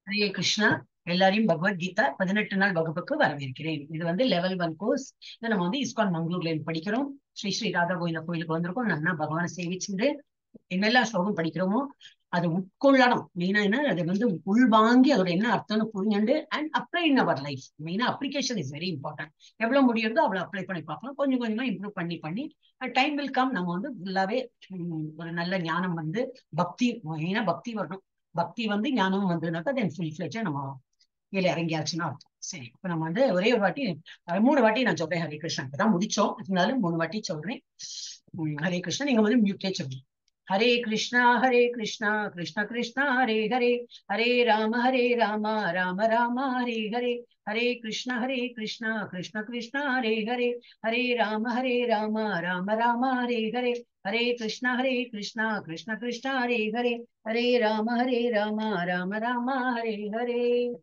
ஹரே கிருஷ்ணா எல்லாரையும் பகவத்கீதா பதினெட்டு நாள் வகுப்புக்கு வரவேற்கிறேன் இது வந்து லெவல் ஒன் கோர்ஸ் இதை நம்ம வந்து இஸ்கான் மங்களூர்ல இருந்து படிக்கிறோம் ஸ்ரீ ஸ்ரீ ராதா கோவிந்த கோயிலுக்கு வந்திருக்கோம் நல்லா பகவானை சேவிச்சுட்டு என்னெல்லாம் ஸ்லோகம் படிக்கிறோமோ அதை உட்கொள்ளணும் மெயினா என்ன அதை வந்து உள்வாங்கி அதோட என்ன அர்த்தம்னு புரிஞ்சுண்டு and apply in our life மெயினா அப்ளிகேஷன் இஸ் வெரி இம்பார்ட்டன்ட் எவ்வளவு முடியுதோ அவ்வளவு அப்ளை பண்ணி பார்க்கலாம் கொஞ்சம் கொஞ்சமா இம்ப்ரூவ் பண்ணி பண்ணி டைம் வில் கம் நம்ம வந்து ஃபுல்லாவே ஒரு நல்ல ஞானம் வந்து பக்தி மெயினா பக்தி வரணும் பக்தி வந்து ஞானம் வந்ததுனாக்கா தென் ஃபுல் ஃபிளெஜா நம்ம இதுல இறங்கியாச்சுன்னா அர்த்தம் சரி இப்ப நம்ம வந்து ஒரே ஒரு வாட்டி மூணு வாட்டி நான் சொல்றேன் ஹரே கிருஷ்ணா இப்பதான் முடிச்சோம் இருந்தாலும் மூணு வாட்டி சொல்றேன் ஹரே கிருஷ்ணா நீங்க வந்து மியூட்டே சொல்றீங்க ஹரே கிருஷ்ணா ஹரே கிருஷ்ணா கிருஷ்ண கிருஷ்ணா ஹரே ஹரே ஹரே ராம ஹரே ராம ராம ராம ஹரே ஹரே ஹரே கிருஷ்ண ஹரே கிருஷ்ணா கிருஷ்ண கிருஷ்ணா ஹரே ஹரே ஹரே ராம ஹரே ராம ராம ராம ஹரே ஹரே ஹரே கிருஷ்ண ஹரே கிருஷ்ணா கிருஷ்ண கிருஷ்ணா ஹரே ஹரே ஹரே ராம ஹரே ராம ராம ராம ஹரே ஹரே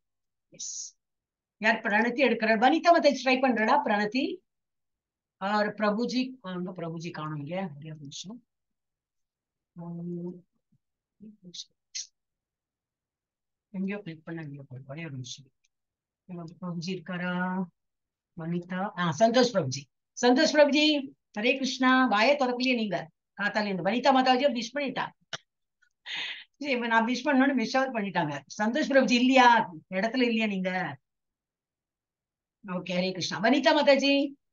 யார் பிரணத்தி எடுக்கிறார் வனிதா மத்த ட்ரை பண்றடா பிரணத்தி ஆர் பிரபுஜி அங்க பிரபுஜி காணும் இல்லையா ஒரே ஒரு நிமிஷம் எங்கேயோ கிளிக் பண்ண எங்கேயோ போய் ஒரே ஒரு நிமிஷம் பிரபுஜி இருக்காரா வனிதா ஆ சந்தோஷ் பிரபுஜி சந்தோஷ் பிரபுஜி ஹரே கிருஷ்ணா வாய திறக்கலையே நீங்க காத்தால இந்த வனிதா மாதாஜியை விஷ் பண்ணிட்டா நான் விஷ் பண்ணோன்னு மிஸ் அவுட் பண்ணிட்டாங்க சந்தோஷ் பிரபுஜி இல்லையா இடத்துல இல்லையா நீங்க ஓகே ஹரே கிருஷ்ணா வனிதா மாதாஜி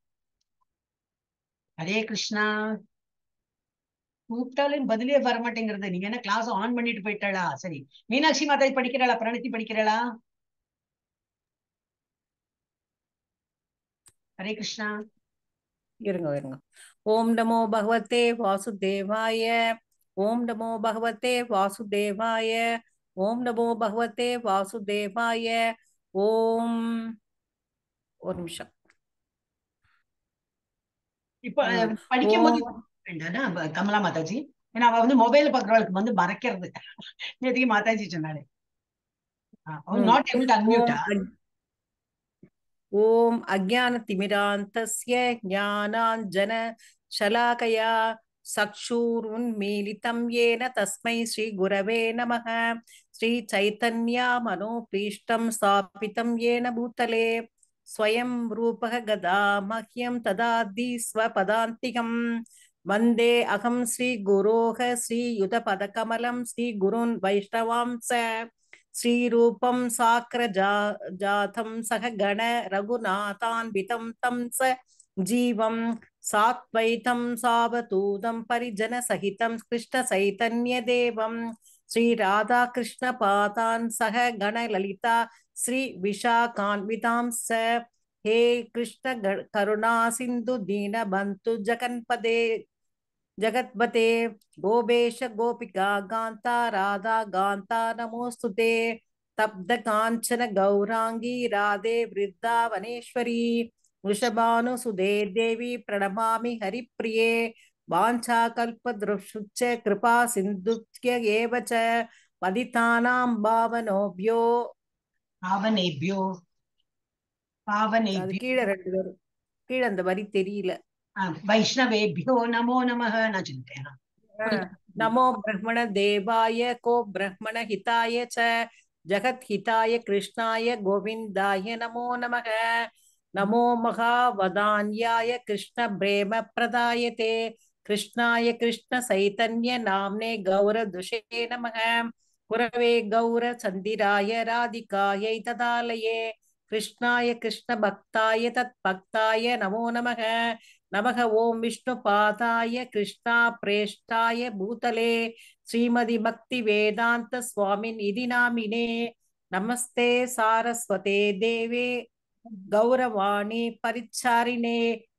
ஹரே கிருஷ்ணா கூப்பிட்டாலும் பதிலே வர மாட்டேங்கிறது நீங்க என்ன கிளாஸ் ஆன் பண்ணிட்டு போயிட்டாளா சரி மீனாட்சி மாதாஜி படிக்கிறாளா பிரணத்தி படிக்கிறாளா ஹரே கிருஷ்ணா இருங்க இருங்க ஓம் நமோ பகவதே வாசுதேவாய ஓம் நமோ பகவதே வாசுதேவாய ஓம் நமோ பகவதே வாசுதேவாய ஓம் ஒரு நிமிஷம் இப்ப படிக்கும் போது வேண்டாம் கமலா மாதாஜி ஏன்னா அவ வந்து மொபைல் பாக்குறவளுக்கு வந்து மறைக்கிறது நேற்றுக்கு மாதாஜி சொன்னாரு நாட் ஏபிள் டு அன்மியூட் ஓம் அஜான திமிராந்தஸ்ய ஞானாஞ்சன शलाकया चक्षुरुन्मीलितं येन तस्मै श्रीगुरवे नमः श्रीचैतन्यामनोपीष्टं स्थापितं येन भूतले स्वयं रूपः गदा मह्यं तदादि स्वपदान्तिकम् वन्दे अहं श्रीगुरोः श्रीयुतपदकमलं श्रीगुरून् वैष्णवांस श्रीरूपं साक्रजा जातं सह गण रघुनाथान्वितं तं स जीवं सात्वैतं सावतूतं परिजनसहितं कृष्णचैतन्यदेवं श्रीराधाकृष्णपादान् सह गणललिता श्रीविशाखान्वितां स हे कृष्ण करुणा सिन्धु दीनबन्तु जगन्पदे जगत्पते गोपेश गोपिका गान्ता राधा गान्ता नमोऽस्तु ते तप्त काञ्चन गौराङ्गी राधे वृन्दावनेश्वरी वृषभानुसुदे देवी प्रणमामि हरिप्रिये वाञ्छाकल्पद्रुषुच्च कृपा सिन्धुत्य एव च पतितानां भावनोभ्यो பாவனேபியோ அது பாவனேபியோ கீழே ரெண்டு பேரும் கீழே அந்த வரி தெரியல வைஷ்ணவேபியோ நமோ நமः நான் சொல்லிட்டேன் नमो ब्रह्मण देवाय को ब्रह्मण हिताय च जगत् हिताय कृष्णाय गोविन्दाय नमो नमः नमो महावदान्याय कृष्ण प्रेम प्रदायते कृष्णाय कृष्ण चैतन्य नाम्ने गौरदुषे नमः पुरवे गौरचन्दिराय राधिकायै तदालये कृष्णाय कृष्णभक्ताय तत्भक्ताय नमो नमः नमः ॐ विष्णुपादाय कृष्णाप्रेष्ठाय भूतले श्रीमदि भक्तिवेदान्त स्वामिन् इति नामिने नमस्ते सारस्वते देवे गौरवाणी परिचारिणे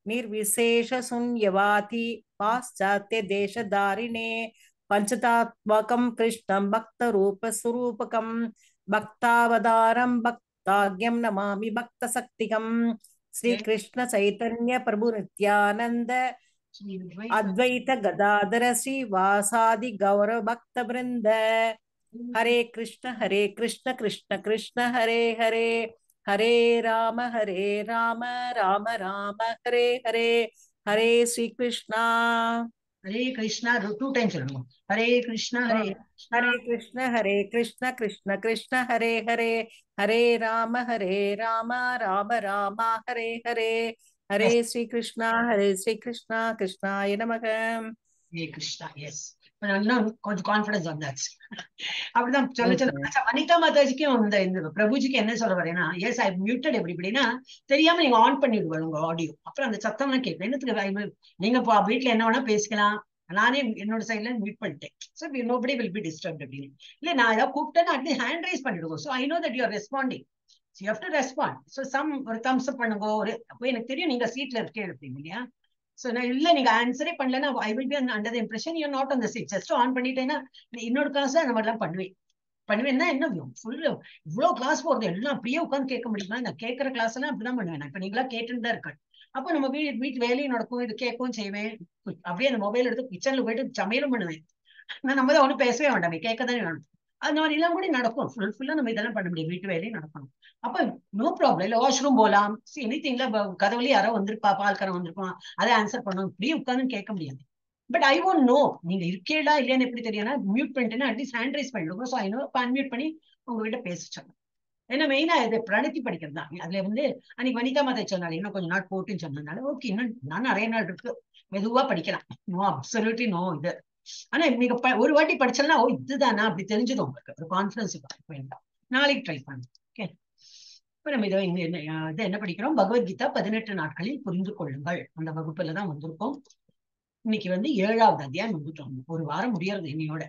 निर्विशेषशून्यवाति पाश्चात्यदेशधारिणे पञ्चतात्मकं कृष्णं भक्तरूपस्वरूपकं भक्तावतारं भक्ताज्ञं नमामि भक्तशक्तिकम् श्रीकृष्ण चैतन्य प्रभु नित्यानन्द अद्वैत गदाधर श्रीवासादि गौरव भक्त वृंद हरे कृष्ण हरे कृष्ण कृष्ण कृष्ण हरे हरे हरे राम हरे राम राम राम हरे हरे हरे श्री कृष्णा ஹரே கிருஷ்ணா டூ டைம் சொல்லணும் ஹரே கிருஷ்ணா ஹரே கிருஷ்ணா हरे कृष्ण हरे कृष्ण कृष्ण कृष्ण हरे हरे हरे राम हरे राम राम राम हरे हरे हरे श्री कृष्ण हरे श्री कृष्ण कृष्णाय नमः ஹரே கிருஷ்ணா எஸ் இன்னும் கொஞ்சம் கான்பிடன்ஸ் வந்தாச்சு அப்படிதான் சொல்ல சொல்ல Okay. அச்சா, வனிதா மாதாஜிக்கும் இந்த இந்த பிரபுஜிக்கு என்ன சொல்ல வரேன்னா எஸ் ஐ மியூட்டட் எப்படி இப்படின்னா தெரியாம நீங்க ஆன் பண்ணி விடுவாங்க உங்க ஆடியோ அப்புறம் அந்த சத்தம்லாம் கேட்கும் என்னத்துக்கு I will- நீங்க இப்போ வீட்ல என்ன வேணா பேசிக்கலாம் நானே என்னோட சைட்ல மியூட் பண்ணிட்டேன் so nobody will be disturb அப்படின்னு இல்ல நான் ஏதாவது கூப்பிட்டேன்னா அட்லீஸ்ட் ஹேண்ட் ரைஸ் பண்ணிடுவோம் so I know that you are responding you have to respond so some ஒரு தம்ஸ் அப் பண்ணுங்க ஒரு அப்போ எனக்கு தெரியும் நீங்க சீட்ல இருக்கே இருப்பீங்க இல்லையா சோ நான் இல்ல நீங்க ஆன்சரே பண்ணலன்னா I will be under impression you not on the seat just on பண்ணிட்டேன்னா இன்னொரு கிளாஸ் அந்த மாதிரிலாம் பண்ணுவேன் பண்ணுவேன்னா என்ன ஃபுல் இவ்வளவு கிளாஸ் போறது எல்லாம் அப்படியே உட்காந்து கேட்க முடியுமா நான் கேட்கற கிளாஸ் எல்லாம் அப்படிதான் பண்ணுவேன் நான் இப்ப நீங்களா கேட்டுட்டு தான் இருக்கேன் அப்ப நம்ம வீட்டு வீட்டு வேலையும் நடக்கும் இது கேட்கவும் செய்வேன் அப்படியே அந்த மொபைல் எடுத்து கிச்சன்ல போயிட்டு சமையலும் பண்ணுவேன் நான் நம்ம தான் ஒன்றும் பேசவே வேண்டாமே கேட்க தானே வேணும் அது மாதிரி எல்லாம் கூட நடக்கும் ஃபுல் ஃபுல்லா நம்ம இதெல்லாம் பண்ண முடியும் வீட்டு வேலையும் நடக்கணும் அப்ப நோ ப்ராப்ளம் இல்ல வாஷ்ரூம் போலாம் எனி திங்ல கதவுல யாரோ வந்திருப்பா பால்காரன் வந்திருப்பான் அதை ஆன்சர் பண்ணணும் இப்படியே உட்காந்து கேட்க முடியாது பட் ஐ ஒன்ட் நோ நீங்க இருக்கேடா இல்லையான்னு எப்படி தெரியும்னா மியூட் பண்ணிட்டேன்னா அட்லீஸ்ட் ஹேண்ட் ரைஸ் பண்ணிடுவோம் ஸோ ஐ நோ அன்மியூட் பண்ணி உங்ககிட்ட பேச சொன்னேன் ஏன்னா மெயினா இது பிரணத்தி படிக்கிறது தான் அதுல வந்து அன்னைக்கு வனிதா மாதா சொன்னாங்க இன்னும் கொஞ்ச நாள் போட்டுன்னு சொன்னதுனால ஓகே இன்னும் நான் நிறைய நாள் இருக்கு மெதுவா படிக்கலாம் நோ அப்சல்யூட்லி நோ இது ஆனா நீங்க ப- ஒரு வாட்டி படிச்சலாம் ஓ இதுதானா அப்படி தெரிஞ்சது உங்களுக்கு ஒரு கான்பிடன்ஸ் வேண்டாம் நாளைக்கு ட்ரை பண்ணுங்க ஓகே இப்ப நம்ம இதை இங்க என்ன அஹ் இதை என்ன படிக்கிறோம் பகவத்கீதா பதினெட்டு நாட்களில் புரிந்து கொள்ளுங்கள் அந்த வகுப்புல தான் வந்திருக்கோம் இன்னைக்கு வந்து ஏழாவது அத்தியாயம் வந்துட்டோம் ஒரு வாரம் முடியறது இன்னையோட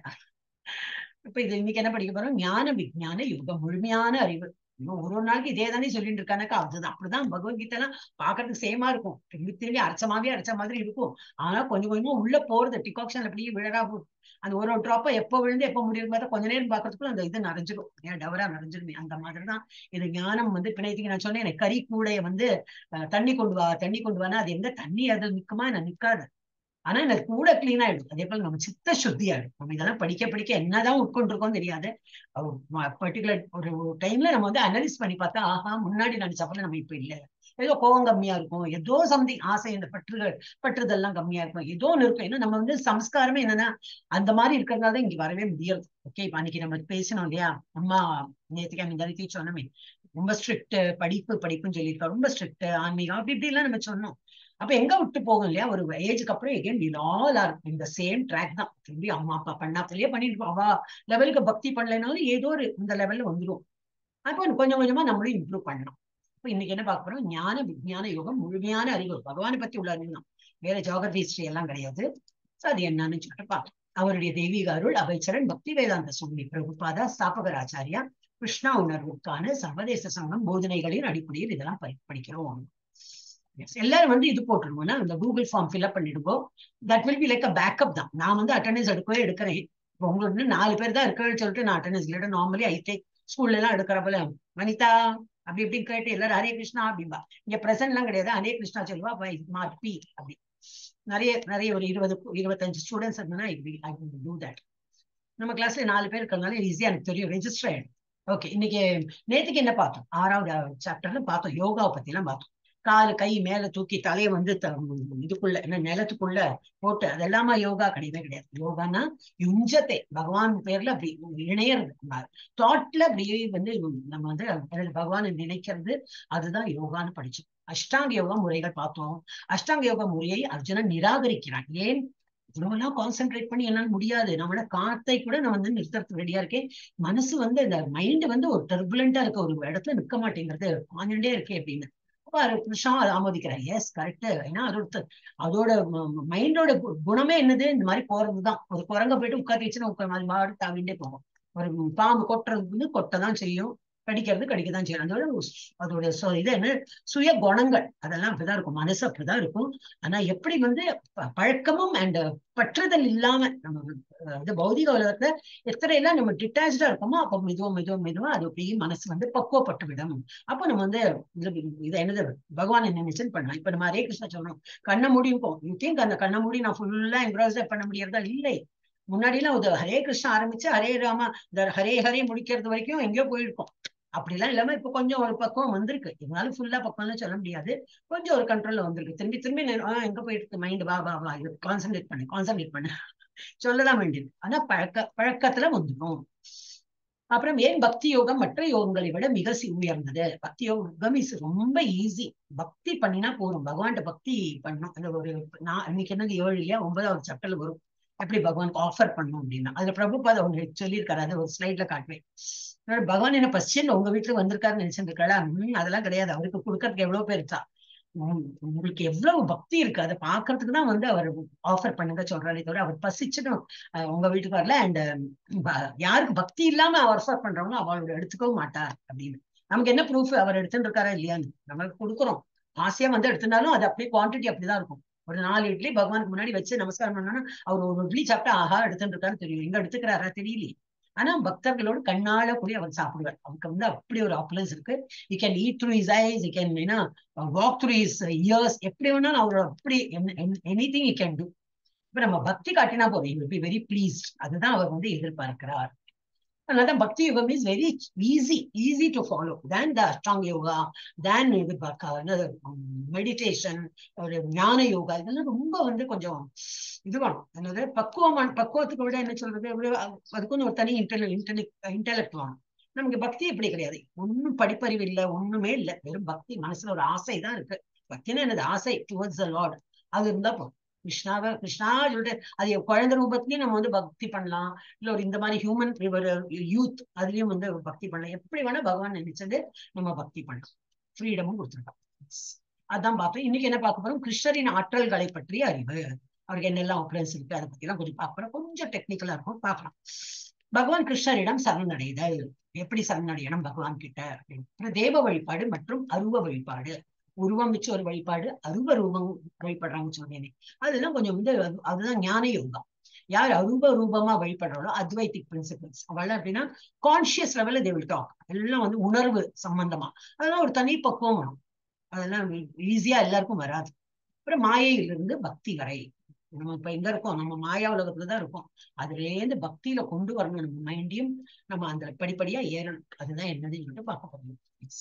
இப்ப இது இன்னைக்கு என்ன படிக்க போறோம் ஞான விஞ்ஞான யுகம் முழுமையான அறிவு இன்னும் ஒரு ஒரு நாளைக்கு இதே தானே சொல்லிட்டு இருக்கானாக்கா அதுதான் அப்படிதான் பகவத்கீதை எல்லாம் பாக்குறதுக்கு சேமா இருக்கும் திரும்பி திரும்பி அரைச்சமாவே அரைச்ச மாதிரி இருக்கும் ஆனா கொஞ்சம் கொஞ்சமா உள்ள போறது டிகாக்ஷன் அப்படியே விழறா போ- அந்த ஒரு ஒரு ட்ராப்பா எப்ப விழுந்து எப்ப முடியும் பார்த்தா கொஞ்ச நேரம் பாக்குறதுக்குள்ள அந்த இது நிறைஞ்சிடும் ஏன் டவரா நிறைஞ்சிருமே அந்த மாதிரிதான் இது ஞானம் வந்து பிணைத்துக்கு நான் சொன்னேன் எனக்கு கறி கூடைய வந்து அஹ், தண்ணி கொண்டு வா தண்ணி கொண்டு வானா அது எங்க தண்ணி அது நிக்குமா நான் நிக்காது ஆனா எனக்கு கூட கிளீன் ஆயிடும் அதே போல நம்ம சித்த சுத்தி ஆயிடும் நம்ம இதெல்லாம் படிக்க படிக்க என்னதான் உட்கொண்டிருக்கோம் தெரியாது பர்டிகுலர் ஒரு டைம்ல நம்ம வந்து அனலைஸ் பண்ணி பார்த்தா ஆஹா முன்னாடி நினைச்ச போல நம்ம இப்ப இல்ல ஏதோ கோவம் கம்மியா இருக்கும் ஏதோ சம்திங் ஆசை இந்த பற்றுகள் பற்றுதெல்லாம் கம்மியா இருக்கும் ஏதோ ஒண்ணு இருக்கும் ஏன்னா நம்ம வந்து சம்ஸ்காரமே என்னன்னா அந்த மாதிரி இருக்கிறதுனால தான் இங்க வரவே முடியாது ஓகே இப்ப அன்னைக்கு நம்ம பேசணும் இல்லையா அம்மா நேற்றுக்கு அந்த தரித்தி சொன்னமே ரொம்ப ஸ்ட்ரிக்ட் படிப்பு படிப்புன்னு சொல்லியிருக்கா ரொம்ப ஸ்ட்ரிக்ட் ஆன்மீகம் அப்படி இப்படி எல்லாம் நம்ம சொன்னோம் அப்ப எங்க விட்டு போகும் இல்லையா ஒரு ஏஜுக்கு அப்புறம் எகேன் வில் ஆல் ஆர் இந்த சேம் ட்ராக் தான் திரும்பி அம்மா அப்பா பண்ணாத்திலேயே பண்ணிட்டு இருப்போம். அவ லெவலுக்கு பக்தி பண்ணலைனாலும் ஏதோ ஒரு இந்த லெவல்ல வந்துரும் அப்போ கொஞ்சம் கொஞ்சமா நம்மளும் இம்ப்ரூவ் பண்ணணும் இப்ப இன்னைக்கு என்ன பார்க்க போறோம் ஞான விஞ்ஞான யோகம் முழுமையான அறிவு பகவானை பத்தி உள்ள அறிவு தான் வேற ஜாகிரபி ஹிஸ்டரி எல்லாம் கிடையாது So அது என்னன்னு சொல்லிட்டு பார்க்கலாம் அவருடைய தெய்வீக அருள் அவைச்சரன் பக்தி வேதாந்த சுவாமி பிரபுபாதா ஸ்தாபகர் ஆச்சாரியா கிருஷ்ணா உணர்வுக்கான சர்வதேச சங்கம் போதனைகளின் அடிப்படையில் இதெல்லாம் படி- படிக்கிறோம் Yes, எல்லாரும் வந்து இது போட்டுருவோம்னா அந்த கூகுள் ஃபார்ம் ஃபில்அப் பண்ணிடுவோம் that will be like a backup தான் நான் வந்து அட்டண்டன்ஸ் எடுக்கவே எடுக்கிறேன் இப்போ உங்களுக்கு இன்னும் நாலு பேர் தான் இருக்குன்னு சொல்லிட்டு நான் அட்டண்டன்ஸ் இல்லைட்டு நார்மலி ஐ டேக் ஸ்கூல்ல எல்லாம் எடுக்கிற போல வனிதா அப்படி இப்படின்னு கேட்டு எல்லாரும் ஹரே கிருஷ்ணா அப்படிம்பா இங்க பிரசன்ட் எல்லாம் கிடையாது ஹரே கிருஷ்ணா சொல்லுவா அப்ப மார்க் பி அப்படி நிறைய நிறைய ஒரு இருபது இருபத்தஞ்சு ஸ்டூடெண்ட்ஸ் இருந்தா இப்படி ஐ டூ தட் நம்ம கிளாஸ்ல நாலு பேர் இருக்கிறதுனால ஈஸியா எனக்கு தெரியும் ரெஜிஸ்டர் ஆயிடும் ஓகே இன்னைக்கு நேத்துக்கு என்ன பார்த்தோம் ஆறாவது சாப்டர்ல பார்த்தோம் யோகாவை பத்தி எல்லாம் பார்த்தோம் காலு கை மேல தூக்கி தலையை வந்து த- இதுக்குள்ள என்ன நிலத்துக்குள்ள போட்டு அதெல்லாமா யோகா கிடையவே கிடையாது யோகானா யுஞ்சத்தை பகவான் பேர்ல அப்படி இணையறது தாட்ல அப்படியே வந்து நம்ம வந்து அதாவது பகவானை நினைக்கிறது அதுதான் யோகான்னு படிச்சோம் அஷ்டாங்க யோகா முறைகள் பார்த்தோம் அஷ்டாங்க யோகா முறையை அர்ஜுனன் நிராகரிக்கிறான் ஏன் இவ்வளவுலாம் கான்சென்ட்ரேட் பண்ணி என்னால முடியாது நம்மளோட காத்தை கூட நான் வந்து நிறுத்துறதுக்கு ரெடியா இருக்கேன் மனசு வந்து இந்த மைண்ட் வந்து ஒரு டர்புலண்டா இருக்க ஒரு இடத்துல நிக்க மாட்டேங்கிறது பாஞ்சுட்டே இருக்கே அப்படின்னு அப்ப அது கிருஷ்ணா அதை ஆமோதிக்கிறார் எஸ் கரெக்ட் ஏன்னா அதோட அதோட மைண்டோட குணமே என்னது இந்த மாதிரி போறதுதான் ஒரு குரங்க போயிட்டு உட்காந்து வச்சுன்னா உட்கார் மாதிரி மாடு தாவிண்டே போகும் ஒரு பாம்பு கொட்டுறது வந்து கொட்ட தான் செய்யும் கடிக்கிறது கடிக்க தான் செய்யும் அதோட அதோட சொ- இது என்ன சுய குணங்கள் அதெல்லாம் அப்படிதான் இருக்கும் மனசு அப்படிதான் இருக்கும் ஆனா எப்படி வந்து ப- பழக்கமும் அண்ட் பற்றுதல் இல்லாம நம்ம அஹ் இது பௌதிக உலகத்துல எத்தனை எல்லாம் நம்ம டிட்டாச்சா இருக்கோமோ அப்ப மெதுவா மெதுவா மெதுவா அது அப்படியே மனசு வந்து பக்குவப்பட்டு விடும் அப்ப நம்ம வந்து இது இது என்னது பகவான் என்ன நினைச்சு பண்ணலாம் இப்ப நம்ம ஹரே கிருஷ்ணா சொல்லணும் கண்ணை மூடி இருக்கும் யூ திங்க் அந்த கண்ணை மூடி நான் ஃபுல்லா எம்ப்ராய்டரி பண்ண முடியறதா இல்லை முன்னாடி எல்லாம் இது ஹரே கிருஷ்ணா ஆரம்பிச்சு ஹரே ராமா இந்த ஹரே ஹரே முடிக்கிறது வரைக்கும் எங்கேயோ போயிருக்கோம் அப்படிலாம் இல்லாம இப்ப கொஞ்சம் ஒரு பக்குவம் வந்திருக்கு இருந்தாலும் ஃபுல்லா பக்குவம்னு சொல்ல முடியாது கொஞ்சம் ஒரு கண்ட்ரோல்ல வந்திருக்கு திரும்பி திரும்பி நான், ஆ, எங்க போயிட்டு மைண்ட் வா வா வா இது கான்சென்ட்ரேட் பண்ணு கான்சென்ட்ரேட் பண்ணு சொல்லதான் வேண்டியது ஆனா பழக்க பழக்கத்துல வந்துடும் அப்புறம் ஏன் பக்தி யோகம் மற்ற யோகங்களை விட மிக சி- உயர்ந்தது பக்தி யோகம் இஸ் ரொம்ப ஈஸி பக்தி பண்ணினா போதும் பகவான்கிட்ட பக்தி பண்ணணும் அந்த ஒரு நான் இன்னைக்கு என்னது ஏழு இல்லையா ஒன்பதாவது சாப்டர்ல வரும் எப்படி பகவானுக்கு ஆஃபர் பண்ணணும் அப்படின்னா அதுல பிரபுபாத அவங்க சொல்லியிருக்காரு அது ஒரு ஸ்லைட்ல காட்டுவேன் அதனால பகவான் என்ன பசியன் உங்க வீட்டுல வந்திருக்காருன்னு நினைச்சிருக்காளா ஹம் அதெல்லாம் கிடையாது அவருக்கு கொடுக்கறதுக்கு எவ்வளவு பேர் இருக்கா உம் உங்களுக்கு எவ்வளவு பக்தி இருக்கு அதை பாக்குறதுக்கு தான் வந்து அவர் ஆஃபர் பண்ணுங்க சொல்றாரே தவிர அவர் பசிச்சுடும் அஹ் உங்க வீட்டுக்கு வரல அண்ட் யாருக்கு பக்தி இல்லாம அவர் ஆஃபர் பண்றவங்க அவளோட எடுத்துக்கவும் மாட்டார் அப்படின்னு நமக்கு என்ன ப்ரூஃப் அவர் எடுத்துட்டு இருக்காரா இல்லையான்னு நமக்கு கொடுக்குறோம் ஆசையா வந்து எடுத்திருந்தாலும் அது அப்படியே குவான்டிட்டி அப்படிதான் இருக்கும் ஒரு நாலு இட்லி பகவானுக்கு முன்னாடி வச்சு நமஸ்காரம் பண்ணோம்னா அவர் ஒரு இட்லி சாப்பிட்டா ஆஹா எடுத்துட்டு இருக்காரு தெரியும் எங்க எடுத்துக்கிறாரா தெரியலையே ஆனா பக்தர்களோடு கண்ணால கூடி அவர் சாப்பிடுவார் அவருக்கு வந்து அப்படி ஒரு ஆப்புலன்ஸ் இருக்கு you can eat through his eyes you can ஏன்னா வாக் த்ரூ இஸ் இயர்ஸ் எப்படி வேணாலும் அவர் அப்படி anything you can do இப்ப நம்ம பக்தி காட்டினா போதும் யூ பி வெரி ப்ளீஸ்ட் அதுதான் அவர் வந்து எதிர்பார்க்கிறார் அதனால பக்தி யோகம் is very easy easy to follow then the Ashtanga yoga then இது மெடிடேஷன் ஒரு ஞான யோகா இதெல்லாம் ரொம்ப வந்து கொஞ்சம் இது வேணும் என்னது பக்குவமான பக்குவத்துக்கு விட என்ன சொல்றது ஒரு அதுக்குன்னு ஒரு தனி இன்டெலி இன்டெலி இன்டெலெக்ட் வேணும் நமக்கு பக்தி இப்படி கிடையாது ஒன்னும் படிப்பறிவு இல்லை ஒண்ணுமே இல்லை வெறும் பக்தி மனசுல ஒரு ஆசை தான் இருக்கு பக்தினா என்னது ஆசை டுவர்ட்ஸ் த லார்ட் அது இருந்தா போதும் கிருஷ்ணாவை கிருஷ்ணா சொல்லிட்டு அது குழந்தை ரூபத்திலயும் நம்ம வந்து பக்தி பண்ணலாம் இல்ல ஒரு இந்த மாதிரி ஹியூமன் ஒரு யூத் அதுலயும் வந்து பக்தி பண்ணலாம் எப்படி வேணா பகவான் நினைச்சது நம்ம பக்தி பண்ணலாம் ஃப்ரீடமும் கொடுத்துருக்கோம் அதான் பார்த்தோம் இன்னைக்கு என்ன பார்க்க போறோம் கிருஷ்ணரின் ஆற்றல்களை பற்றிய அறிவு அவருக்கு என்னெல்லாம் ஆப்ரன்ஸ் இருக்கு அதை பத்தி எல்லாம் கொஞ்சம் பார்க்க கொஞ்சம் டெக்னிக்கலா இருக்கும் பார்க்கலாம் பகவான் கிருஷ்ணரிடம் சரணடைதல் எப்படி சரணடையணும் பகவான் கிட்ட அப்படின்னு தேவ வழிபாடு மற்றும் அருவ வழிபாடு உருவம் வச்சு ஒரு வழிபாடு அருவ ரூபம் வழிபடுறாங்கன்னு சொன்னேனே அதெல்லாம் கொஞ்சம் வந்து அதுதான் ஞான யோகா யார் அருவ ரூபமா வழிபடுறாளோ அத்வைத்திக் பிரின்சிபல்ஸ் அவள் அப்படின்னா கான்சியஸ் லெவல்ல தே வில் டாக் எல்லாம் வந்து உணர்வு சம்பந்தமா அதெல்லாம் ஒரு தனி பக்குவம் வரும் அதெல்லாம் ஈஸியா எல்லாருக்கும் வராது அப்புறம் மாயையிலிருந்து பக்தி வரை நம்ம இப்ப எங்க இருக்கோம் நம்ம மாயா உலகத்துல தான் இருக்கோம் அதுல இருந்து பக்தியில கொண்டு வரணும் நம்ம மைண்டையும் நம்ம அந்த படிப்படியா ஏறணும் அதுதான் என்னதுன்னு சொல்லிட்டு பார்க்க போறோம்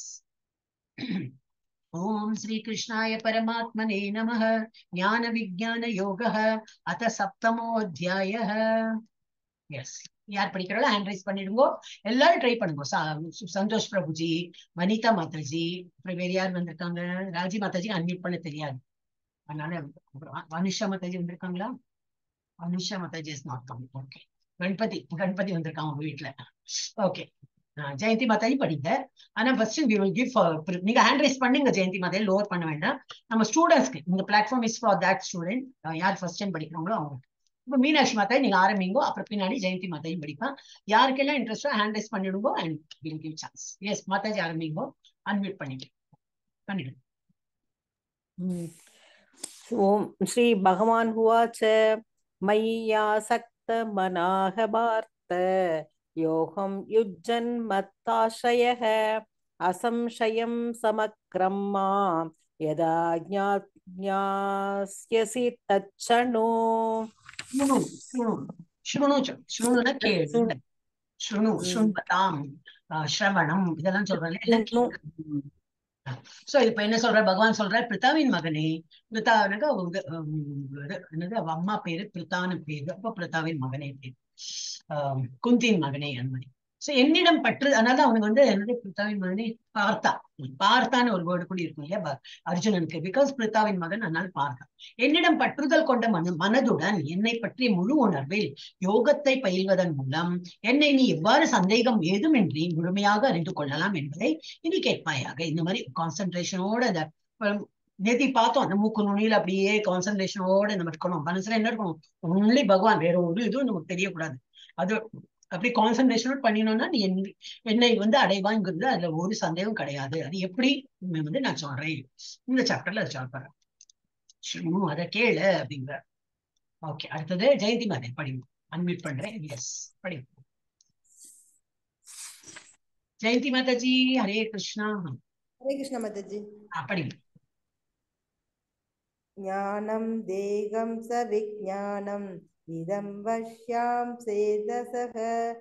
ஓம் ஸ்ரீ கிருஷ்ணாய பரமாத்மனே நம ஞான விஜான யோக அத சப்தமோத்தியாய எஸ் யார் படிக்கிறாளோ ஹேண்ட் ரைஸ் பண்ணிடுங்கோ எல்லாரும் ட்ரை பண்ணுங்க சந்தோஷ் பிரபுஜி வனிதா மாதாஜி அப்புறம் வேற யார் வந்திருக்காங்க ராஜி மாதாஜி அன்மியூட் பண்ண தெரியாது அதனால அனுஷா மாதாஜி வந்திருக்காங்களா Anusha Mataji is not coming okay Ganapathi Ganapathi வந்திருக்காங்க உங்க வீட்டுல ஓகே ஜெயந்தி மாதாஜி படிங்க ஆனா ஃபர்ஸ்ட் வி வில் கிவ் நீங்க ஹேண்ட் ரைஸ் பண்ணுங்க ஜெயந்தி மாதாஜி லோவர் பண்ண வேண்டாம் நம்ம ஸ்டூடெண்ட்ஸ்க்கு இந்த platform is for that student யார் ஃபர்ஸ்ட் டைம் படிக்கிறாங்களோ அவங்க இப்போ மீனாட்சி மாதாஜி நீங்க ஆரம்பிங்கோ அப்புறம் பின்னாடி ஜெயந்தி மாதாஜி படிப்பான் யாருக்கெல்லாம் இன்ட்ரெஸ்டோ ஹேண்ட் ரைஸ் பண்ணிடுங்கோ and will give chance yes Mataji ஆரம்பிங்கோ அன்மியூட் பண்ணிட்டு பண்ணிடுங்க ஓம் ஸ்ரீ பகவான் உவாச்ச மய்யாசக்த மனாக பார்த்த யோகம் யுஜ்ஜன் மத்தாஸ்ரயः அசம்சயம் சமக்ரம் மாம் யதா ஞாஸ்யசி தச்சணோ शृणु शृणु शृणु च शृणुना கேளு शृणु शृण्वताம் ஸ்ரவணம் இதெல்லாம் சொல்றாங்க எல்லாம் சோ இப்ப என்ன சொல்ற பகவான் சொல்ற பிரித்தாவின் மகனே பிரித்தாவனுக்கு அவங்க என்னது அவ அம்மா பேரு பிரித்தான பேரு அப்ப பிரித்தாவின் மகனே பேரு ஆஹ் குந்தின் மகனே அந்த மாதிரி சோ என்னிடம் பற்று அதனால அவனுக்கு வந்து என்னது பிரித்தாவின் மகனே பார்த்தா பார்த்தான்னு ஒரு வேர்டு கூட இருக்கும் இல்லையா அர்ஜுனனுக்கு பிகாஸ் பிரித்தாவின் மகன் அதனால் பார்த்தா என்னிடம் பற்றுதல் கொண்ட மன மனதுடன் என்னை பற்றிய முழு உணர்வில் யோகத்தை பயில்வதன் மூலம் என்னை நீ எவ்வாறு சந்தேகம் ஏதுமின்றி முழுமையாக அறிந்து கொள்ளலாம் என்பதை இனி கேட்பாயாக இந்த மாதிரி கான்சென்ட்ரேஷனோட அந்த நேத்தி பார்த்தோம் அந்த மூக்கு நுனியில அப்படியே கான்சென்ட்ரேஷனோட நம்ம இருக்கணும் மனசுல என்ன இருக்கணும் ஒன்லி பகவான் வேற ஒரு இதுவும் நமக்கு தெரியக்கூடாது அது அப்படி கான்சென்ட்ரேஷனோட பண்ணினோம்னா நீ என்னை வந்து அடைவாங்கிறது அதுல ஒரு சந்தேகம் கிடையாது அது எப்படி வந்து நான் சொல்றேன் இந்த சாப்டர்ல அது சொல்றேன் அதை கேளு அப்படிங்கிற ஓகே அடுத்தது ஜெயந்தி மாதே படிங்க அன்மியூட் பண்றேன் எஸ் படிங்க ஜெயந்தி மாதாஜி ஹரே கிருஷ்ணா ஹரே கிருஷ்ணா மாதாஜி படிங்க ஞானம் தேகம் ச விஜானம் இதம் வஷ்யாம் சேதசக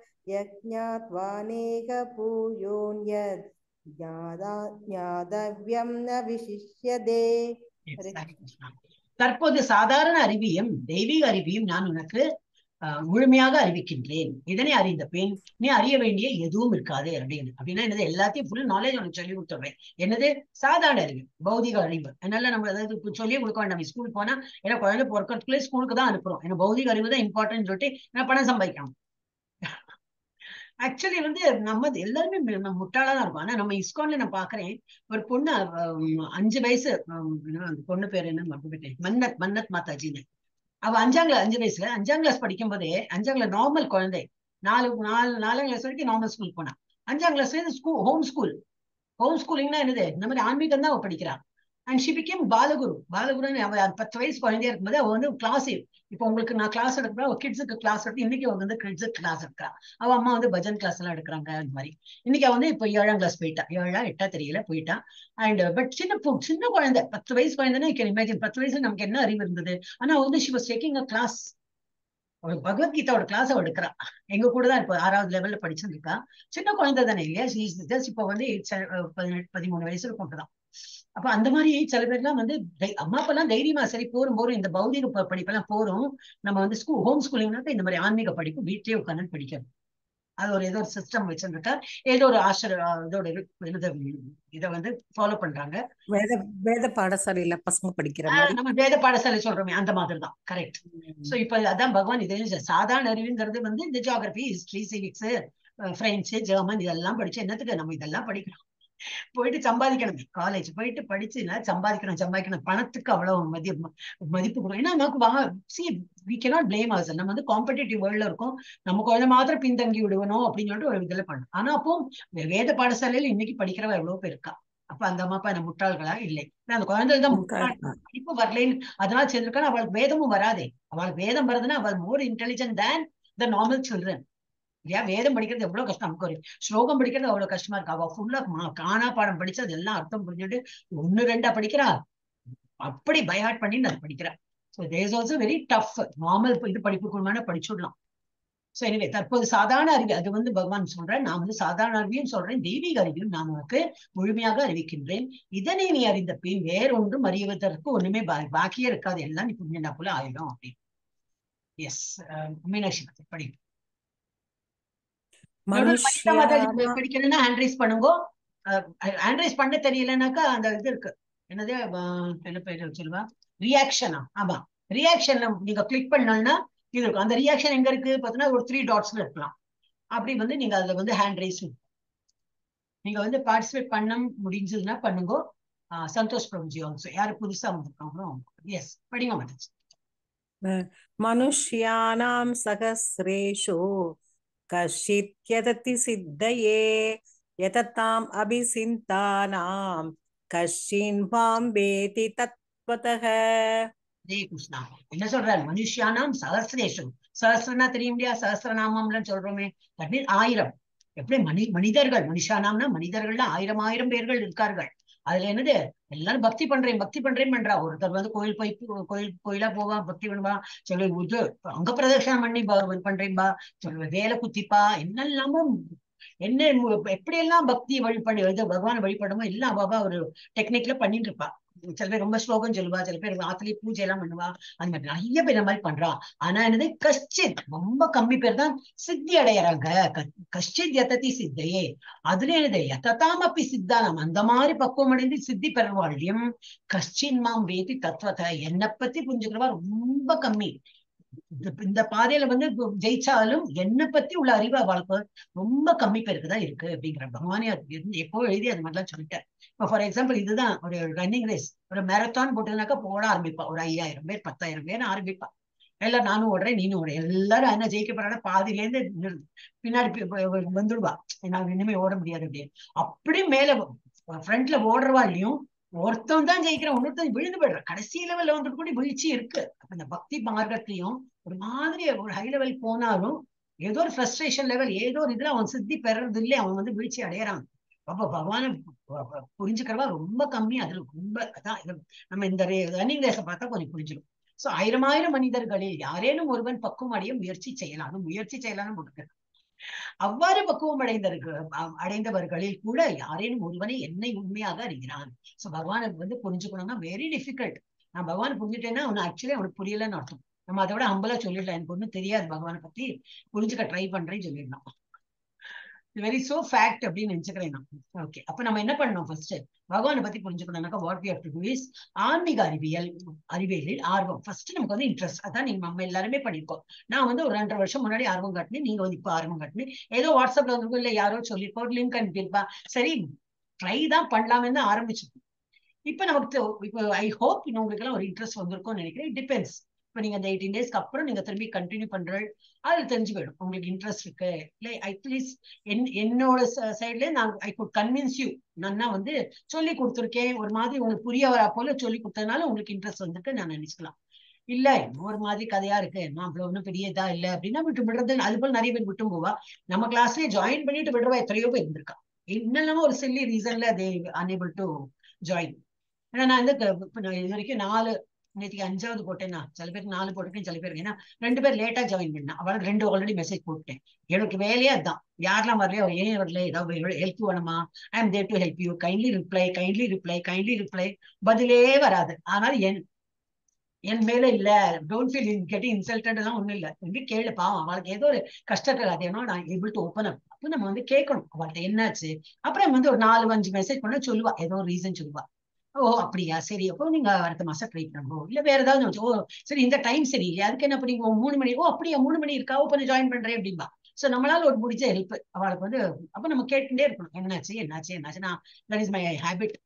யஜ்ஞாத்வானேக பூயோன்யத் ஞாதா ஞாதவ்யம் ந விசிஷ்யதே Yes, ஹரே Hare Krishna. தற்போது சாதாரண அறிவியும் தெய்வீக அறிவியும் நான் உனக்கு ஆஹ், முழுமையாக அறிவிக்கின்றேன் இதனை அறிந்த பின் நீ அறிய வேண்டிய எதுவும் இருக்காது அப்படின்னு அப்படின்னா என்னது எல்லாத்தையும் ஃபுல் நாலேஜ் உனக்கு சொல்லி கொடுத்துருவேன் என்னது சாதாரண அறிவு பௌதிக அறிவு அதனால நம்ம அதாவது இப்ப சொல்லியே கொடுக்க வேண்டாம் ஸ்கூல் போனா ஏன்னா குழந்தை பிறக்கிறதுக்குள்ளே ஸ்கூலுக்கு தான் அனுப்புறோம் ஏன்னா பௌதிக அறிவு தான் இம்பார்ட்டன்ட் சொல்லிட்டு நான் பணம் சம்பாதிக்கணும் ஆக்சுவலி வந்து நம்ம எல்லாருமே மு- நம்ம முட்டாளா தான் இருக்கும் ஆனா நம்ம இஸ்கான்ல நான் பாக்குறேன் ஒரு பொண்ணு அஹ், அஞ்சு வயசு அஹ், என்ன அந்த பொண்ணு பேர் என்ன மறந்துவிட்டேன் மன்னத் மன்னத் மாதாஜின்னு அவ அஞ்சாம் கிளாஸ் அஞ்சு வயசுல அஞ்சாம் கிளாஸ் படிக்கும் போதே அஞ்சாம் கிளாஸ் நார்மல் குழந்தை நாலு நாலு நாலாம் கிளாஸ் வரைக்கும் நார்மல் ஸ்கூல் போனா அஞ்சாம் கிளாஸ்ல ஸ்கூல் ஹோம் ஸ்கூல் ஹோம் ஸ்கூலிங்னா என்னது இந்த மாதிரி ஆன்மீகம் தான் அவ படிக்கிறா அண்ட் ஷி பிகேம் பாலகுரு பாலகுருன்னு அவ பத்து வயசு குழந்தையா இருக்கும்போது அவ வந்து கிளாஸ் இப்போ உங்களுக்கு நான் கிளாஸ் எடுக்கிறேன் கிட்ஸுக்கு கிளாஸ் எடுத்து இன்னைக்கு அவங்க வந்து கிட்ஸுக்கு கிளாஸ் எடுக்கிறா அவ அம்மா வந்து பஜன் கிளாஸ் எல்லாம் எடுக்கிறாங்க அந்த மாதிரி இன்னைக்கு அவ வந்து இப்போ ஏழாம் கிளாஸ் போயிட்டா ஏழா எட்டா தெரியல போயிட்டா அண்ட் பட் சின்ன பொ- சின்ன குழந்தை பத்து வயசு குழந்தைன்னா கேன் இமேஜின் பத்து வயசுல நமக்கு என்ன அறிவு இருந்தது ஆனா அவ வந்து she was taking a class அவள் பகவத்கீதாவோட கிளாஸ் அவ எடுக்கிறா எங்க கூட தான் இப்போ ஆறாவது லெவல்ல படிச்சுட்டு இருக்கா சின்ன குழந்தை தானே இல்லையா ஜஸ்ட் இப்போ வந்து eight, seven, அஹ் பதினெட்டு பதிமூணு வயசு இருக்கும் அப்பதான் அப்ப அந்த மாதிரி சில பேர்லாம் வந்து தை- அம்மா அப்பா எல்லாம் தைரியமா சரி போரும் போரும் இந்த பௌதிக ப- படிப்பெல்லாம் போரும் நம்ம வந்து ஸ்கூல் ஹோம் ஸ்கூலிங்னாக்க இந்த மாதிரி ஆன்மீக படிப்பு வீட்லயே உட்காந்து படிக்கணும் அது ஒரு ஏதோ ஒரு சிஸ்டம் வச்சிருக்கா ஏதோ ஒரு ஆசிரியர் இதோட இது இது இதை வந்து ஃபாலோ பண்றாங்க வேத வேத பாடசாலையில பசங்க படிக்கிற ஆஹ் மாதிரி நம்ம வேத பாடசாலை சொல்றோமே அந்த மாதிரி தான் கரெக்ட் சோ இப்ப அதான் பகவான் இது சாதாரண அறிவுங்கிறது வந்து இந்த geography history civics French German இதெல்லாம் படிச்சு என்னத்துக்கு நம்ம இதெல்லாம் படிக்கிறோம் போயிட்டு சம்பாதிக்கணும் காலேஜ் போயிட்டு படிச்சு நான் சம்பாதிக்கணும் சம்பாதிக்கணும் பணத்துக்கு அவ்வளவு மதிய மதிப்பு கொடுக்கும் ஏன்னா நமக்கு வா சி வி கேனாட் பிளேம் அவர்ஸ் நம்ம வந்து காம்படிட்டிவ் வேர்ல்ட்ல இருக்கோம் நம்ம குழந்தை மாத்திரம் பின்தங்கி விடுவணும் அப்படின்னு சொல்லிட்டு ஒரு இதுல பண்ணணும் ஆனா அப்போ வேத பாடசாலையில இன்னைக்கு படிக்கிறவ எவ்வளவு பேர் இருக்கா அப்ப அந்த அம்மா அப்பா என்ன முட்டாள்களா இல்லை ஏன்னா அந்த குழந்தை தான் முட்டாள் படிப்பு வரலைன்னு அதனால சேர்ந்திருக்கான அவளுக்கு வேதமும் வராதே அவளுக்கு வேதம் வருதுன்னா அவள் more intelligent than the normal children இல்லையா வேதம் படிக்கிறது எவ்வளவு கஷ்டம் நமக்கு ஒரு ஸ்லோகம் படிக்கிறது அவ்வளவு கஷ்டமா இருக்கு அவ ஃபுல்லா காணா பாடம் படிச்சு அது எல்லாம் அர்த்தம் புரிஞ்சுட்டு ஒண்ணு ரெண்டா படிக்கிறா அப்படி பயாட் பண்ணி நான் படிக்கிறேன் so this also very tough normal இது படிப்புக்குள்ளான படிச்சுடலாம் ஸோ எனவே தற்போது சாதாரண அறிவு அது வந்து பகவான் சொல்றேன் நான் வந்து சாதாரண அறிவியும் சொல்றேன் தெய்வீக அறிவியும் நான் உனக்கு முழுமையாக அறிவிக்கின்றேன் இதனை நீ அறிந்த பின் வேறொன்றும் அறிவதற்கு ஒண்ணுமே பா- பாக்கியே இருக்காது எல்லாம் நீ புண்ணியனா போல ஆயிடும் அப்படின்னு எஸ் மீனாட்சி படி மனுஷ்யானா படிக்கணும்னா ஹேண்ட் ரைஸ் பண்ணுங்க ஹேண்ட் ரைஸ் பண்ண தெரியலனாக்கா அந்த இது இருக்கு என்னது அஹ், என்ன பேர் சொல்லுவா ரியாக்ஷனா ஆமா ரியாக்ஷன்ல நீங்க கிளிக் பண்ணோம்னா இது இருக்கும் அந்த ரியாக்ஷன் எங்க இருக்கு பார்த்தீங்கன்னா ஒரு த்ரீ டாட்ஸ்ல இருக்கலாம் அப்படி வந்து நீங்க அதுல வந்து ஹேண்ட் ரைஸ் நீங்க வந்து பார்ட்டிசிபேட் பண்ண முடிஞ்சதுன்னா பண்ணுங்க ஆஹ், சந்தோஷ் பிரபுஜி ஆல்சோ யாரு புதுசா வந்திருக்காங்களோ எஸ் படிங்க மாட்டேன் मनुष्याणां सहस्रेषु कश्चित् यतति सिद्धये यतताम् अभिसिन्तानां कश्चिन् मां वेति तत्त्वतः ஜெய கிருஷ்ணா என்ன சொல்றாரு மனுஷியானாம் சகசிரேஷம் சகசிரனா தெரியும் இல்லையா சகசிரநாமம்லாம் சொல்றோமே தட் மீன் ஆயிரம் எப்படி மனி மனிதர்கள் மனுஷானாம்னா மனிதர்கள்ல ஆயிரம் ஆயிரம் பேர்கள் இருக்கார்கள் அதுல என்னது எல்லாரும் பக்தி பண்றேன் பக்தி பண்றேன் பண்றா ஒருத்தர் வந்து கோயில் போய் பு- கோயில் கோயிலா போவா பக்தி பண்ணுவா சொல்லி இது அங்க பிரதட்சணம் பண்ணி ப- பண்றேன்பா சொல்லி வேலை குத்திப்பா என்னெல்லாமோ என்ன மு- எப்படியெல்லாம் பக்தி வழிபடி இது பகவான் வழிபடமோ எல்லாம் அவ அவ ஒரு டெக்னிக்ல பண்ணிட்டு இருப்பா சில பேர் ரொம்ப ஸ்லோகம் சொல்லுவா சில பேர் ஆத்துலயே பூஜை எல்லாம் பண்ணுவா அந்த மாதிரி நிறைய பேர் இந்த மாதிரி பண்றா ஆனா என்னது கஷ்டித் ரொம்ப கம்மி பேர் தான் சித்தி அடையறாங்க க- கஷ்டித் யததி சித்தையே அதுல என்னது யததாம் அப்பி சித்தானம் அந்த மாதிரி பக்குவம் அடைந்து சித்தி பெறுவாள்யம் கஷ்டின் மாம் வேதி தத்துவத்தை என்னை பத்தி புரிஞ்சுக்கிறவா ரொம்ப கம்மி இந்த இந்த பாதையில வந்து ஜெயிச்சாலும் என்னை பத்தி உள்ள அறிவு அவளுக்கு ரொம்ப கம்மி பேருக்கு தான் இருக்கு அப்படிங்கிற பகவானே அது இருந்து எப்போ எழுதி அது மாதிரிலாம் சொல்லிட்டேன் இப்போ ஃபார் எக்ஸாம்பிள் இதுதான் ஒரு ரன்னிங் ரேஸ் ஒரு மேரத்தான் போட்டதுனாக்கா போட ஆரம்பிப்பா ஒரு ஐயாயிரம் பேர் பத்தாயிரம் பேர் ஆரம்பிப்பா எல்லாம் நானும் ஓடுறேன் நீனும் ஓடுறேன் எல்லாரும் என்ன ஜெயிக்க போறாங்க பாதியில இருந்து நிறு- பின்னாடி பி- பி- பி- வந்துடுவா என்னால இனிமே ஓட முடியாது அப்படின்னு அப்படி மேல ஃப்ரண்ட்ல ஓடுறவாள்லையும் ஒருத்தன் தான் ஜெயிக்கிறான் இன்னொருத்தன் விழுந்து போயிடுறான் கடைசி லெவல்ல வந்துட்டு கூட வீழ்ச்சி இருக்கு அப்ப இந்த பக்தி மார்க்கத்திலையும் ஒரு மாதிரி ஒரு ஹை லெவல் போனாலும் ஏதோ ஒரு ஃப்ரஸ்ட்ரேஷன் லெவல் ஏதோ ஒரு இதுல அவன் சித்தி பெறது இல்லை அவன் வந்து வீழ்ச்சி அடையறான் அப்ப பகவான ப- ப- புரிஞ்சுக்கிறவா ரொம்ப கம்மி அதுல ரொம்ப அதான் இது நம்ம இந்த ரன்னிங் ரேஸை பார்த்தா கொஞ்சம் புரிஞ்சிடும் சோ ஆயிரம் ஆயிரம் மனிதர்களில் யாரேனும் ஒருவன் பக்குவம் அடைய முயற்சி செய்யலாம் அது முயற்சி செய்யலாம்னு போட்டுக்க அவ்வாறு பக்குவம் அடைந்தவர்கள் அடைந்தவர்களில் கூட யாரேனும் ஒருவனை என்னை உண்மையாக அறிகிறான் சோ பகவானை வந்து புரிஞ்சுக்கணும்னா வெரி டிஃபிகல்ட் நான் பகவானை புரிஞ்சுட்டேன்னா அவன் ஆக்சுவலி அவனுக்கு புரியலன்னு அர்த்தம் நம்ம அதை விட ஹம்பலா சொல்லிடலாம் எனக்கு ஒண்ணும் தெரியாது பகவானை பத்தி புரிஞ்சுக்க ட்ரை பண்றேன்னு சொல்லிடலாம் வெரி சோ ஃபேக்ட் அப்படின்னு நினைச்சுக்கிறேன் நான் ஓகே அப்ப நம்ம என்ன பண்ணணும் ஃபர்ஸ்ட் பகவானை பத்தி புரிஞ்சுக்கணும்னாக்கா what we have to do is ஆன்மீக அறிவியல் அறிவியலில் ஆர்வம் ஃபர்ஸ்ட் நமக்கு வந்து இன்ட்ரெஸ்ட் அதான் நீங்க நம்ம எல்லாருமே பண்ணிருக்கோம் நான் வந்து ஒரு ரெண்டரை வருஷம் முன்னாடி ஆர்வம் காட்டினேன் நீங்க வந்து இப்ப ஆர்வம் காட்டினேன் ஏதோ வாட்ஸ்அப்ல வந்து இல்ல யாரோ சொல்லிருக்கோம் ஒரு லிங்க் அனுப்பியிருப்பா சரி ட்ரை தான் பண்ணலாமே தான் ஆரம்பிச்சிருக்கோம் இப்ப நமக்கு இப்போ ஐ ஹோப் உங்களுக்கு எல்லாம் ஒரு இன்ட்ரெஸ்ட் வந்திருக்கும்னு நினைக்கிறேன் இட் டிபெண்ட்ஸ் இப்போ நீங்க அந்த எயிட்டீன் டேஸ்க்கு அப்புறம் நீங்க திரும்பி கண்டினியூ பண்றது அதுல தெரிஞ்சு போயிடும் உங்களுக்கு இன்ட்ரெஸ்ட் இருக்கு இல்லை அட்லீஸ்ட் என் என்னோட சைட்ல நான் ஐ குட் கன்வின்ஸ் யூ நான் வந்து சொல்லி கொடுத்துருக்கேன் ஒரு மாதிரி உங்களுக்கு புரிய வரா போல சொல்லி கொடுத்ததுனால உங்களுக்கு இன்ட்ரெஸ்ட் வந்துட்டு நான் நினைச்சுக்கலாம் இல்ல ஒரு மாதிரி கதையா இருக்கு நான் அவ்வளவு ஒன்றும் பெரிய இதா இல்ல அப்படின்னா விட்டு விடுறது அது போல நிறைய பேர் விட்டும் போவா நம்ம கிளாஸ்லயே ஜாயின் பண்ணிட்டு விடுறவா எத்தனையோ பேர் இருந்திருக்கா இன்னும் ஒரு சில்லி ரீசன்ல தே அன்ஏபிள் டு ஜாயின் ஏன்னா நான் வந்து இது வரைக்கும் நாலு நேற்றுக்கு அஞ்சாவது போட்டேன்னா சில பேருக்கு நாலு போட்டிருக்கேன் சில பேருக்கு ஏன்னா ரெண்டு பேர் லேட்டா ஜாயின் பண்ணேன் அவளுக்கு ரெண்டு ஆல்ரெடி மெசேஜ் போட்டேன் எனக்கு வேலையே அதுதான் யாரெல்லாம் வரலையோ ஏன் வரல ஏதாவது ஹெல்ப் வேணுமா I am there to help you kindly reply kindly reply kindly reply பதிலே வராது ஆனால் என் என் மேல இல்ல don't feel in getting insulted எல்லாம் ஒண்ணும் இல்ல எங்க கேளு பாவம் அவளுக்கு ஏதோ ஒரு கஷ்டத்தை அதேனோ நான் ஏபிள் டு ஓப்பன் அப் அப்போ நம்ம வந்து கேட்கணும் அவள்கிட்ட என்னாச்சு அப்புறம் வந்து ஒரு நாலு அஞ்சு மெசேஜ் பண்ண சொல்லுவா ஏதோ ஒரு ரீசன் சொல்லுவா ஓ அப்படியா சரி அப்போ நீங்க அடுத்த மாசம் ட்ரை பண்ணுவோம் இல்ல வேற ஏதாவது ஓ சரி இந்த டைம் சரி இல்லையா அதுக்கு என்ன பண்ணி மூணு மணி ஓ அப்படியா மூணு மணி இருக்கா ஓ கொஞ்சம் ஜாயின் பண்றேன் அப்படின்பா சோ நம்மளால ஒரு முடிச்ச ஹெல்ப் அவளுக்கு வந்து அப்ப நம்ம கேட்டுட்டே இருக்கணும் என்னாச்சு என்னாச்சு என்னாச்சு நான் தட் இஸ் மை ஹேபிட்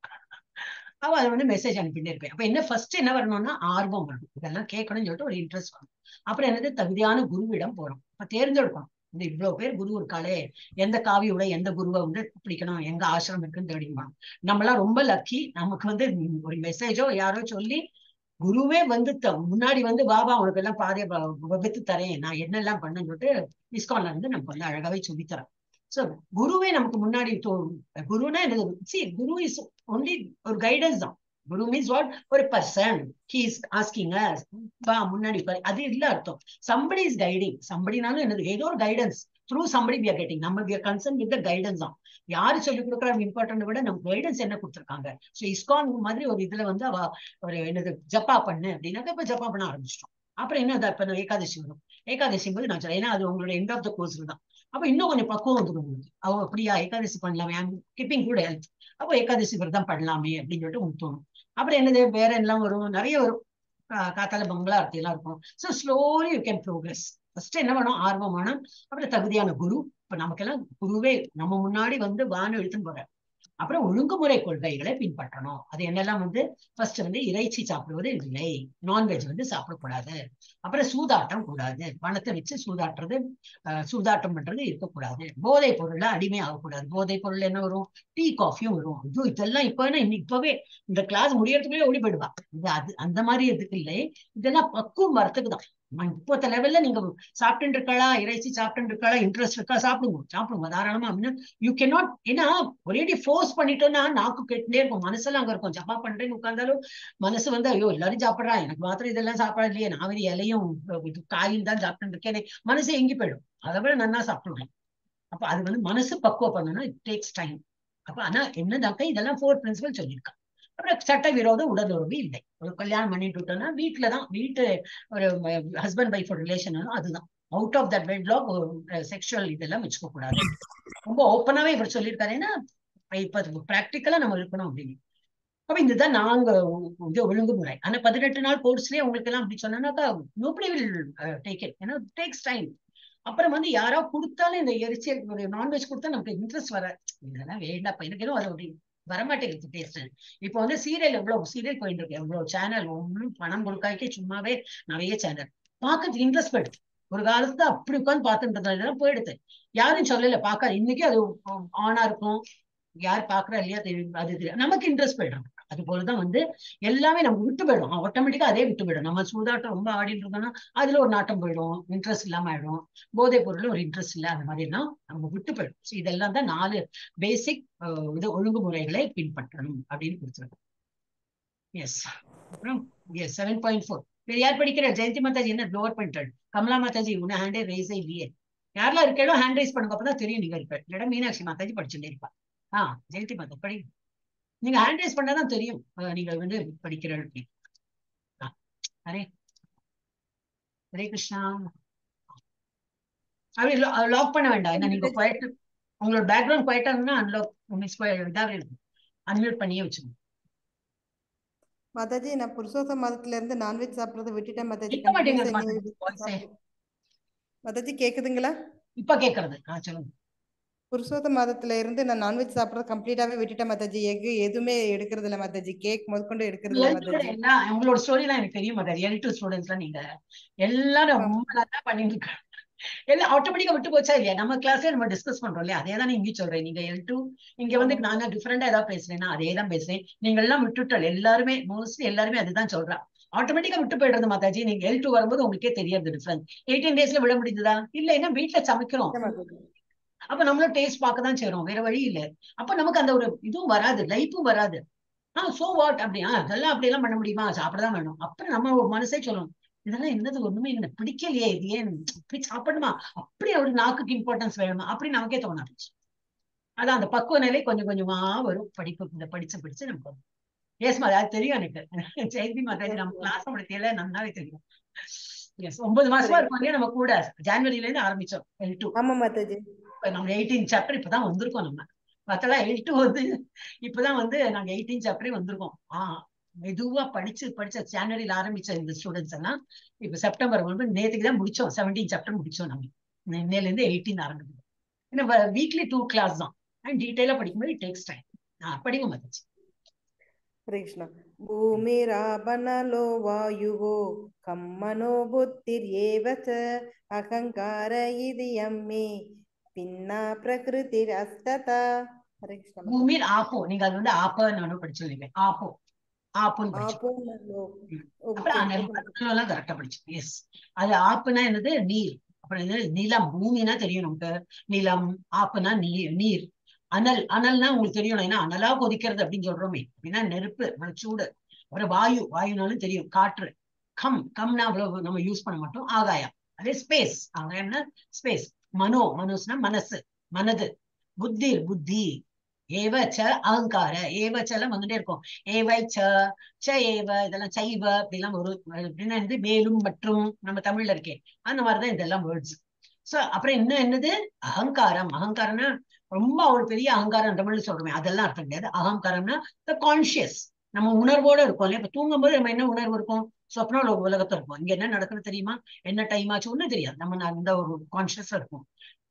அவ அதை வந்து மெசேஜ் அனுப்பிட்டே இருப்பேன் அப்ப என்ன ஃபர்ஸ்ட் என்ன வரணும்னா ஆர்வம் வரணும் இதெல்லாம் கேட்கணும்னு சொல்லிட்டு ஒரு இன்ட்ரெஸ்ட் வரும் அப்புறம் என்னது தகுதியான குருவிடம் போறோம் இப்ப தேர்ந்தெடுக்கணும் இந்த இவ்வளவு பேர் குரு இருக்காளே எந்த காவியோட எந்த குருவை வந்து பிடிக்கணும் எங்க ஆசிரமம் இருக்குன்னு தேடிக்கணும் நம்மளாம் ரொம்ப லக்கி நமக்கு வந்து ஒரு மெசேஜோ யாரோ சொல்லி குருவே வந்து முன்னாடி வந்து பாபா உனக்கு எல்லாம் பாதைய வித்து தரேன் நான் என்னெல்லாம் பண்ணேன்னு சொல்லிட்டு இஸ்கான்ல இருந்து நமக்கு வந்து அழகாவே சொல்லித்தரேன் சோ குருவே நமக்கு முன்னாடி குருனா என்னது சி குரு இஸ் ஒன்லி ஒரு கைடன்ஸ் தான் குரு மீன்ஸ் வாட் ஒரு பர்சன் ஹி இஸ் ஆஸ்கிங் வா முன்னாடி அது இல்ல அர்த்தம் சம்படி இஸ் கைடிங் சம்படினாலும் என்னது ஏதோ ஒரு guidance through somebody we are getting நம்ம we are concern with guidance தான் யாரு சொல்லி கொடுக்குற இம்பார்ட்டன்ட் விட நம்ம கைடன்ஸ் என்ன கொடுத்துருக்காங்க ஸோ இஸ்கான் மாதிரி ஒரு இதுல வந்து அவ ஒரு என்னது ஜப்பா பண்ணு அப்படின்னாக்க இப்ப ஜப்பா பண்ண ஆரம்பிச்சிட்டோம் அப்புறம் என்ன இப்ப ஏகாதசி வரும் ஏகாதசி போது நான் சொல்றேன் ஏன்னா அது உங்களோட எண்ட் ஆஃப் த கோர்ஸ் தான் அப்ப இன்னும் கொஞ்சம் பக்குவம் வந்துடும் உங்களுக்கு அவ அப்படியா ஏகாதசி பண்ணலாமே கிப்பிங் கூட ஹெல்ப் அப்போ ஏகாதசி விரதம் பண்ணலாமே அப்படின்னு சொல்லிட்டு உங்களுக்கு தோணும் அப்புறம் என்னது வேற எல்லாம் வரும் நிறைய வரும் காத்தால பங்களா அர்த்தி எல்லாம் இருக்கும் so slowly you can progress first என்ன வேணும் ஆர்வம் வேணும் அப்புறம் தகுதியான குரு இப்ப நமக்கெல்லாம் குருவே நம்ம முன்னாடி வந்து வானம் எடுத்துன்னு போற அப்புறம் ஒழுங்குமுறை கொள்கைகளை பின்பற்றணும் அது என்னெல்லாம் வந்து ஃபர்ஸ்ட் வந்து இறைச்சி சாப்பிடுவது இல்லை நான்வெஜ் வந்து சாப்பிடக்கூடாது அப்புறம் சூதாட்டம் கூடாது பணத்தை வச்சு சூதாட்டுறது சூதாட்டம் பண்றது இருக்கக்கூடாது போதை பொருள்ல அடிமை ஆகக்கூடாது போதை பொருள் என்ன வரும் டீ காஃபியும் வரும் இது இதெல்லாம் இப்ப இப்பவே இந்த கிளாஸ் முடியறதுக்குள்ளே ஓடி போயிடுவா இது அது அந்த மாதிரி எதுக்கு இல்லை இதெல்லாம் பக்குவம் வரத்துக்கு தான் இப்போத்த லெவல்ல நீங்க சாப்பிட்டு இருக்காளா இறைச்சி சாப்பிட்டு இருக்காளா இன்ட்ரெஸ்ட் இருக்கா சாப்பிடுங்க சாப்பிடுங்க தாராளமா அப்படின்னா யூ கே நாட் ஏன்னா ஒரேடி ஃபோர்ஸ் பண்ணிட்டோம்னா நாக்கு கேட்டுட்டே இருக்கும் மனசெல்லாம் அங்க இருக்கும் ஜப்பா பண்றேன்னு உட்கார்ந்தாலும் மனசு வந்து ஐயோ எல்லாரும் சாப்பிடுறா எனக்கு மாத்திரம் இதெல்லாம் சாப்பிடா இல்லையே நான் வெறும் இலையும் காயும் தான் சாப்பிட்டு இருக்கேனே மனசு எங்கி போயிடும் அதை விட நல்லா சாப்பிடுவேன் அப்ப அது வந்து மனசு பக்குவம் பண்ணணும்னா இட் டேக்ஸ் டைம் அப்ப ஆனா என்னதாக்க இதெல்லாம் ஃபோர் பிரின்சிபல் சொல்லியிருக்கான் அப்புறம் சட்ட விரோத உடல் உறவு இல்லை ஒரு கல்யாணம் பண்ணிட்டு விட்டோம்னா வீட்டுலதான் வீட்டு ஒரு ஹஸ்பண்ட் ஒய்ஃப் ரிலேஷன் அதுதான் out of that wedlock sexual இதெல்லாம் வச்சுக்க கூடாது ரொம்ப ஓப்பனாவே இவர் சொல்லியிருக்காரு ஏன்னா இப்ப பிராக்டிக்கலா நம்ம இருக்கணும் அப்படின்னு அப்ப இதுதான் நாங்க இது ஒழுங்குமுறை ஆனா பதினெட்டு நாள் கோர்ஸ்லயே உங்களுக்கு எல்லாம் அப்படி சொன்னாக்கா நோபடி வில் டேக் இட் ஏன்னா டேக்ஸ் டைம் அப்புறம் வந்து யாரோ கொடுத்தாலும் இந்த எரிச்சல் ஒரு நான்வெஜ் கொடுத்தா நமக்கு இன்ட்ரெஸ்ட் வர இதெல்லாம் வேண்டாம் எனக்கு எதுவும் அது அப்படி வரமாட்டேங்குது டேஸ்ட் இப்போ வந்து சீரியல் எவ்வளவு சீரியல் போயிட்டு இருக்கு எவ்வளவு சேனல் ஒன்றும் பணம் கொடுக்காக்கே சும்மாவே நிறைய சேனல் பார்க்கறதுக்கு இன்ட்ரெஸ்ட் போயிடுது ஒரு காலத்துல அப்படி உட்காந்து பார்த்துட்டு இதெல்லாம் போயிடுது யாரும் சொல்லல பார்க்க இன்னைக்கு அது ஆனா இருக்கும் யார் பாக்குறா இல்லையா தெரியும் அது தெரியும் நமக்கு இன்ட்ரெஸ்ட் போயிடும் அது போலதான் வந்து எல்லாமே நமக்கு விட்டு போயிடும் ஆட்டோமேட்டிக்கா அதே விட்டு போயிடும் நம்ம சூதாட்டம் ரொம்ப ஆடிட்டு இருக்கோம்னா அதுல ஒரு நாட்டம் போயிடும் இன்ட்ரெஸ்ட் இல்லாம ஆயிடும் போதை பொருள் ஒரு இன்ட்ரெஸ்ட் இல்ல அந்த மாதிரி எல்லாம் நம்ம விட்டு போயிடும் ஸோ இதெல்லாம் தான் நாலு பேசிக் இது ஒழுங்குமுறைகளை பின்பற்றணும் அப்படின்னு கொடுத்துருக்கோம் எஸ் அப்புறம் எஸ் செவன் பாயிண்ட் ஃபோர் வேற யார் படிக்கிற ஜெயந்தி மாதாஜி என்ன லோவர் பண்ணிட்டாள் கமலா மாதாஜி உன்ன ஹேண்டே ரைஸே இல்லையே யாரெல்லாம் இருக்கோ ஹேண்ட் ரைஸ் பண்ணுங்க அப்பதான் தெரியும் நீங்க இருப்ப இல்லடா மீனாட்சி மாதாஜி படிச்சுட்டே இருப்பா ஆ ஜெயந்தி மாதா படி நீங்க ஹேண்ட் ரைஸ் பண்ணாதான் தெரியும் அஹ் நீங்க வந்து படிக்கிற ஹரே ஹரே கிருஷ்ணா அப்படி லாக் பண்ண வேண்டாம் ஏன்னா நீங்க குவைட் உங்களோட பேக்ரவுண்ட் குவைட்டா இருந்தா அன்லாக் மிஸ் இதாவே இருக்கும் அன்மியூட் பண்ணியே வச்சுக்கோங்க மாதாஜி நான் புருஷோத்த மதத்துல இருந்து நான்வெஜ் சாப்பிடறத விட்டுட்டேன் மாதாஜி கேட்க மாட்டேங்குது continuous ஆ மாதாஜி, இனிமே voice ஏ. சாப்பிடு- மாதாஜி கேக்குதுங்களா இப்ப கேக்குறது ஆ சொல்லுங்க புருஷோத்த மதத்துல இருந்து நான் நான்வெஜ் சாப்பிடறத கம்ப்ளீட்டாவே விட்டுட்டேன் மாதாஜி எக் எதுவுமே எடுக்கிறது இல்ல மாதாஜி கேக் முதற்கொண்டு எடுக்கிறது இல்ல L2 ல மாதாஜி எல்லாம் உங்களோட ஸ்டோரி எல்லாம் எனக்கு தெரியும் மாதாஜி எல் டூ ஸ்டூடெண்ட்ஸ்லாம் நீங்க எல்லாரும் ரொம்ப நல்லா பண்ணிட்டு இருக்காங்க எல்லாம் ஆட்டோமேட்டிக்கா விட்டு போச்சா இல்லையா நம்ம கிளாஸ்ல நம்ம டிஸ்கஸ் பண்றோம் இல்லையா அதே தான் இங்க சொல்றேன் நீங்க எல் டூ இங்க வந்து ஆமா. நானா டிஃபரெண்டா ஏதாவது பேசுறேன்னா அதே தான் பேசுறேன் நீங்க எல்லாம் விட்டுட்டல் எல்லாருமே மோஸ்ட்லி எல்லாருமே அதுதான் சொல்றா ஆட்டோமேட்டிக்கா விட்டு போயிடுறது மாதாஜி நீங்க எல் டூ வரும்போது உங்களுக்கே தெரியாது டிஃபரன்ஸ் எயிட்டீன் டேஸ்ல விட முடியுதா இல்ல ஏன்னா வீட்டுல சமைக்கிறோம் இல்ல மாதாஜி அப்ப நம்மளும் டேஸ்ட் பார்க்க தான் செய்றோம் வேற வழி இல்ல அப்ப நமக்கு அந்த ஒரு இதுவும் வராது லைஃபும் வராது ஆஹ் சோ வாட் அப்படியா அதெல்லாம் அப்படி எல்லாம் பண்ண முடியுமா சாப்பிடதான் வேணும் அப்புறம் நம்ம ஒரு மனசே சொல்லணும் இதெல்லாம் என்னது ஒண்ணுமே எனக்கு பிடிக்கலையே இது ஏன் இப்படி சாப்பிடணுமா அப்படி ஒரு நாக்குக்கு இம்பார்ட்டன்ஸ் வேணுமா அப்படி நமக்கே தோண ஆரம்பிச்சு அதான் அந்த பக்குவ நிலை கொஞ்சம் கொஞ்சமா வரும் படிப்பு இந்த படிச்சு படிச்சு நமக்கு வரும் எஸ் மாதா அது தெரியும் எனக்கு ஜெயந்தி மாதாஜி நம்ம கிளாஸ் முடியல நல்லாவே தெரியும் எஸ் ஒன்பது மாசமா இருக்கும் இல்லையா நம்ம கூட ஜான்வரில இருந்து ஆரம்பிச்சோம் எல் டூ ஆமா மாதாஜி இப்ப நம்ம எயிட்டீன் சாப்டர் இப்பதான் வந்திருக்கோம் நம்ம மத்தெல்லாம் எல் டூ வந்து இப்பதான் வந்து நாங்க எயிட்டீன் சாப்டரே வந்திருக்கோம் ஆஹ் மெதுவா படிச்சு படிச்ச ஜனவரியில ஆரம்பிச்ச இந்த ஸ்டூடெண்ட்ஸ் எல்லாம் இப்ப செப்டம்பர் வந்து நேத்துக்கு தான் முடிச்சோம் செவன்டீன் சாப்டர் முடிச்சோம் நம்ம இன்னையில இருந்து எயிட்டீன் ஆரம்பிக்கும் ஏன்னா வீக்லி டூ கிளாஸ் தான் அண்ட் டீட்டெயிலா படிக்கும்போது இட் டேக்ஸ் டைம் படிக்க மாட்டாச்சு हरे कृष्ण भूमिरापनलो वायुः कं मनो बुद्धिर्येव च अहङ्कार इति यं मे भिन्ना प्रकृतिरस्तता हरे कृष्ण பூமியில் ஆப்போ நீங்க அது வந்து ஆப்பன்னு படிச்சிருந்தீங்க ஆப்போ ஆப்போன்னு படிச்சு आपो नलो அப்புறம் ओके அந்த எல்லாம் கரெக்டா படிச்சு எஸ் அது ஆப்புனா என்னது நீர் அப்புறம் இது நிலம் பூமினா தெரியும் நமக்கு நிலம் ஆப்புனா நீர் நீர் அனல் அனல்னா உங்களுக்கு தெரியணும் ஏன்னா அனலா கொதிக்கிறது அப்படின்னு சொல்றோமே அப்படின்னா நெருப்பு அப்புறம் சூடு அப்புறம் வாயு வாயுனாலும் தெரியும் காற்று கம் கம்னா அவ்வளவு நம்ம யூஸ் பண்ண மாட்டோம் ஆகாயம் அதே ஸ்பேஸ் ஆகாயம்னா ஸ்பேஸ் மனோ மனோஸ்னா மனசு மனது புத்தி புத்தி ஏவ ச அகங்கார ஏவ சலம் வந்துட்டே இருக்கும் ஏவை ச ச ஏவ இதெல்லாம் சைவ அப்படிலாம் ஒரு அப்படின்னா என்னது மேலும் மற்றும் நம்ம தமிழ்ல இருக்கே அந்த மாதிரிதான் இதெல்லாம் வேர்ட்ஸ் சோ அப்புறம் இன்னும் என்னது அகங்காரம் அகங்காரம்னா ரொம்ப ஒரு பெரிய அகங்காரம் தமிழ்ல சொல்றோமே அதெல்லாம் அர்த்தம் கிடையாது அகங்காரம்னா த கான்சியஸ் நம்ம உணர்வோட இருக்கோம் இல்லையா இப்ப தூங்கும்போது நம்ம என்ன உணர்வு இருக்கும் சொப்ன உலகத்துல இருப்போம் இங்க என்ன நடக்குது தெரியுமா என்ன டைம் ஆச்சு ஒண்ணும் தெரியாது நம்ம அந்த ஒரு கான்சியஸா இருக்கும்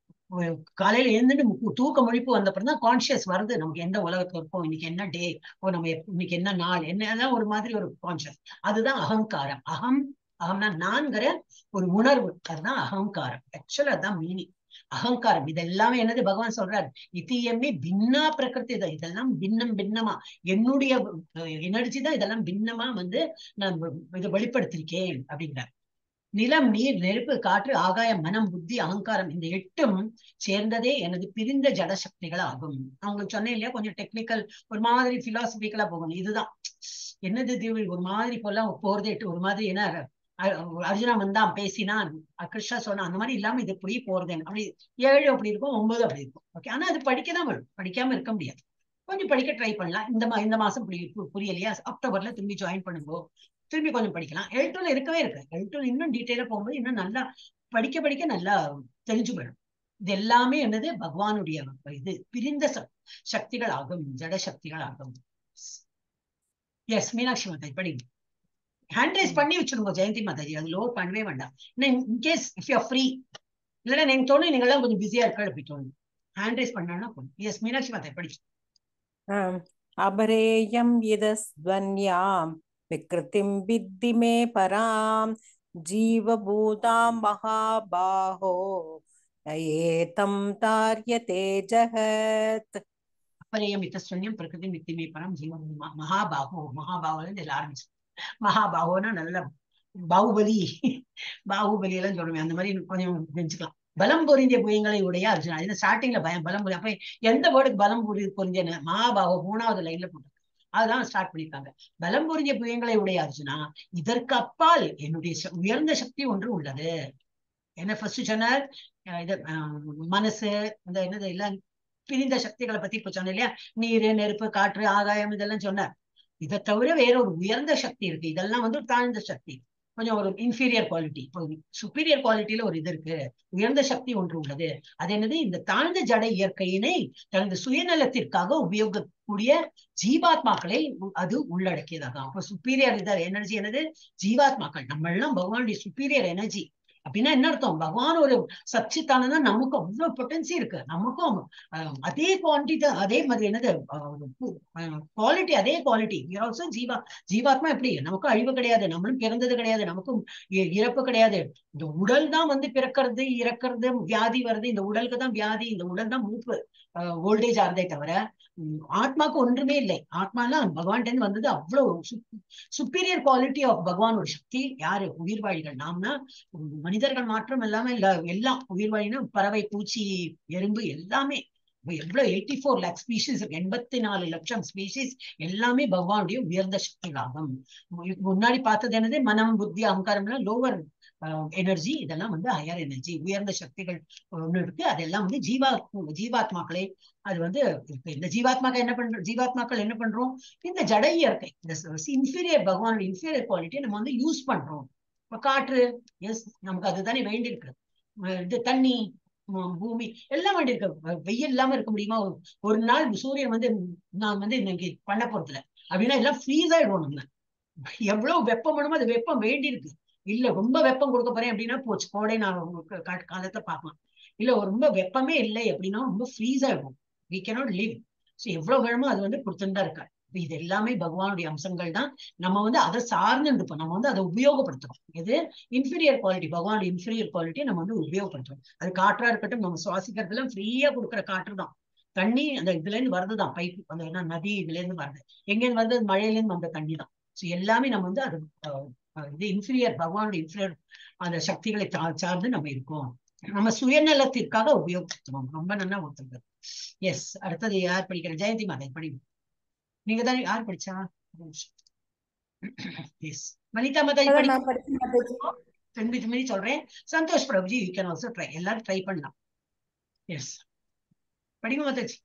காலையில எழுந்துட்டு தூக்க முழிப்பு வந்த அப்புறம் தான் கான்சியஸ் வருது நமக்கு எந்த உலகத்துல இருக்கோம் இன்னைக்கு என்ன டே ஓ நம்ம இன்னைக்கு என்ன நாள் என்னதான் ஒரு மாதிரி ஒரு கான்சியஸ் அதுதான் அகங்காரம் அகம் அகம்னா நான்கிற ஒரு உணர்வு அதுதான் அகங்காரம் ஆக்சுவலா அதுதான் மீனிங் அகங்காரம் இதெல்லாமே என்னது பகவான் சொல்றாரு இத்தியமே பின்னா பிரகிருதி தான் இதெல்லாம் பின்னம் பின்னமா என்னுடைய எனர்ஜி தான் இதெல்லாம் பின்னமா வந்து நான் இதை வெளிப்படுத்திருக்கேன் அப்படிங்கிறார் நிலம் நீர் நெருப்பு காற்று ஆகாயம் மனம் புத்தி அகங்காரம் இந்த எட்டும் சேர்ந்ததே எனது பிரிந்த ஜட சக்திகள் ஆகும் அவங்களுக்கு சொன்னேன் இல்லையா கொஞ்சம் டெக்னிக்கல் ஒரு மாதிரி பிலாசபிக்கலா போகணும் இதுதான் என்னது தீவு ஒரு மாதிரி போலாம் போறதே ஒரு மாதிரி என்ன அர்ஜுனா வந்தான் பேசினான் கிருஷ்ணா சொன்னான் அந்த மாதிரி இல்லாம இது இப்படி போறது அப்படி ஏழு அப்படி இருக்கும் ஒன்பது அப்படி இருக்கும் ஓகே ஆனா அது படிக்க தான் வரும் படிக்காம இருக்க முடியாது கொஞ்சம் படிக்க ட்ரை பண்ணலாம் இந்த மா இந்த மாசம் புரியலையா அக்டோபர்ல திரும்பி ஜாயின் பண்ணுங்க திரும்பி கொஞ்சம் படிக்கலாம் எல்டூல இருக்கவே இருக்கு எல்டூல இன்னும் டீட்டெயிலா போகும்போது இன்னும் நல்லா படிக்க படிக்க நல்லா தெரிஞ்சு போயிடும் இது எல்லாமே என்னது பகவானுடைய இது பிரிந்த சக்திகள் ஆகும் ஜட சக்திகள் ஆகும் எஸ் மீனாட்சி மாதாஜி படிங்க ஹேண்ட் ரைஸ் பண்ணி வச்சிருங்க ஜெயந்தி மாதாஜி அது லோட் பண்ணவே வேண்டாம் இன்கேஸ் இஃப் யூ ஃப்ரீ இல்லைன்னா நீங்க தோணும் நீங்க எல்லாம் கொஞ்சம் பிஸியா இருக்க அப்படி தோணும் ஹேண்ட் ரைஸ் பண்ணா போதும் எஸ் மீனாட்சி மாதாஜி படிச்சு அபரேயம் இதஸ்வன்யாம் विकृतिं विद्धि मे परां जीवभूतां महाबाहो एतं तार्यते जगत् அப்பரையம் இத்தஸ்வன்யம் பிரகிருதி மித்திமே பரம் ஜீவன் மகாபாகோ மகாபாகுல இருந்து ஆரம்பிச்சு மகாபாகோனா நல்ல பாகுபலி பாகுபலி எல்லாம் சொல்லுவேன் அந்த மாதிரி கொஞ்சம் தெரிஞ்சுக்கலாம் பலம் பொருந்திய புயங்களை உடைய அர்ஜுனா இது ஸ்டார்டிங்ல பயம் பலம் அப்ப எந்த வேர்டுக்கு பலம் பொருந்திய மகாபாகோ மூணாவது லைன்ல போட்டு அதான் ஸ்டார்ட் பண்ணிருக்காங்க பலம் பொருந்திய புயங்களை உடைய அர்ஜுனா இதற்கு அப்பால் என்னுடைய ச- உயர்ந்த சக்தி ஒன்று உள்ளது என்ன ஃபர்ஸ்ட் சொன்னார் அஹ் இது அஹ் மனசு இந்த என்னது எல்லாம் பிரிந்த சக்திகளை பத்தி இப்ப சொன்னேன் இல்லையா நீரு நெருப்பு காற்று ஆகாயம் இதெல்லாம் சொன்னார் இதை தவிர வேற ஒரு உயர்ந்த சக்தி இருக்கு இதெல்லாம் வந்து ஒரு தாழ்ந்த சக்தி கொஞ்சம் ஒரு இன்ஃபீரியர் குவாலிட்டி இப்போ சுப்பீரியர் குவாலிட்டியில ஒரு இது இருக்கு உயர்ந்த சக்தி ஒன்று உள்ளது அது என்னது இந்த தாழ்ந்த ஜட இயற்கையினை தனது சுயநலத்திற்காக உபயோகக்கூடிய ஜீவாத்மாக்களை உ- அது உள்ளடக்கியதாக அப்போ சுப்பீரியர் இதர் எனர்ஜி என்னது ஜீவாத்மாக்கள் நம்ம எல்லாம் பகவானுடைய சுப்பீரியர் எனர்ஜி அப்படின்னா என்ன அர்த்தம் பகவான் ஒரு சச்சித்தானதான் நமக்கு அவ்வளவு பொட்டன்சி இருக்கு நமக்கும் அஹ், அதே குவான்டிட்டி அதே மாதிரி என்னது குவாலிட்டி அதே குவாலிட்டி ஆல்சோ ஜீவா ஜீவாத்மா எப்படி நமக்கும் அழிவு கிடையாது நம்மளும் பிறந்தது கிடையாது நமக்கும் இ- இறப்பு கிடையாது இந்த உடல் தான் வந்து பிறக்கிறது இறக்கிறது வியாதி வருது இந்த உடலுக்கு தான் வியாதி இந்த உடல் தான் மூப்பு ஓல்டேஜ் ஆகுதே தவிர உம், ஆத்மாக்கு ஒன்றுமே இல்லை ஆத்மாலாம் பகவான்கிட்ட வந்தது அவ்வளவு சுப்பீரியர் குவாலிட்டி ஆஃப் பகவான் ஒரு சக்தி யாரு உயிர்வாழிகள் நாம்னா உம், மனிதர்கள் மாற்றம் எல்லாமே இல்ல எல்லாம் உயிர்வாழினா பறவை பூச்சி எறும்பு எல்லாமே இப்ப எவ்வளவு எயிட்டி ஃபோர் லேக் ஸ்பீஷிஸ் இருக்கு எண்பத்தி நாலு லட்சம் ஸ்பீஷிஸ் எல்லாமே பகவானுடைய உயர்ந்த சக்திகளாகும் மு- முன்னாடி பார்த்தது என்னது மனம் புத்தி அகங்காரம்லாம் லோவர் எனர்ஜி இதெல்லாம் வந்து ஹையர் எனர்ஜி உயர்ந்த சக்திகள் ஒண்ணு இருக்கு அதெல்லாம் வந்து ஜீவா ஜீவாத்மாக்களை அது வந்து இருக்கு இந்த ஜீவாத்மாக்கள் என்ன பண்றோம் ஜீவாத்மாக்கள் என்ன பண்றோம் இந்த ஜட இயற்கை இந்த இன்ஃபீரியர் பகவானோட இன்ஃபீரியர் குவாலிட்டியை நம்ம வந்து யூஸ் பண்றோம் இப்ப காற்று எஸ் நமக்கு அதுதானே வேண்டியிருக்கு அஹ் இது தண்ணி உம் பூமி எல்லாம் வேண்டியிருக்கு வெ- வெயில் இல்லாம இருக்க முடியுமா ஒரு ஒரு நாள் சூரியன் வந்து நான் வந்து இன்னைக்கு பண்ண போறதுல அப்படின்னா எல்லாம் ஃப்ரீஸ் ஆயிடுவோம் நம்ம எவ்வளவு வெப்பம் வேணுமோ அது வெப்பம் வேண்டி இருக்கு இல்ல ரொம்ப வெப்பம் கொடுக்க போறேன் அப்படின்னா போச்சு கோடை நான் உங்களுக்கு கா- காலத்தை பார்க்கலாம் இல்ல ஒரு ரொம்ப வெப்பமே இல்லை அப்படின்னா ரொம்ப ஃப்ரீஸ் ஆயிடும் வி cannot live ஸோ எவ்வளவு வேணுமோ அது வந்து கொடுத்துட்டு தான் இருக்காரு இப்ப இது எல்லாமே பகவானுடைய அம்சங்கள் தான் நம்ம வந்து அதை சார்ந்து இருப்போம் நம்ம வந்து அதை உபயோகப்படுத்துறோம் இது இன்ஃபீரியர் குவாலிட்டி பகவானுடைய இன்ஃபீரியர் குவாலிட்டியை நம்ம வந்து உபயோகப்படுத்துறோம் அது காற்றா இருக்கட்டும் நம்ம சுவாசிக்கிறதுலாம் ஃப்ரீயா கொடுக்குற காற்று தான் தண்ணி அந்த இதுல இருந்து வருதுதான் பைப் அந்த என்ன நதி இதுல இருந்து வருது எங்க இருந்து வருது அது மழையில இருந்து வந்த தண்ணி தான் ஸோ எல்லாமே நம்ம வந்து அது அஹ், அஹ், இது இன்ஃபீரியர் பகவானுடைய இன்ஃபீரியர் அந்த சக்திகளை சா- சார்ந்து நம்ம இருக்கோம் நம்ம சுயநலத்திற்காக உபயோகப்படுத்துறோம் ரொம்ப நல்லா ஒருத்தங்க எஸ் அடுத்தது யார் படிக்கிற ஜெயந்தி மாதா படி நீங்க தான் யார் படிச்சா எஸ் வனிதா மாதா அதான் படி நான் படிச்சேன் மாதாஜி திரும்பி திரும்பி சொல்றேன் Santosh Prabhuji you can also try எல்லாரும் ட்ரை பண்ணலாம் எஸ் படிங்க மாதாஜி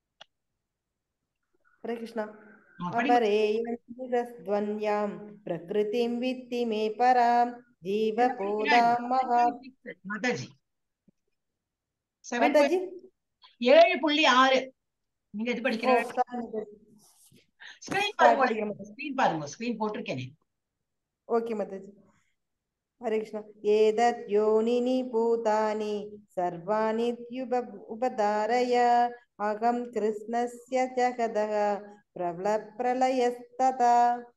ஹரே கிருஷ்ணா ஆ, படிங்க अपरेयन्तिरस्ध्वन्यां प्रकृतिं वित्ति मे परां जीवपोदां महा மாதாஜி செவன் माताजी ஏழு புள்ளி ஆறு நீங்க எது ओ படிக்கிற sorry माताजी ஸ்கிரீன் sorry பாருங்க படிக்கிறேன் माताजी ஸ்கிரீன் பாருங்க ஸ்கிரீன் போட்டிருக்கேனே ओके माताजी हरे कृष्ण एतत् योनिनि भूतानि सर्वाणि त्युप उपधारय अहं कृष्णस्य जगदः प्रलयस्तथा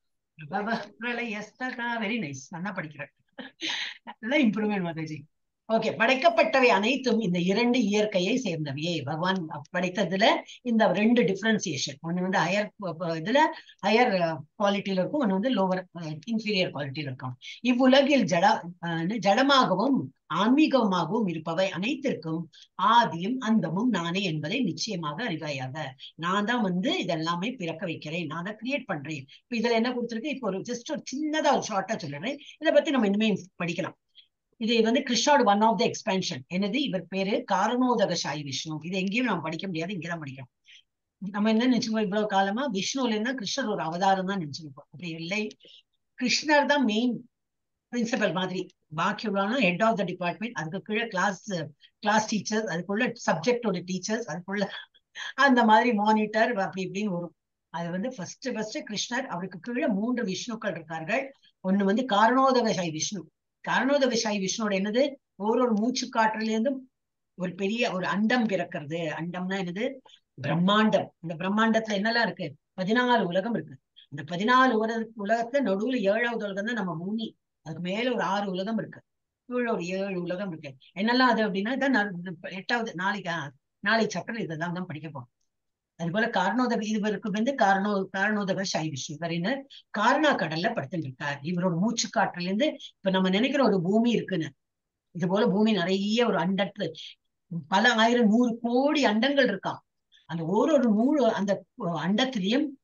வெரி நைஸ் நல்லா படிக்கிறேன் நல்லா இம்ப்ரூவ்மெண்ட் மாதாஜி ஓகே படைக்கப்பட்டவை அனைத்தும் இந்த இரண்டு இயற்கையை சேர்ந்தவையே பகவான் படைத்ததுல இந்த ரெண்டு டிஃபரன்சியேஷன் ஒண்ணு வந்து ஹையர் இதுல ஹையர் குவாலிட்டியில இருக்கும் ஒண்ணு வந்து லோவர் இன்ஃபீரியர் குவாலிட்டியில இருக்கும் இவ்வுலகில் ஜட அஹ், ஜடமாகவும் ஆன்மீகமாகவும் இருப்பவை அனைத்திற்கும் ஆதியும் அந்தமும் நானே என்பதை நிச்சயமாக அறிவாயாக நான் தான் வந்து இதெல்லாமே பிறக்க வைக்கிறேன் நான் தான் கிரியேட் பண்றேன் இப்ப இதுல என்ன கொடுத்துருக்கு இப்போ ஒரு ஜஸ்ட் ஒரு சின்னதா ஒரு ஷார்ட்டா சொல்லிடுறேன் இதை பத்தி நம்ம இனிமே படிக்கலாம் இது வந்து கிருஷ்ணாவோட ஒன் ஆஃப் த எக்ஸ்பென்ஷன் என்னது இவர் பேரு காரணோதக சாய் விஷ்ணு இது எங்கேயும் நம்ம படிக்க முடியாது இங்கதான் படிக்கணும் நம்ம என்ன நினைச்சுக்கோம் இவ்வளவு காலமா விஷ்ணுல இருந்தா கிருஷ்ணர் ஒரு அவதாரம் தான் நினைச்சிருப்போம் அப்படி இல்லை கிருஷ்ணர் தான் மெயின் பிரின்சிபல் மாதிரி பாக்கி உள்ளவங்க ஹெட் ஆஃப் த டிபார்ட்மெண்ட் அதுக்கு கீழே கிளாஸ் கிளாஸ் டீச்சர்ஸ் அதுக்குள்ள சப்ஜெக்டோட டீச்சர்ஸ் அதுக்குள்ள அந்த மாதிரி மானிட்டர் அப்படி இப்படின்னு வரும் அது வந்து ஃபர்ஸ்ட் ஃபர்ஸ்ட் கிருஷ்ணர் அவருக்கு கீழே மூன்று விஷ்ணுக்கள் இருக்கார்கள் ஒண்ணு வந்து காரணோதக சாய் விஷ்ணு காரணோதக சாய் விஷ்ணுவோட என்னது ஒரு ஒரு மூச்சு காற்றுல இருந்தும் ஒரு பெரிய ஒரு அண்டம் பிறக்கிறது அண்டம்னா என்னது பிரம்மாண்டம் இந்த பிரம்மாண்டத்துல என்னெல்லாம் இருக்கு பதினாலு உலகம் இருக்கு அந்த பதினாலு உலக உலகத்துல நடுவுல ஏழாவது உலகம் தான் நம்ம பூமி அதுக்கு மேல ஒரு ஆறு உலகம் இருக்கு கீழே ஒரு ஏழு உலகம் இருக்கு என்னெல்லாம் அது அப்படின்னா இதான் நான் எட்டாவது நாளைக்கு ஆ, நாளை சட்டம் இதெல்லாம் தான் படிக்க போறோம் அது போல காரணோதக இவருக்கு வந்து காரணோ காரணோதக சாய் விஷ்ணு இவர் காரணா கடல்ல படுத்துட்டு இருக்கார் இவரோட மூச்சு காற்றுல இருந்து இப்ப நம்ம நினைக்கிற ஒரு பூமி இருக்குன்னு இது போல பூமி நிறைய ஒரு அண்டத்து பல ஆயிரம் நூறு கோடி அண்டங்கள் இருக்காம் அந்த ஒரு ஒரு நூறு அந்த அண்டத்திலையும்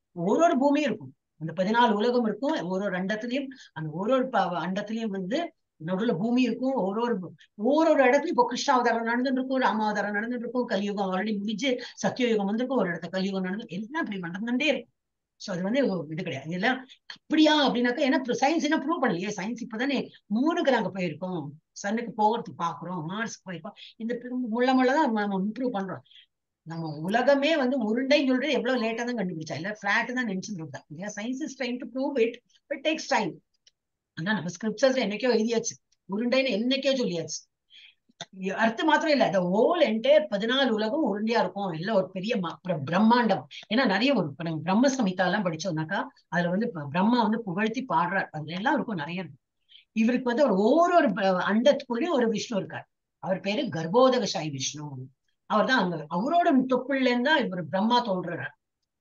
ஒரு ஒரு பூமியும் இருக்கும் அந்த பதினாலு உலகம் இருக்கும் ஒரு ஒரு அண்டத்திலையும் அந்த ஒரு ஒரு ப- அண்டத்திலையும் வந்து நடுவுல பூமி இருக்கும் ஒரு ஒரு ஒரு ஒரு இடத்துலயும் இப்போ கிருஷ்ணாவதாரம் நடந்துட்டு இருக்கும் ராமாவதாரம் நடந்துட்டு இருக்கும் கலியுகம் ஆல்ரெடி முடிஞ்சு சத்தியயுகம் வந்திருக்கும் ஒரு இடத்துல கலியுகம் நடந்து எல்லாம் இப்படி நடந்துட்டே இருக்கும் சோ அது வந்து ஒரு இது கிடையாது இதெல்லாம் அப்படியா அப்படின்னாக்கா ஏன்னா சயின்ஸ் என்ன ப்ரூவ் பண்ணலையே சயின்ஸ் இப்பதானே மூணுக்கு நாங்க போயிருக்கோம் சன்னுக்கு போகிறதுக்கு பாக்குறோம் மார்ஸ்க்கு போயிருக்கோம் இந்த முள்ள முள்ள தான் நம்ம இம்ப்ரூவ் பண்றோம் நம்ம உலகமே வந்து உருண்டைன்னு சொல்லிட்டு எவ்வளவு லேட்டா தான் கண்டுபிடிச்சா இல்ல ஃபிளாட் தான் நினைச்சுட்டு இருந்தா இல்லையா science is trying to prove it but takes time அதான் நம்ம ஸ்கிரிப்சர்ஸ்ல என்னைக்கோ எழுதியாச்சு உருண்டைன்னு என்னைக்கோ சொல்லியாச்சு அர்த்தம் மாத்திரம் இல்ல அந்த ஹோல் என்டையர் பதினாலு உலகம் உருண்டையா இருக்கும் எல்லாம் ஒரு பெரிய ம- பிர- பிரம்மாண்டம் ஏன்னா நிறைய ஒரு இப்ப நம்ம பிரம்ம சமிதா எல்லாம் படிச்சோம்னாக்கா அதுல வந்து ப- பிரம்மா வந்து புகழ்த்தி பாடுறார் அதுல எல்லாம் இருக்கும் நிறைய இருக்கும் இவருக்கு வந்து ஒரு ஒவ்வொரு ப- அண்டத்துக்குள்ளேயும் ஒரு விஷ்ணு இருக்கார் அவர் பேரு கர்ப்போதகசாயி விஷ்ணு அவர் தான் அங்க அவரோட தொப்புள்ள இருந்தா இவர் பிரம்மா தோன்றுறார்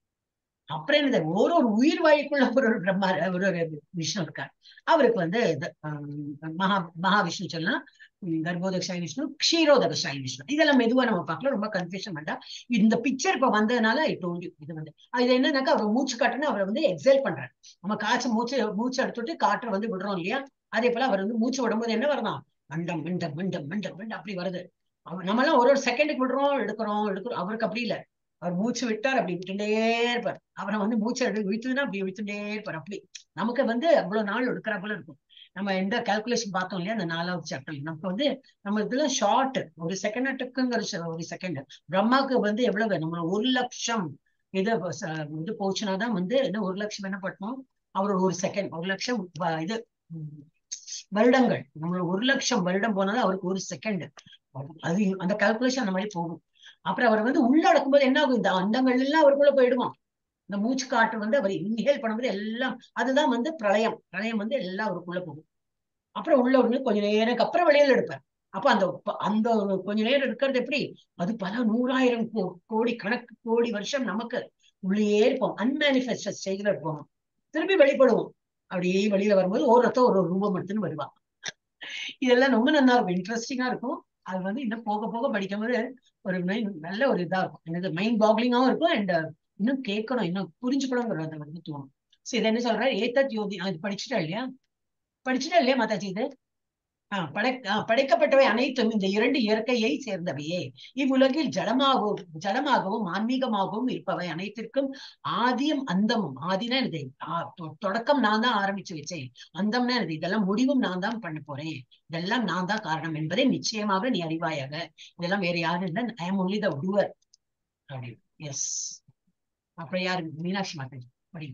அப்புறம் என்னது ஒரு ஒரு உயிர் வாயுக்குள்ள ஒரு ஒரு பிரம்மா ஒரு ஒரு விஷ்ணு இருக்கார் அவருக்கு வந்து இது, ஆஹ், மகா மகாவிஷ்ணு சொல்லலாம் உம், கர்ப்போதகசாயி விஷ்ணு க்ஷீரோதகசாயி விஷ்ணு இதெல்லாம் மெதுவா நம்ம பார்க்கலாம் ரொம்ப கன்ஃபியூஷன் வேண்டாம் இந்த பிக்சர் இப்ப வந்ததுனால ஐ டோல்ட் யூ இது வந்து இது என்னன்னாக்கா அவர் மூச்சு காட்டுன்னு அவரை வந்து எக்ஸைல் பண்றாரு நம்ம காய்ச்சி மூச்சு மூச்சு எடுத்துட்டு காற்றை வந்து விடுறோம் இல்லையா அதே போல அவர் வந்து மூச்சு விடும்போது என்ன வரலாம் மண்டம் மண்டம் மண்டம் மண்டம் மண்டம் அப்படி வருது அவர் நம்மலாம் ஒரு ஒரு செகண்டுக்கு விடுறோம் எடுக்கிறோம் எடுக்கிறோம் அவருக்கு அப்படி இல்ல அவர் மூச்சு விட்டார் அப்படி விட்டுட்டே இருப்பார் அவரை வந்து மூச்சு எடு இழுத்துதுன்னா அப்படி இழுத்துட்டே இருப்பார் அப்படி நமக்கு வந்து அவ்வளவு நாள் எடுக்கிற போல இருக்கும் நம்ம எந்த கால்குலேஷன் பார்த்தோம் இல்லையா அந்த நாலாவது சாப்டர் நமக்கு வந்து நம்ம இதெல்லாம் ஷார்ட் ஒரு செகண்ட் டக்குங்கிற ஒரு செகண்ட் பிரம்மாவுக்கு வந்து எவ்வளவு நம்ம ஒரு லட்சம் இது ச- இது போச்சுன்னா தான் வந்து என்ன ஒரு லட்சம் என்ன பண்ணணும் அவரோட ஒரு செகண்ட் ஒரு லட்சம் வ- இது ம், வருடங்கள் நம்மளோட ஒரு லட்சம் வருடம் போனது அவருக்கு ஒரு செகண்ட் அது அந்த கால்குலேஷன் அந்த மாதிரி போகும் அப்புறம் அவர் வந்து உள்ள அடக்கும்போது என்ன ஆகும் இந்த அண்டங்கள் எல்லாம் அவருக்குள்ள போயிடுவான் இந்த மூச்சு காற்று வந்து அவர் இன்ஹேல் பண்ணும்போது எல்லாம் அதுதான் வந்து பிரளயம் பிரளயம் வந்து எல்லாம் அவருக்குள்ள போகும் அப்புறம் உள்ள வந்து கொஞ்ச நேரம் அப்புறம் வெளியில எடுப்பார் அப்ப அந்த ப- அந்த ஒரு கொஞ்ச நேரம் இருக்கிறது எப்படி அது பல நூறாயிரம் கோ- கோடி கணக்கு கோடி வருஷம் நமக்கு உள்ளே இருப்போம் அன்மேனிஃபெஸ்ட் ஸ்டேஜ்ல இருப்போம் திருப்பி வெளிப்படுவோம் அப்படியே வெளியில வரும்போது ஒருத்தர் ஒரு ஒரு ரூபம் எடுத்துன்னு வருவா இதெல்லாம் ரொம்ப நல்லா இருக்கும் இன்ட்ரெஸ்டிங்கா இருக்கும் அது வந்து இன்னும் போக போக படிக்கும்போது ஒரு மைண்ட் நல்ல ஒரு இதா இருக்கும் எனக்கு மைண்ட் பாக்லிங்காவும் இருக்கும் அண்ட் இன்னும் கேட்கணும் இன்னும் புரிஞ்சுக்கணுங்கிறது வந்து தோணும் சரி இது என்ன சொல்ற ஏத்தத் யோதி அது படிச்சுட்டா இல்லையா படிச்சுட்டா இல்லையா மாதாஜி இது ஆஹ் படை ஆஹ் படைக்கப்பட்டவை அனைத்தும் இந்த இரண்டு இயற்கையை சேர்ந்தவையே இவ்வுலகில் ஜடமாகவும் ஜடமாகவும் ஆன்மீகமாகவும் இருப்பவை அனைத்திற்கும் ஆதியும் அந்தமும் ஆதினா இது தொடக்கம் நான் தான் ஆரம்பிச்சு வச்சேன் அந்தம்னா இது இதெல்லாம் முடிவும் நான் தான் பண்ண போறேன் இதெல்லாம் நான் தான் காரணம் என்பதை நிச்சயமாக நீ அறிவாயாக இதெல்லாம் வேற யாரும் இல்லை I am only the doer அப்படின்னு எஸ் அப்புறம் யாரு மீனாட்சி மாதாஜி படி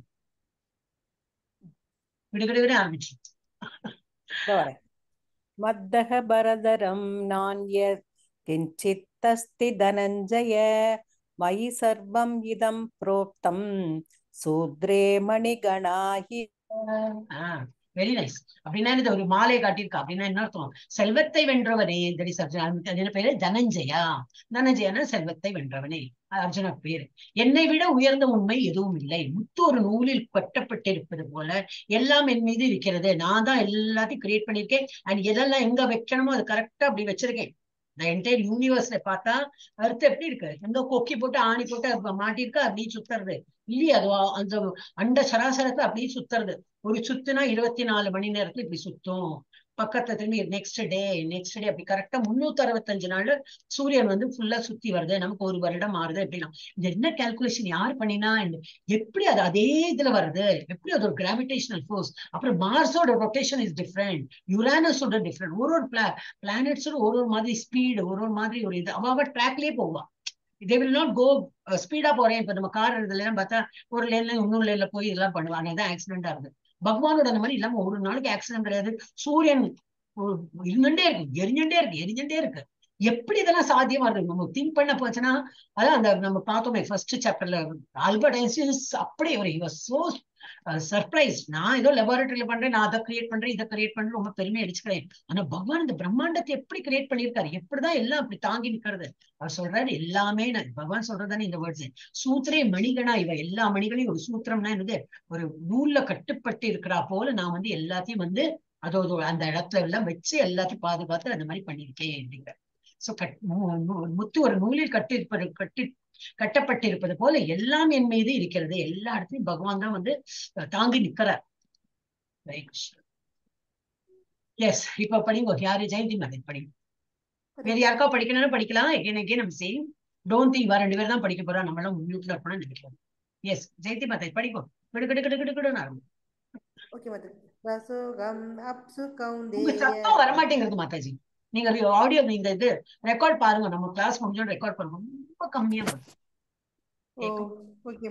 விடுகிடுகிற ஆரம்பிச்சு இதோ வரேன் मद्दः बरदरं नान्यत् किञ्चित्तस्ति धनञ्जय मयि सर्वम् इदं प्रोक्तं சூத்ரே மணிகணா हि ஆஹ் வெரி நைஸ் அப்படின்னா இது ஒரு மாலை காட்டியிருக்கா அப்படின்னா என்ன அர்த்தம் செல்வத்தை வென்றவனே தட் இஸ் அர்ஜுன் அது என்ன பேரு தனஞ்சயா தனஞ்சயனா செல்வத்தை வென்றவனே அது அர்ஜுன பேரு என்னை விட உயர்ந்த உண்மை எதுவும் இல்லை முத்து ஒரு நூலில் கட்டப்பட்டிருப்பது போல எல்லாம் என் மீது இருக்கிறது நான் தான் எல்லாத்தையும் கிரியேட் பண்ணியிருக்கேன் அண்ட் எதெல்லாம் எங்க வைக்கணுமோ அது கரெக்டா அப்படி வச்சிருக்கேன் இந்த என்டையர் யூனிவர்ஸ்ல பார்த்தா அர்த்தம் எப்படி இருக்கு எங்க கொக்கி போட்டு ஆணி போட்டு அது மாட்டியிருக்கா அப்படியே சுத்துறது இல்லையா அது அந்த அண்ட சராசரத்தை அப்படியே சுத்துறது ஒரு சுத்துனா இருபத்தி நாலு மணி நேரத்துல இப்படி சுத்தும் பக்கத்துல திரும்பி நெக்ஸ்ட் டே நெக்ஸ்ட் டே அப்படி கரெக்டா முன்னூத்தி அறுபத்தஞ்சு நாள் சூரியன் வந்து ஃபுல்லா சுத்தி வருது நமக்கு ஒரு வருடம் மாறுது அப்படின்னா இது என்ன கால்குலேஷன் யார் பண்ணினா இந்த- எப்படி அது அதே இதுல வருது எப்படி அது ஒரு கிராவிடேஷனல் ஃபோர்ஸ் அப்புறம் மார்ஸோட ரொட்டேஷன் இஸ் டிஃப்ரெண்ட் யுரானஸோட டிஃப்ரெண்ட் ஒரு ஒரு பிளா பிளானட்ஸோட ஒரு ஒரு மாதிரி ஸ்பீடு ஒரு ஒரு மாதிரி ஒரு இது அவ அவ ட்ராக்லயே போவா தே வில் நாட் கோ ஸ்பீடா போறேன் இப்ப நம்ம கார் இதுல எல்லாம் பார்த்தா ஒரு லேன்ல இன்னொரு லேன்ல போய் இதெல்லாம் பண்ணுவாங்க அதான் ஆக்சிடென்ட் ஆகுது பகவானோட அந்த மாதிரி இல்லாம ஒரு நாளைக்கு ஆக்சிடென்ட் கிடையாது சூரியன் ஒரு- இருந்துட்டே இருக்கு எரிஞ்சுட்டே இருக்கு எரிஞ்சுட்டே இருக்கு எப்படி இதெல்லாம் சாத்தியமா இருக்கு நம்ம திங்க் பண்ண போச்சுன்னா அதான் அந்த நம்ம பார்த்தோமே ஃபர்ஸ்ட் சாப்டர்ல ஆல்பர்ட் ஐன்ஸ்டீன் அப்படியே ஒரு சோ சர்ப்ரைஸ் நான் ஏதோ லெபார்டரியில பண்றேன் நான் அதை கிரியேட் பண்றேன் இதை கிரியேட் பண்றேன் ரொம்ப பெருமை அடிச்சுக்கிறேன் ஆனா பகவான் இந்த பிரம்மாண்டத்தை எப்படி கிரியேட் பண்ணியிருக்காரு எப்படிதான் எல்லாம் அப்படி தாங்கி நிக்கிறது அவர் சொல்றாரு எல்லாமே நான் பகவான் சொல்றதுதானே இந்த வேர்ட்ஸ் சூத்திரே மணிகனா இவ எல்லா மணிகளையும் ஒரு சூத்திரம்னா என்னது ஒரு நூல்ல கட்டுப்பட்டு இருக்கிறா போல நான் வந்து எல்லாத்தையும் வந்து அதோட அந்த இடத்துல எல்லாம் வச்சு எல்லாத்தையும் பாதுகாத்து அந்த மாதிரி பண்ணியிருக்கேன் அப்படிங்கிற சோ கட் மு- மு- முத்து ஒரு நூலில் கட்டி இருப்பது கட்டி கட்டப்பட்டிருப்பது போல எல்லாம் என் மீது இருக்கிறது எல்லா இடத்துலயும் பகவான் தான் வந்து அஹ், தாங்கி நிக்கிறார் எஸ் இப்ப படிங்க யாரு ஜெயந்தி மகன் படிங்க வேற யாருக்கா படிக்கணும்னு படிக்கலாம் எகேன் எகேன் நம்ம சேம் டோன்ட் திங்க் வர ரெண்டு பேர் தான் படிக்க போறோம் நம்ம எல்லாம் மியூட்ல இருக்கணும்னு நினைக்கிறோம் எஸ் ஜெயந்தி மகன் படிப்போம் கிடு கிடு கிடு கிடு கிடுன்னு ஆரம்பிக்கும் ஓகே மாதாஜி ரசோகம் அப்சு உங்க கௌந்தேய சத்தம் வரமாட்டேங்குது மாதாஜி நீங்க ஆடியோ இந்த இது ரெக்கார்ட் பாருங்க நம்ம கிளாஸ் முடிஞ்சோம் ரெக்கார்ட் பண்ணுவோம் ரொம்ப கம்மியா வரும் ஓ ஓகே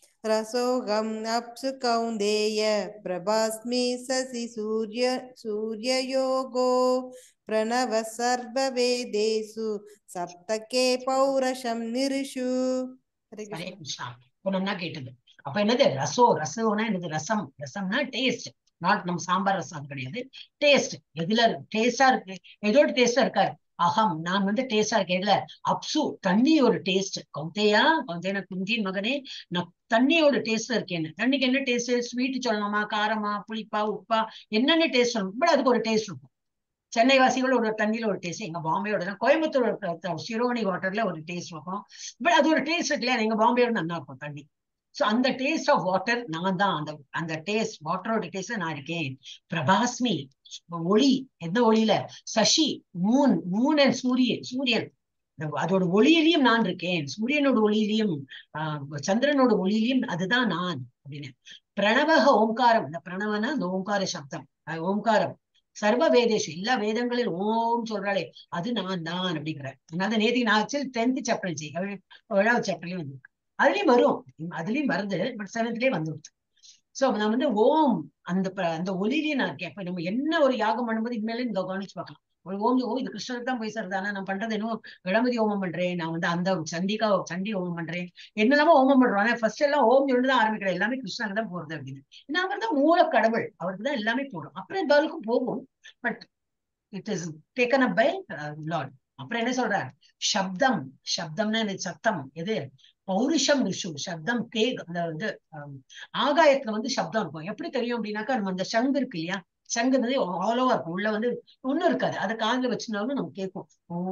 ரசோகம் அப்சு கௌந்தேய பிரபாஸ்மி சசி சூரிய சூரியயோகோ பிரணவ சர்வ வேதேசு சப்தகே பௌரஷம் நிருஷு ஹரே ஹரே கிருஷ்ணா கிருஷ்ணா இப்ப நல்லா கேட்டது அப்ப என்னது ரசோ ரசம்னா என்னது ரசம் ரசம்னா டேஸ்ட் நாட் நம்ம சாம்பார் ரசம் அது கிடையாது டேஸ்ட் எதுல டேஸ்டா இருக்கு எதோட டேஸ்டா இருக்காரு அகம் நான் வந்து டேஸ்டா இருக்கேன் எதுல அப்சு தண்ணி ஒரு டேஸ்ட் கௌதையா கௌதையா குந்தின் மகனே நான் தண்ணியோட டேஸ்ட்ல இருக்கேன் தண்ணிக்கு என்ன டேஸ்ட் ஸ்வீட் சொல்லணுமா காரமா புளிப்பா உப்பா என்னென்ன டேஸ்ட் சொல்லணும் பட் அதுக்கு ஒரு டேஸ்ட் இருக்கும் சென்னை வாசிகள் ஒரு தண்ணியில ஒரு டேஸ்ட் எங்க பாம்பேயோட கோயம்புத்தூர் சிரோமணி வாட்டர்ல ஒரு டேஸ்ட் இருக்கும் பட் அது ஒரு டேஸ்ட் இருக்கு இல்லையா எங்க பாம்பேயோட நல்லா இருக்கும் தண்ணி சோ அந்த டேஸ்ட் ஆஃப் வாட்டர் நான் தான் அந்த அந்த டேஸ்ட் வாட்டரோட டேஸ்ட்ல நான் இருக்கேன் பிரபாஸ்மி ஒளி எந்த ஒளியில சசி மூன் மூன் அண்ட் சூரியன் சூரியன் அந்த- அதோட ஒளியிலையும் நான் இருக்கேன் சூரியனோட ஒளியிலையும் ஆஹ் சந்திரனோட ஒளியிலையும் அதுதான் நான் அப்படின்னு பிரணவக ஓம்காரம் இந்த பிரணவனா அந்த ஓம்கார சப்தம் அஹ் ஓம்காரம் சர்வ வேதேஷு எல்லா வேதங்களில் ஓம் சொல்றாளே அது நான் தான் அப்படிங்கிற அதனால நேத்தி நான் ஆக்சுவலி டென்த் சாப்டர் ஏழாவது சாப்டர்லயும் வந்து அதுலயும் வரும் அதுலயும் வருது பட் செவன்த்லயே வந்துருது சோ நான் வந்து ஓம் அந்த ப- அந்த ஒளியிலேயே நான் இருக்கேன் இப்ப நம்ம என்ன ஒரு யாகம் பண்ணும்போது இனிமேல இங்க கவனிச்சு பார்க்கலாம் ஒரு ஓம் ஓ இது கிருஷ்ணருக்கு தான் போய் சார் தானே நான் பண்றது என்ன கணபதி ஹோமம் பண்றேன் நான் வந்து அந்த சண்டிகா சண்டி ஹோமம் பண்றேன் என்னெல்லாமோ ஹோமம் பண்றோம் ஆனா ஃபர்ஸ்ட் எல்லாம் ஓம் சொல்லிட்டு தான் ஆரம்பிக்கிறேன் எல்லாமே கிருஷ்ணருக்கு தான் போறது அப்படின்னு ஏன்னா அவர் தான் மூல கடவுள் அவருக்கு தான் எல்லாமே போடும் அப்புறம் பதிலுக்கும் போகும் but it is taken up by lord அப்புறம் என்ன சொல்றார் சப்தம் சப்தம்னா என்ன சத்தம் எது பௌருஷம் ரிஷு சப்தம் தேக் அந்த வந்து ஆம், ஆகாயத்துல வந்து சப்தம் இருக்கும் எப்படி தெரியும் அப்படின்னாக்கா நம்ம அந்த சங்கு இருக்கு இல்லையா சங்கு வந்து ஆலோவா இருக்கும் உள்ள வந்து ஒண்ணும் இருக்காது அதை காதுல வச்சிருந்தாலும் நமக்கு கேட்கும்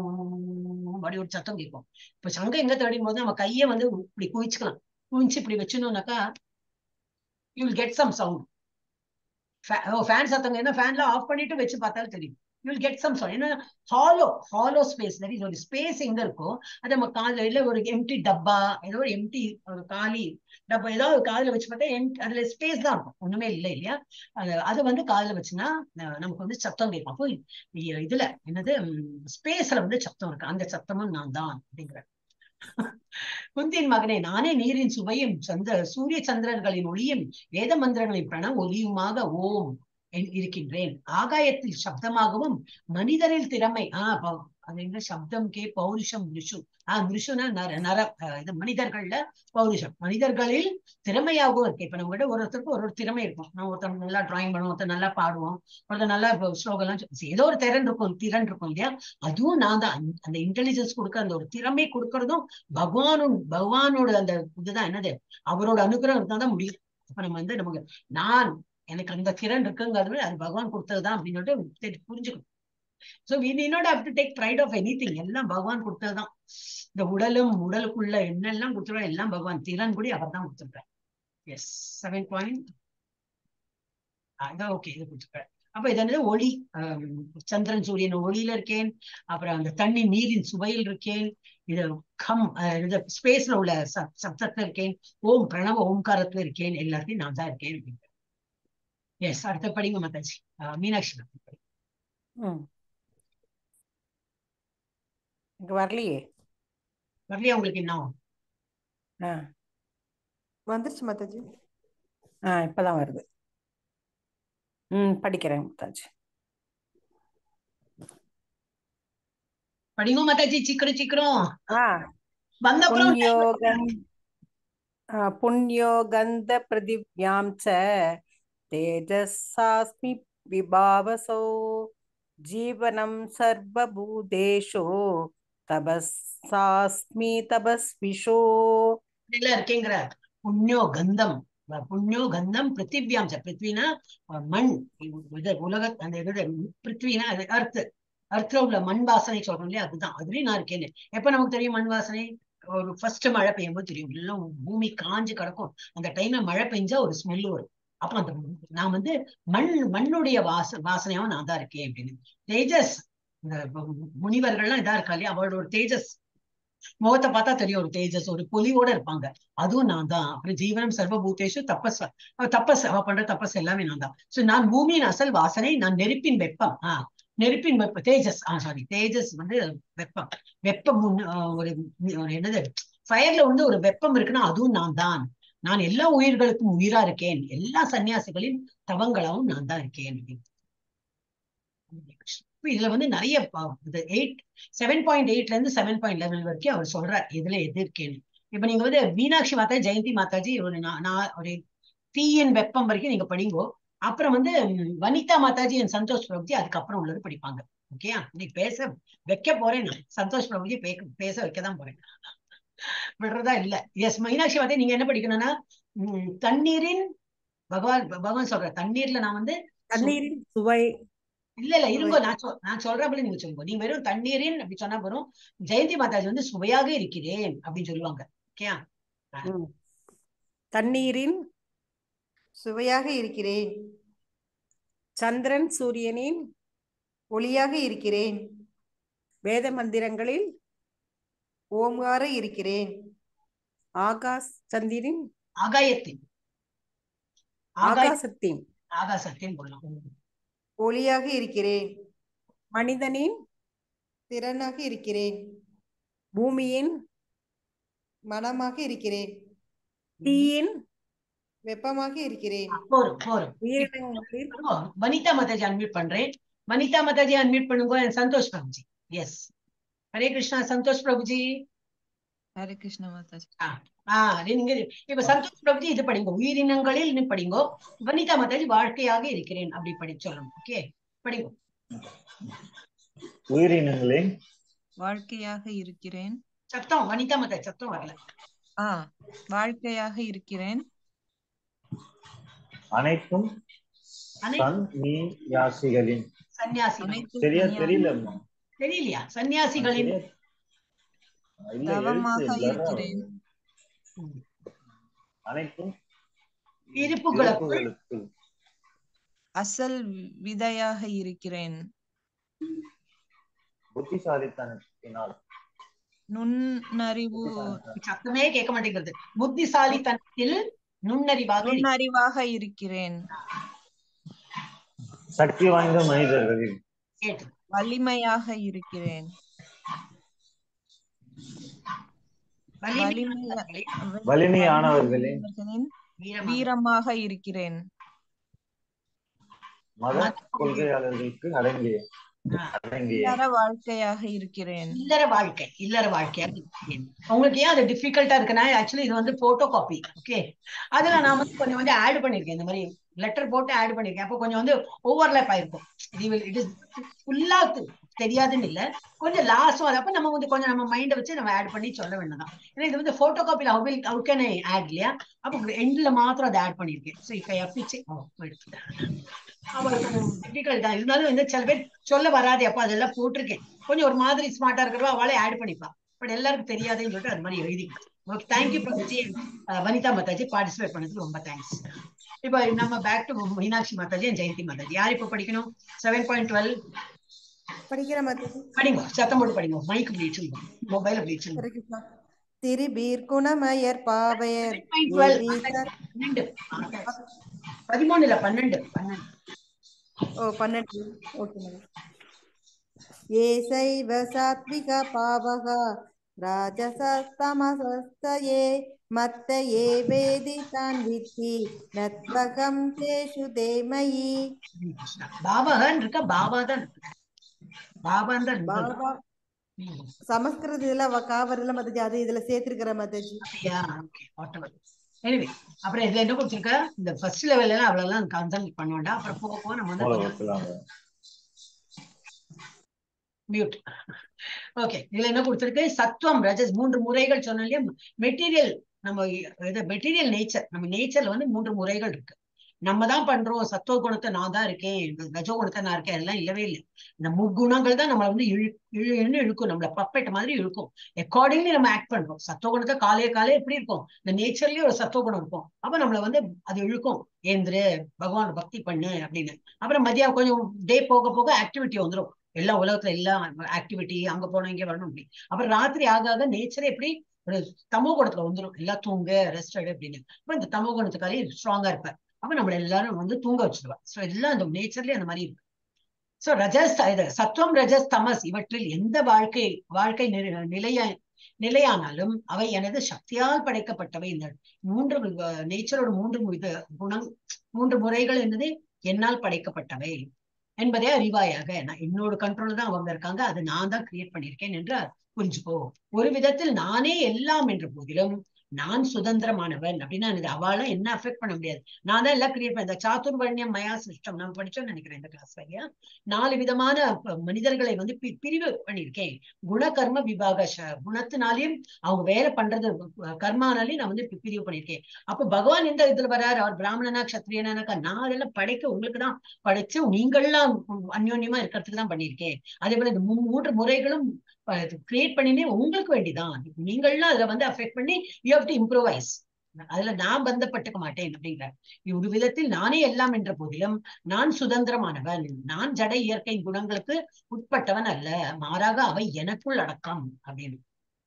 ஓம் அப்படி ஒரு சத்தம் கேட்கும் இப்ப சங்கு எங்க தேடும் போது நம்ம கையை வந்து இப்படி குவிச்சுக்கலாம் குவிச்சு இப்படி வச்சிருந்தோம்னாக்கா you will get some sound fan சத்தம் என்ன ஃபேன்ல ஆஃப் பண்ணிட்டு வச்சு பார்த்தாலும் தெரியும் you will get some sound ஏன்னா hollow hollow space that is ஒரு ஸ்பேஸ் எங்க இருக்கோ அது நம்ம காதுல இல்ல ஒரு எம்டி டப்பா ஏதோ ஒரு எம்டி ஒரு காலி டப்பா ஏதாவது ஒரு காதுல வச்சு பார்த்தா empty- அதுல ஸ்பேஸ் தான் இருக்கும் ஒண்ணுமே இல்லை இல்லையா அது அது வந்து காதுல வச்சுன்னா அஹ் நமக்கு வந்து சத்தம் கேட்கும் அப்போ இ- இதுல என்னது ஸ்பேஸ்ல வந்து சத்தம் இருக்கு அந்த சத்தமும் நான் தான் அப்படிங்கிற குந்தின் மகனே நானே நீரின் சுவையும் சந்திர சூரிய சந்திரர்களின் ஒளியும் வேத மந்திரங்களின் பிரண ஒலியுமாக ஓம் என் இருக்கின்றேன் ஆகாயத்தில் சப்தமாகவும் மனிதரில் திறமை ஆஹ் ப- அது என்ன சப்தம் கே பௌருஷம் ரிஷு ஆஹ் ரிஷுனா நர நர ஆஹ் இது மனிதர்கள்ல பௌருஷம் மனிதர்களில் திறமையாகவும் இருக்கு இப்ப நம்ம கிட்ட ஒரு ஒருத்தருக்கு ஒரு ஒரு திறமை இருக்கும் நம்ம ஒருத்தர் நல்லா டிராயிங் பண்ணுவோம் ஒருத்தர் நல்லா பாடுவோம் ஒருத்தர் நல்லா ஸ்லோகம்லாம் சொல்லி- ஏதோ ஒரு திறன் இருக்கும் திறன் இருக்கும் இல்லையா அதுவும் நான் தான் அந்த- அந்த இன்டெலிஜென்ஸ் கொடுக்க அந்த ஒரு திறமை கொடுக்கறதும் பகவானும் பகவானோட அந்த இதுதான் என்னது அவரோட அனுகிரகம் இருந்தா தான் முடியும் அப்ப நம்ம வந்து நமக்கு நான் எனக்கு அந்த திறன் இருக்குங்கிறது விட அது பகவான் கொடுத்ததுதான் அப்படின்னு சொல்லிட்டு தெரி- புரிஞ்சுக்கணும் so we need not have to take pride of any எல்லாம் பகவான் கொடுத்ததுதான் இந்த உடலும் உடலுக்குள்ள என்னெல்லாம் கொடுத்துருவா எல்லாம் பகவான் திறன் கூட அவர் தான் கொடுத்துருக்காரு எஸ் செவன் பாயிண்ட் அதான் ஓகே இது கொடுத்துருக்காரு அப்ப இது என்னது ஒளி ஆம், சந்திரன் சூரியன் ஒளியில இருக்கேன் அப்புறம் அந்த தண்ணி நீரின் சுவையில் இருக்கேன் இது கம் அஹ், இது ஸ்பேஸ்ல உள்ள சப் சப்தத்துல இருக்கேன் ஓம் பிரணவ ஓம்காரத்துல இருக்கேன் எல்லாத்தையும் நான் தான் இருக்கேன் எஸ் அடுத்த படிங்க மத்தாச்சி அஹ், மீனாட்சி ma'am. ம் இங்க வரலையே வரலையா உங்களுக்கு இன்னும் ஆ வந்துருச்சு மாதாஜி ஆ இப்பதான் வருது ம் படிக்கிறேன் முத்தாஜ் படிங்க மத்தாச்சி சீக்கிரம் சீக்கிரம் ஆ வந்த அப்புறம் पुण्योगन् आ, पुण्यो गन्धपृथिव्यां च तेजसास्मि विभावसो जीवनं सर्वभूतेषु तपस्सास्मि तपस्विषो இதுல இருக்கேங்கிற புண்ணியோ கந்தம் அஹ் புண்ணியோ கந்தம் பிருத்திவியாம் ச பிருத்வினா அஹ் மண் இது உலக அந்த இது பிருத்வினா அது அர்த் அர்த்ல உள்ள மண் வாசனை சொல்றோம் இல்லையா அதுதான் அதுலயும் நான் இருக்கேன்னு எப்ப நமக்கு தெரியும் மண் வாசனை ஒரு ஃபர்ஸ்ட் மழை பெய்யும் போது தெரியும் எல்லாம் பூமி காஞ்சு கிடக்கும் அந்த டைம்ல மழை பெஞ்சா ஒரு ஸ்மெல் வரும் அப்ப அந்த நான் வந்து மண் மண்ணுடைய வாச வாசனையாவும் நான் தான் இருக்கேன் அப்படின்னு தேஜஸ் இந்த முனிவர்கள்லாம் இதா இருக்கா இல்லையா அவளோட ஒரு தேஜஸ் முகத்தை பார்த்தா தெரியும் ஒரு தேஜஸ் ஒரு பொலிவோட இருப்பாங்க அதுவும் நான் தான் அப்புறம் ஜீவனம் சர்வபூதேஷு தப்பஸ் அவ தப்பஸ் அவ பண்ற தப்பஸ் எல்லாமே நான் தான் சோ நான் பூமியின் அசல் வாசனை நான் நெருப்பின் வெப்பம் ஆஹ் நெருப்பின் வெப்பம் தேஜஸ் ஆஹ் சாரி தேஜஸ் வந்து வெப்பம் வெப்பம் ஒண்ணு, ஆஹ் ஒரு ஒரு என்னது ஃபயர்ல வந்து ஒரு வெப்பம் இருக்குன்னா அதுவும் நான் தான் நான் எல்லா உயிர்களுக்கும் உயிரா இருக்கேன் எல்லா சன்னியாசிகளின் தவங்களாவும் நான் தான் இருக்கேன் அப்படின்னு. இப்ப இதுல வந்து நிறைய எயிட் செவன் பாயிண்ட் எயிட்ல இருந்து செவன் பாயிண்ட் லெவல் வரைக்கும் அவர் சொல்றார் இதுல எது இருக்கேன்னு இப்ப நீங்க வந்து மீனாட்சி மாதா ஜெயந்தி மாதாஜி ஒரு நா- நா- ஒரு தீயின் வெப்பம் வரைக்கும் நீங்க படிங்கோ அப்புறம் வந்து ம், வனிதா மாதாஜி என் சந்தோஷ் பிரபுஜி அதுக்கப்புறம் உள்ளது படிப்பாங்க ஓகேயா நீ பேச வைக்க போறேன் நான் சந்தோஷ் பிரபுஜி பே பேச வைக்க தான் போறேன் விடுறதா இல்ல எஸ் மீனாட்சி மாதா நீங்க என்ன படிக்கணும்னா ம், தண்ணீரின் பகவான் பகவான் சொல்ற தண்ணீர்ல நான் வந்து தண்ணீரின் சுவை இல்ல இல்ல இருங்கோ நான் சொல் நான் சொல்றப்பல நீங்க சொல்லுங்க நீங்க வெறும் தண்ணீரின் அப்படி சொன்னா போறோம் ஜெயந்தி மாதாஜி வந்து சுவையாக இருக்கிறேன் அப்படின்னு சொல்லுவாங்க ஓகேயா ம். தண்ணீரின் சுவையாக இருக்கிறேன் சந்திரன் சூரியனின் ஒளியாக இருக்கிறேன் வேத மந்திரங்களில் ஓம்கார இருக்கிறேன் ஆகாஷ் சந்திரின் ஆகாயத்தின் ஆகாய ஆகாசத்தின் ஆகாசத்தின் போடலாம் ஒளியாக இருக்கிறேன் மனிதனின் திறனாக இருக்கிறேன் பூமியின் மனமாக இருக்கிறேன் தீயின் வெப்பமாக இருக்கிறேன் போரும் போரும் உயிரினங்களில் ஓ, வனிதா மாதாஜி அன்மியூட் பண்றேன் வனிதா மாதாஜி அன்மியூட் பண்ணுங்க and சந்தோஷ் பிரபுஜி எஸ் ஹரே கிருஷ்ணா சந்தோஷ் பிரபுஜி ஹரே கிருஷ்ண மாதாஜி ஆஹ் நீங்க இப்ப சந்தோஷ் பிரபுஜி இது படிங்க உயிரினங்களில் நீ படிங்கோ வனிதா மாதாஜி வாழ்க்கையாக இருக்கிறேன் அப்படி படி சொல்லணும் ஓகே படிங்க உயிரினங்களின் வாழ்க்கையாக இருக்கிறேன் சத்தம் வனிதா மாதாஜி சத்தம் வரல ஆ வாழ்க்கையாக இருக்கிறேன் அனைத்தும் அனை சந்நியாசிகளின் சன்னியாசிகள் அனைத்து சரியா சன்னியா- தெரியலம்மா தெரியலையா சன்னியாசிகளின் சரியா- இல்ல தவமாக எழுத்து blur ஆ இருக்கிறேன். வருது. அனைத்தும் இருப்புகளுக்குள் இருப்புகளுக்குள் அசல் விதையாக இருக்கிறேன் புத்திசாலித்தனத்தினால் நுண்ணறிவு சத்தமே கேட்க மாட்டேங்கிறது புத்திசாலித்தனத்தில் நுண்ணறிவாக இரு. நுண்ணறிவாக இருக்கிறேன் சக்தி வாய்ந்த மனிதர்களில் கேட்டு வலிமையாக இருக்கிறேன் வலிமை வலிமை வலிமையானவர்களின் வலிமையானவர்களின் வீரமாக வீரமாக இருக்கிறேன் மத கொள்கையாளர்களுக்கு அடங்கிய ஆ. அடங்கிய இல்லற வாழ்க்கையாக இருக்கிறேன் இல்லற வாழ்க்கை இல்லற வாழ்க்கையா இருக்கு. உங்களுக்கு ஏன் அது டிஃபிகல்ட்டா இருக்குன்னா ஆக்சுவலி இது வந்து போட்டோ காப்பி ஓகே அதுல நான் வந்து கொஞ்சம் வந்து ஆட் பண்ணிருக்கேன் இந்த மாதிரி லெட்டர் போட்டு ஆட் பண்ணிருக்கேன் அப்போ கொஞ்சம் வந்து ஓவர்லேப் ஆயிருக்கும் இது இட் இஸ் ஃபுல்லா தெரியாதுன்னு இல்ல கொஞ்சம் லாஸ்டும் அது அப்ப நம்ம வந்து கொஞ்சம் நம்ம மைண்டை வச்சு நம்ம ஆட் பண்ணி சொல்ல வேண்டியதான் ஏன்னா இது வந்து போட்டோ காப்பில how will how can I add இல்லையா அப்போ எண்ட்ல மாத்திரம் அதை ஆட் பண்ணிருக்கேன் ஸோ இப்போ எப்பிச்சு எடுத்துட்டேன் அவளுக்கு டிஃபிகல்ட் தான் இருந்தாலும் வந்து சில பேர் சொல்ல வராது அப்போ அதெல்லாம் போட்டிருக்கேன் கொஞ்சம் ஒரு மாதிரி ஸ்மார்ட்டா இருக்கிறவா அவளே ஆட் பண்ணிப்பா பட் எல்லாருக்கும் தெரியாதுன்னு சொல்லிட்டு அது மாதிரி எழுதி okay thank you Prabhuji ah Vanitha Mataji participate பண்ணதுக்கு ரொம்ப தேங்க்ஸ் இப்போ நம்ம back to Meenakshi Mataji and Jayanthi Mataji யார் இப்போ படிக்கணும் செவன் பாயிண்ட் டுவெல் படிக்கிற மாதிரி படிங்க சத்தம் போட்டு படிங்க மைக் பிடிச்சு மொபைல பிடிச்சு ஹரே கிருஷ்ணா திரிபீர் குணமயர் பாவையர் டுவெல் ஏவீசர் பன்னெண்டு பதிமூணு இல்ல பன்னெண்டு பன்னெண்டு ஓ பன்னெண்டு ஓகே மேடம் ஏசைவ சாத்விக பாவக ராஜசஸ்தமசஸ்தயே மத்த ஏ வேதி தான் வித்தி நத்வகம் தேஷு தேமயி ஹரே கிருஷ்ணா. பாபாதான் இருக்கா பாபா தான் இருக்கு பாபான் தான் இருந்தது பாபா ம். சமஸ்கிருத இதுல வ- காவரில மத்தஜி அது இதுல சேர்த்திருக்கிற மத்தஜி அப்படியா ஓகே வாட்டவர் எனிவே அப்புறம் இதுல என்ன கொடுத்துருக்க இந்த ஃபர்ஸ்ட் லெவல்ல எல்லாம் அவ்வளவு கன்சல்ட் பண்ண வேண்டாம் அப்புறம் போக போக நம்ம வந்து மூல கொஞ்சம் வைக்கலாங்க மியூட் ஓகே இதுல என்ன கொடுத்திருக்கு சத்துவம் ரஜஸ் மூன்று முறைகள் சொன்னோம் இல்லையா மெட்டீரியல் நம்ம இது மெட்டீரியல் நேச்சர் நம்ம நேச்சர்ல வந்து மூன்று முறைகள் இருக்கு நம்ம தான் பண்றோம் சத்துவ குணத்தை நான் தான் இருக்கேன் ரஜோ குணத்தை நான் இருக்கேன் அதெல்லாம் இல்லவே இல்லை இந்த முக்குணங்கள் தான் நம்மளை வந்து இழு இழுன்னு இழுக்கும் நம்மள பப்பெட் மாதிரி இழுக்கும் அக்கார்டிங்லி நம்ம ஆக்ட் பண்றோம் சத்துவ குணத்தை காலையே காலையே எப்படி இருக்கும் இந்த நேச்சர்லயே ஒரு சத்துவ குணம் இருக்கும் அப்ப நம்மள வந்து அது இழுக்கும் ஏந்திரு பகவான் பக்தி பண்ணு அப்படின்னு அப்புறம் மதியம் கொஞ்சம் டே போக போக ஆக்டிவிட்டி வந்துடும் எல்லா உலகத்துல எல்லா ஆக்டிவிட்டி அங்க போனோம் இங்க வரணும் அப்படி அப்புறம் ராத்திரி ஆக ஆக நேச்சரே எப்படி ஒரு தமோ குணத்துல வந்துடும் எல்லாம் தூங்க ரெஸ்ட் எடு அப்படின்னு அப்ப இந்த தமோ குணத்துக்காரி ஸ்ட்ராங்கா இருப்பேன் அப்ப நம்மள எல்லாரும் வந்து தூங்க வச்சிருவா சோ எல்லாம் அந்த நேச்சர்லயே அந்த மாதிரி இருக்கு சோ ரஜஸ் இது சத்துவம் ரஜஸ் தமஸ் இவற்றில் எந்த வாழ்க்கை வாழ்க்கை நிலை- நிலைய நிலையானாலும் அவை எனது சக்தியால் படைக்கப்பட்டவை இந்த மூன்று நேச்சரோட மூன்று மு- இது குணம் மூன்று முறைகள் என்னது என்னால் படைக்கப்பட்டவை என்பதே அறிவாயாக நான் என்னோட கண்ட்ரோல் தான் அவங்க இருக்காங்க அது நான் தான் கிரியேட் பண்ணியிருக்கேன் என்று புரிஞ்சுக்கோ ஒரு விதத்தில் நானே எல்லாம் என்ற போதிலும் நான் சுதந்திரமானவன் அப்படின்னா எனக்கு அவளாம் என்ன அஃபெக்ட் பண்ண முடியாது நான் தான் எல்லாம் கிரியேட் பண்ண இந்த சாத்துர்வர்ணியம் மயா சிஸ்டம் நம்ம படிச்சோம்னு நினைக்கிறேன் இந்த கிளாஸ் வையா நாலு விதமான ப- மனிதர்களை வந்து பி- பிரிவு பண்ணியிருக்கேன் குணகர்ம விபாக ச- குணத்தினாலையும் அவங்க வேலை பண்றது அஹ், கர்மானாலையும் நான் வந்து பி- பிரிவு பண்ணியிருக்கேன் அப்ப பகவான் எந்த இதுல வர்றாரு அவர் பிராமணனா கத்திரியனாக்கா நான் அதெல்லாம் படைக்க உங்களுக்கு தான் படைச்சு நீங்கள்லாம் அந்யோன்யமா இருக்கிறதுக்கு தான் பண்ணியிருக்கேன் அதே போல இந்த மூ- மூன்று முறைகளும் கிரியேட் பண்ணினே உங்களுக்கு வேண்டிதான் நீங்கள்லாம் அதுல வந்து அஃபெக்ட் பண்ணி யூ ஹவ் டு இம்ப்ரோவைஸ் அதுல நான் பந்தப்பட்டுக்க மாட்டேன் அப்படிங்கிற ஒரு விதத்தில் நானே எல்லாம் என்ற போதிலும் நான் சுதந்திரமானவன் நான் ஜட இயற்கை குணங்களுக்கு உட்பட்டவன் அல்ல மாறாக அவை எனக்குள் அடக்கம் அப்படின்னு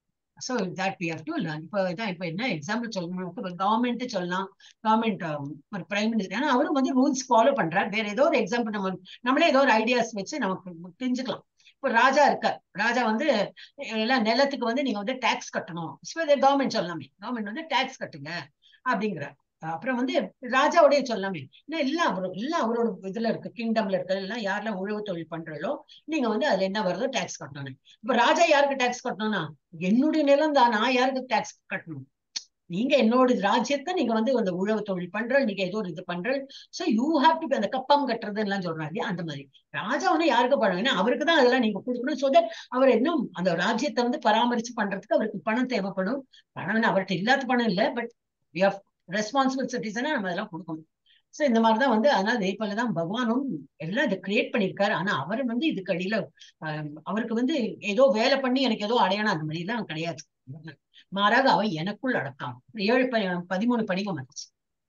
so that we have to learn இப்போ இதான் இப்போ என்ன எக்ஸாம்பிள் சொல்லணும் கவர்மெண்ட் சொல்லலாம் கவர்மெண்ட் ஒரு பிரைம் மினிஸ்டர் ஏன்னா அவரும் வந்து ரூல்ஸ் ஃபாலோ பண்றார் வேற ஏதோ ஒரு எக்ஸாம்பிள் நம்ம நம்மளே ஏதோ ஒரு ஐடியாஸ் வச்சு நமக்கு தெரிஞ்சுக்கலாம் இப்போ ராஜா இருக்கார் ராஜா வந்து எல்லாம் நிலத்துக்கு வந்து நீங்க வந்து டேக்ஸ் கட்டணும் கவர்மெண்ட் சொல்லலாமே கவர்மெண்ட் வந்து டேக்ஸ் கட்டுங்க அப்படிங்கிறார் அப்புறம் வந்து ராஜாவுடைய சொல்லலாமே ஏன்னா எல்லாம் அவரோட எல்லாம் அவரோட இதுல இருக்கு கிங்டம்ல இருக்கிறது எல்லாம் யாரெல்லாம் உழவு தொழில் பண்றாளோ நீங்க வந்து அதுல என்ன வருதோ டேக்ஸ் கட்டணும் இப்ப ராஜா யாருக்கு டேக்ஸ் கட்டணும்னா என்னுடைய நிலம் தான் நான் யாருக்கு டேக்ஸ் கட்டணும் நீங்க என்னோட ராஜ்யத்தை நீங்க வந்து அந்த உழவு தொழில் பண்ற நீங்க ஏதோ ஒரு இது பண்ற சோ யூ ஹாவ் டு அந்த கப்பம் கட்டுறது எல்லாம் சொல்றாங்க அந்த மாதிரி ராஜா வந்து யாருக்கு பண்ணுவாங்கன்னா அவருக்கு தான் அதெல்லாம் நீங்க கொடுக்கணும் சோ தட் அவர் இன்னும் அந்த ராஜ்யத்தை வந்து பராமரிச்சு பண்றதுக்கு அவருக்கு பணம் தேவைப்படும் பணம் அவர்கிட்ட இல்லாத பணம் இல்லை பட் வி ஹவ் ரெஸ்பான்சிபிள் சிட்டிசனா நம்ம அதெல்லாம் கொடுக்கணும் சோ இந்த மாதிரிதான் வந்து அதனால இதே போலதான் பகவானும் எல்லாம் இதை கிரியேட் பண்ணியிருக்காரு ஆனா அவர் வந்து இதுக்கு அடியில ஆஹ், அவருக்கு வந்து ஏதோ வேலை பண்ணி எனக்கு ஏதோ அடையணும் அந்த மாதிரி எல்லாம் கிடையாது மாறாக அவ எனக்குள் அடக்கம் ஏழு ப- பதிமூணு படிவம் வந்துச்சு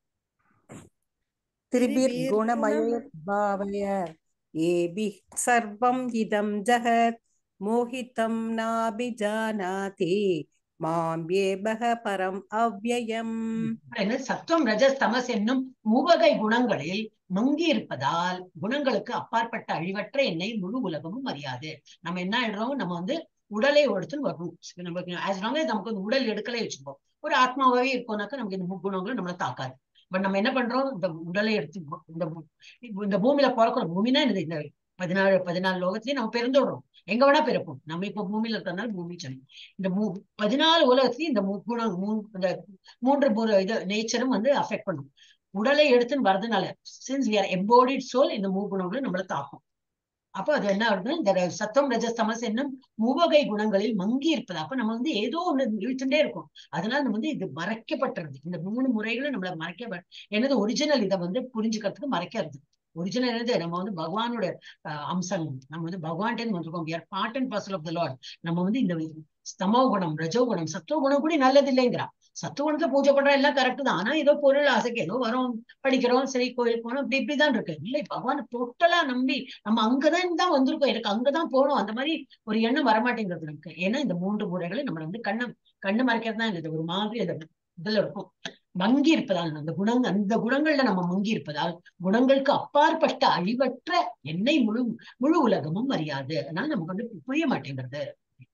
त्रिभिर्गुणमयोर्भावय येभिः सर्वम् इदं जगत् मोहितं नाभिजानाति मां येभः परम् अव्ययम् என்ன சத்துவம் ரஜஸ் தமஸ் என்னும் மூவகை குணங்களில் மங்கி இருப்பதால் குணங்களுக்கு அப்பாற்பட்ட அழிவற்ற என்னை முழு உலகமும் அறியாது நம்ம என்ன ஆயிடுறோம் நம்ம வந்து உடலை எடுத்துன்னு வரணும் நமக்கு ஆஸ் லாங் நமக்கு வந்து உடல் எடுக்கலே வச்சுப்போம் ஒரு ஆத்மாவே இருக்கோம்னாக்கா நமக்கு இந்த முக்குணங்களும் நம்மளை தாக்காது பட் நம்ம என்ன பண்றோம் இந்த உடலை எடுத்து இந்த பூ- இந்த பூமியில பிறக்கிறோம் பூமினா என்னது இந்த பதினாலு பதினாலு லோகத்திலயும் நம்ம பிறந்துடுறோம் எங்க வேணா பிறப்போம் நம்ம இப்ப பூமியில இருக்கிறதுனால பூமி சொல்லி இந்த மூ பதினாலு உலகத்திலயும் இந்த முக்குணம் மூ இந்த மூன்று மூ- இது நேச்சரும் வந்து அஃபெக்ட் பண்ணும் உடலை எடுத்துன்னு வரதுனால since we are embodied soul இந்த மூகுணங்களும் நம்மள தாக்கும் அப்போ அது என்ன ஆகுது இந்த ர- சத்தம் ரஜஸ் தமஸ் என்னும் மூவகை குணங்களில் மங்கி இருப்பது அப்ப நம்ம வந்து ஏதோ ஒண்ணு இழுத்துட்டே இருக்கும் அதனால நம்ம வந்து இது மறைக்கப்பட்டுருது இந்த மூணு முறைகளும் நம்மள மறைக்க என்னது ஒரிஜினல் இதை வந்து புரிஞ்சுக்கிறதுக்கு மறைக்கிறது ஒரிஜினல் என்னது நம்ம வந்து பகவானோட அஹ், அம்சம் நம்ம வந்து பகவான்கிட்ட வந்திருக்கோம் we are part and parcel of the lord நம்ம வந்து இந்த ஸ்தமோ குணம் ரஜோ குணம் சத்துவ குணம் கூட நல்லது இல்லைங்கிறா சத்துவ குணத்துல பூஜை பண்ற எல்லாம் கரெக்ட் தான் ஆனா ஏதோ பொருள் ஆசைக்கு ஏதோ வரோம் படிக்கிறோம் சரி கோயில் போனோம் இப்படி இப்படிதான் இருக்கு இல்லை பகவான் டோட்டலா நம்பி நம்ம அங்கதான் தான் வந்திருக்கோம் எனக்கு அங்கதான் போகணும் அந்த மாதிரி ஒரு எண்ணம் வரமாட்டேங்கிறது நமக்கு ஏன்னா இந்த மூன்று முறைகளை நம்ம வந்து கண்ணு கண்ணு மறைக்கிறது தான் இது ஒரு மாதிரி அந்த இதுல இருக்கும் மங்கி இருப்பதால் அந்த குணங்க அந்த குணங்கள்ல நம்ம மங்கி இருப்பதால் குணங்களுக்கு அப்பாற்பட்ட அழிவற்ற எண்ணெய் முழு முழு உலகமும் அறியாது அதனால நமக்கு வந்து புரிய மாட்டேங்கிறது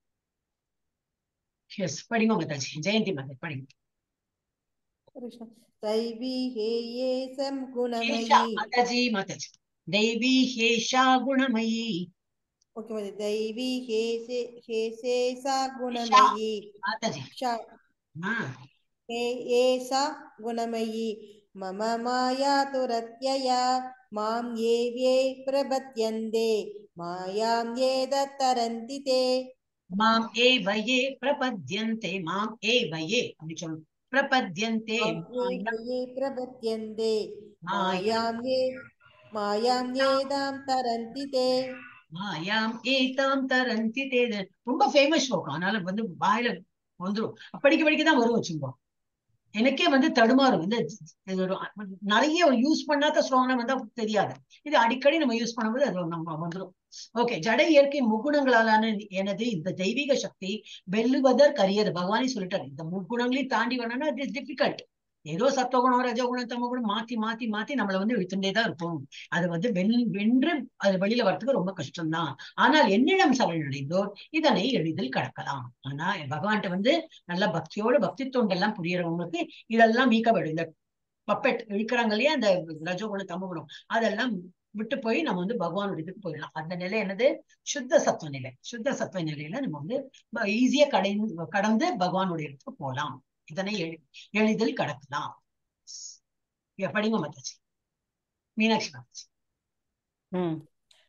எஸ் படிங்க மாதாஜி ஜெயந்தி மாதா படிங்க कृष्ण दैवी हेये सं ஏஷா गुणमयी மாதாஜி மாதாஜி தெய்வி ஹேஷா குணமயி ओके माता दैवी हेसे हेसे सा गुणमयी மாதாஜி शा ஆ हे एषा गुणमयी मम माया तुरत्यया मां ये ये प्रपद्यन्ते मायां ये दत्तरन्ति ते மாம் ஏ வயே பிரபத்யந்தே மாம் ஏ வயே அப்படி சொல்லணும் பிரபத்யந்தே ये प्रपद्यन्ते மாயா मायां ये मायां येदां तरन्ति ते மாயாம் ஏதாம் தரந்தி தேத ரொம்ப ஃபேமஸ் ஸ்லோகம் அதனால வந்து வாயில வந்துரும் படிக்க படிக்க தான் வரும் வச்சுக்கோ எனக்கே வந்து தடுமாறும் இந்த இது ஒரு நிறைய யூஸ் பண்ணாத ஸ்லோகம் வந்தா தெரியாது இது அடிக்கடி நம்ம யூஸ் பண்ணும்போது அது நம்ம வந்துரும் ஓகே ஜட இயற்கை முக்குணங்களாலான எனது இந்த தெய்வீக சக்தி வெல்லுவதற்கு அரியது பகவானே சொல்லிட்டாரு இந்த முக்குணங்களையும் தாண்டி வரணும்னா இட் இஸ் டிஃபிகல்ட் ஏதோ சத்தகுணம் ரஜகுணம் தமகுணம் மாத்தி மாத்தி மாத்தி நம்மள வந்து இழுத்துட்டே தான் இருக்கும் அது வந்து வெல் வென்று அது வெளியில வர்றதுக்கு ரொம்ப கஷ்டம்தான் ஆனால் என்னிடம் சரணடைந்தோர் இதனை எளிதில் கடக்கலாம் ஆனா பகவான்கிட்ட வந்து நல்ல பக்தியோட பக்தி தொண்டெல்லாம் புரியறவங்களுக்கு இதெல்லாம் வீக்கப்படும் இந்த பப்பெட் இழுக்கிறாங்க இல்லையா அந்த ரஜோகுணம் தமகுணம் அதெல்லாம் விட்டு போய் நம்ம வந்து பகவானோட இதுக்கு போயிடலாம் அந்த நிலை என்னது சுத்த சத்துவ நிலை சுத்த சத்துவ நிலையில நம்ம வந்து ஈஸியா கடை கடந்து பகவானுடைய இடத்துக்கு போலாம் இதனை எளி எளிதில் கடக்கலாம் இங்க படிங்க மத்தாச்சி மீனாட்சி மாதாச்சி हम्म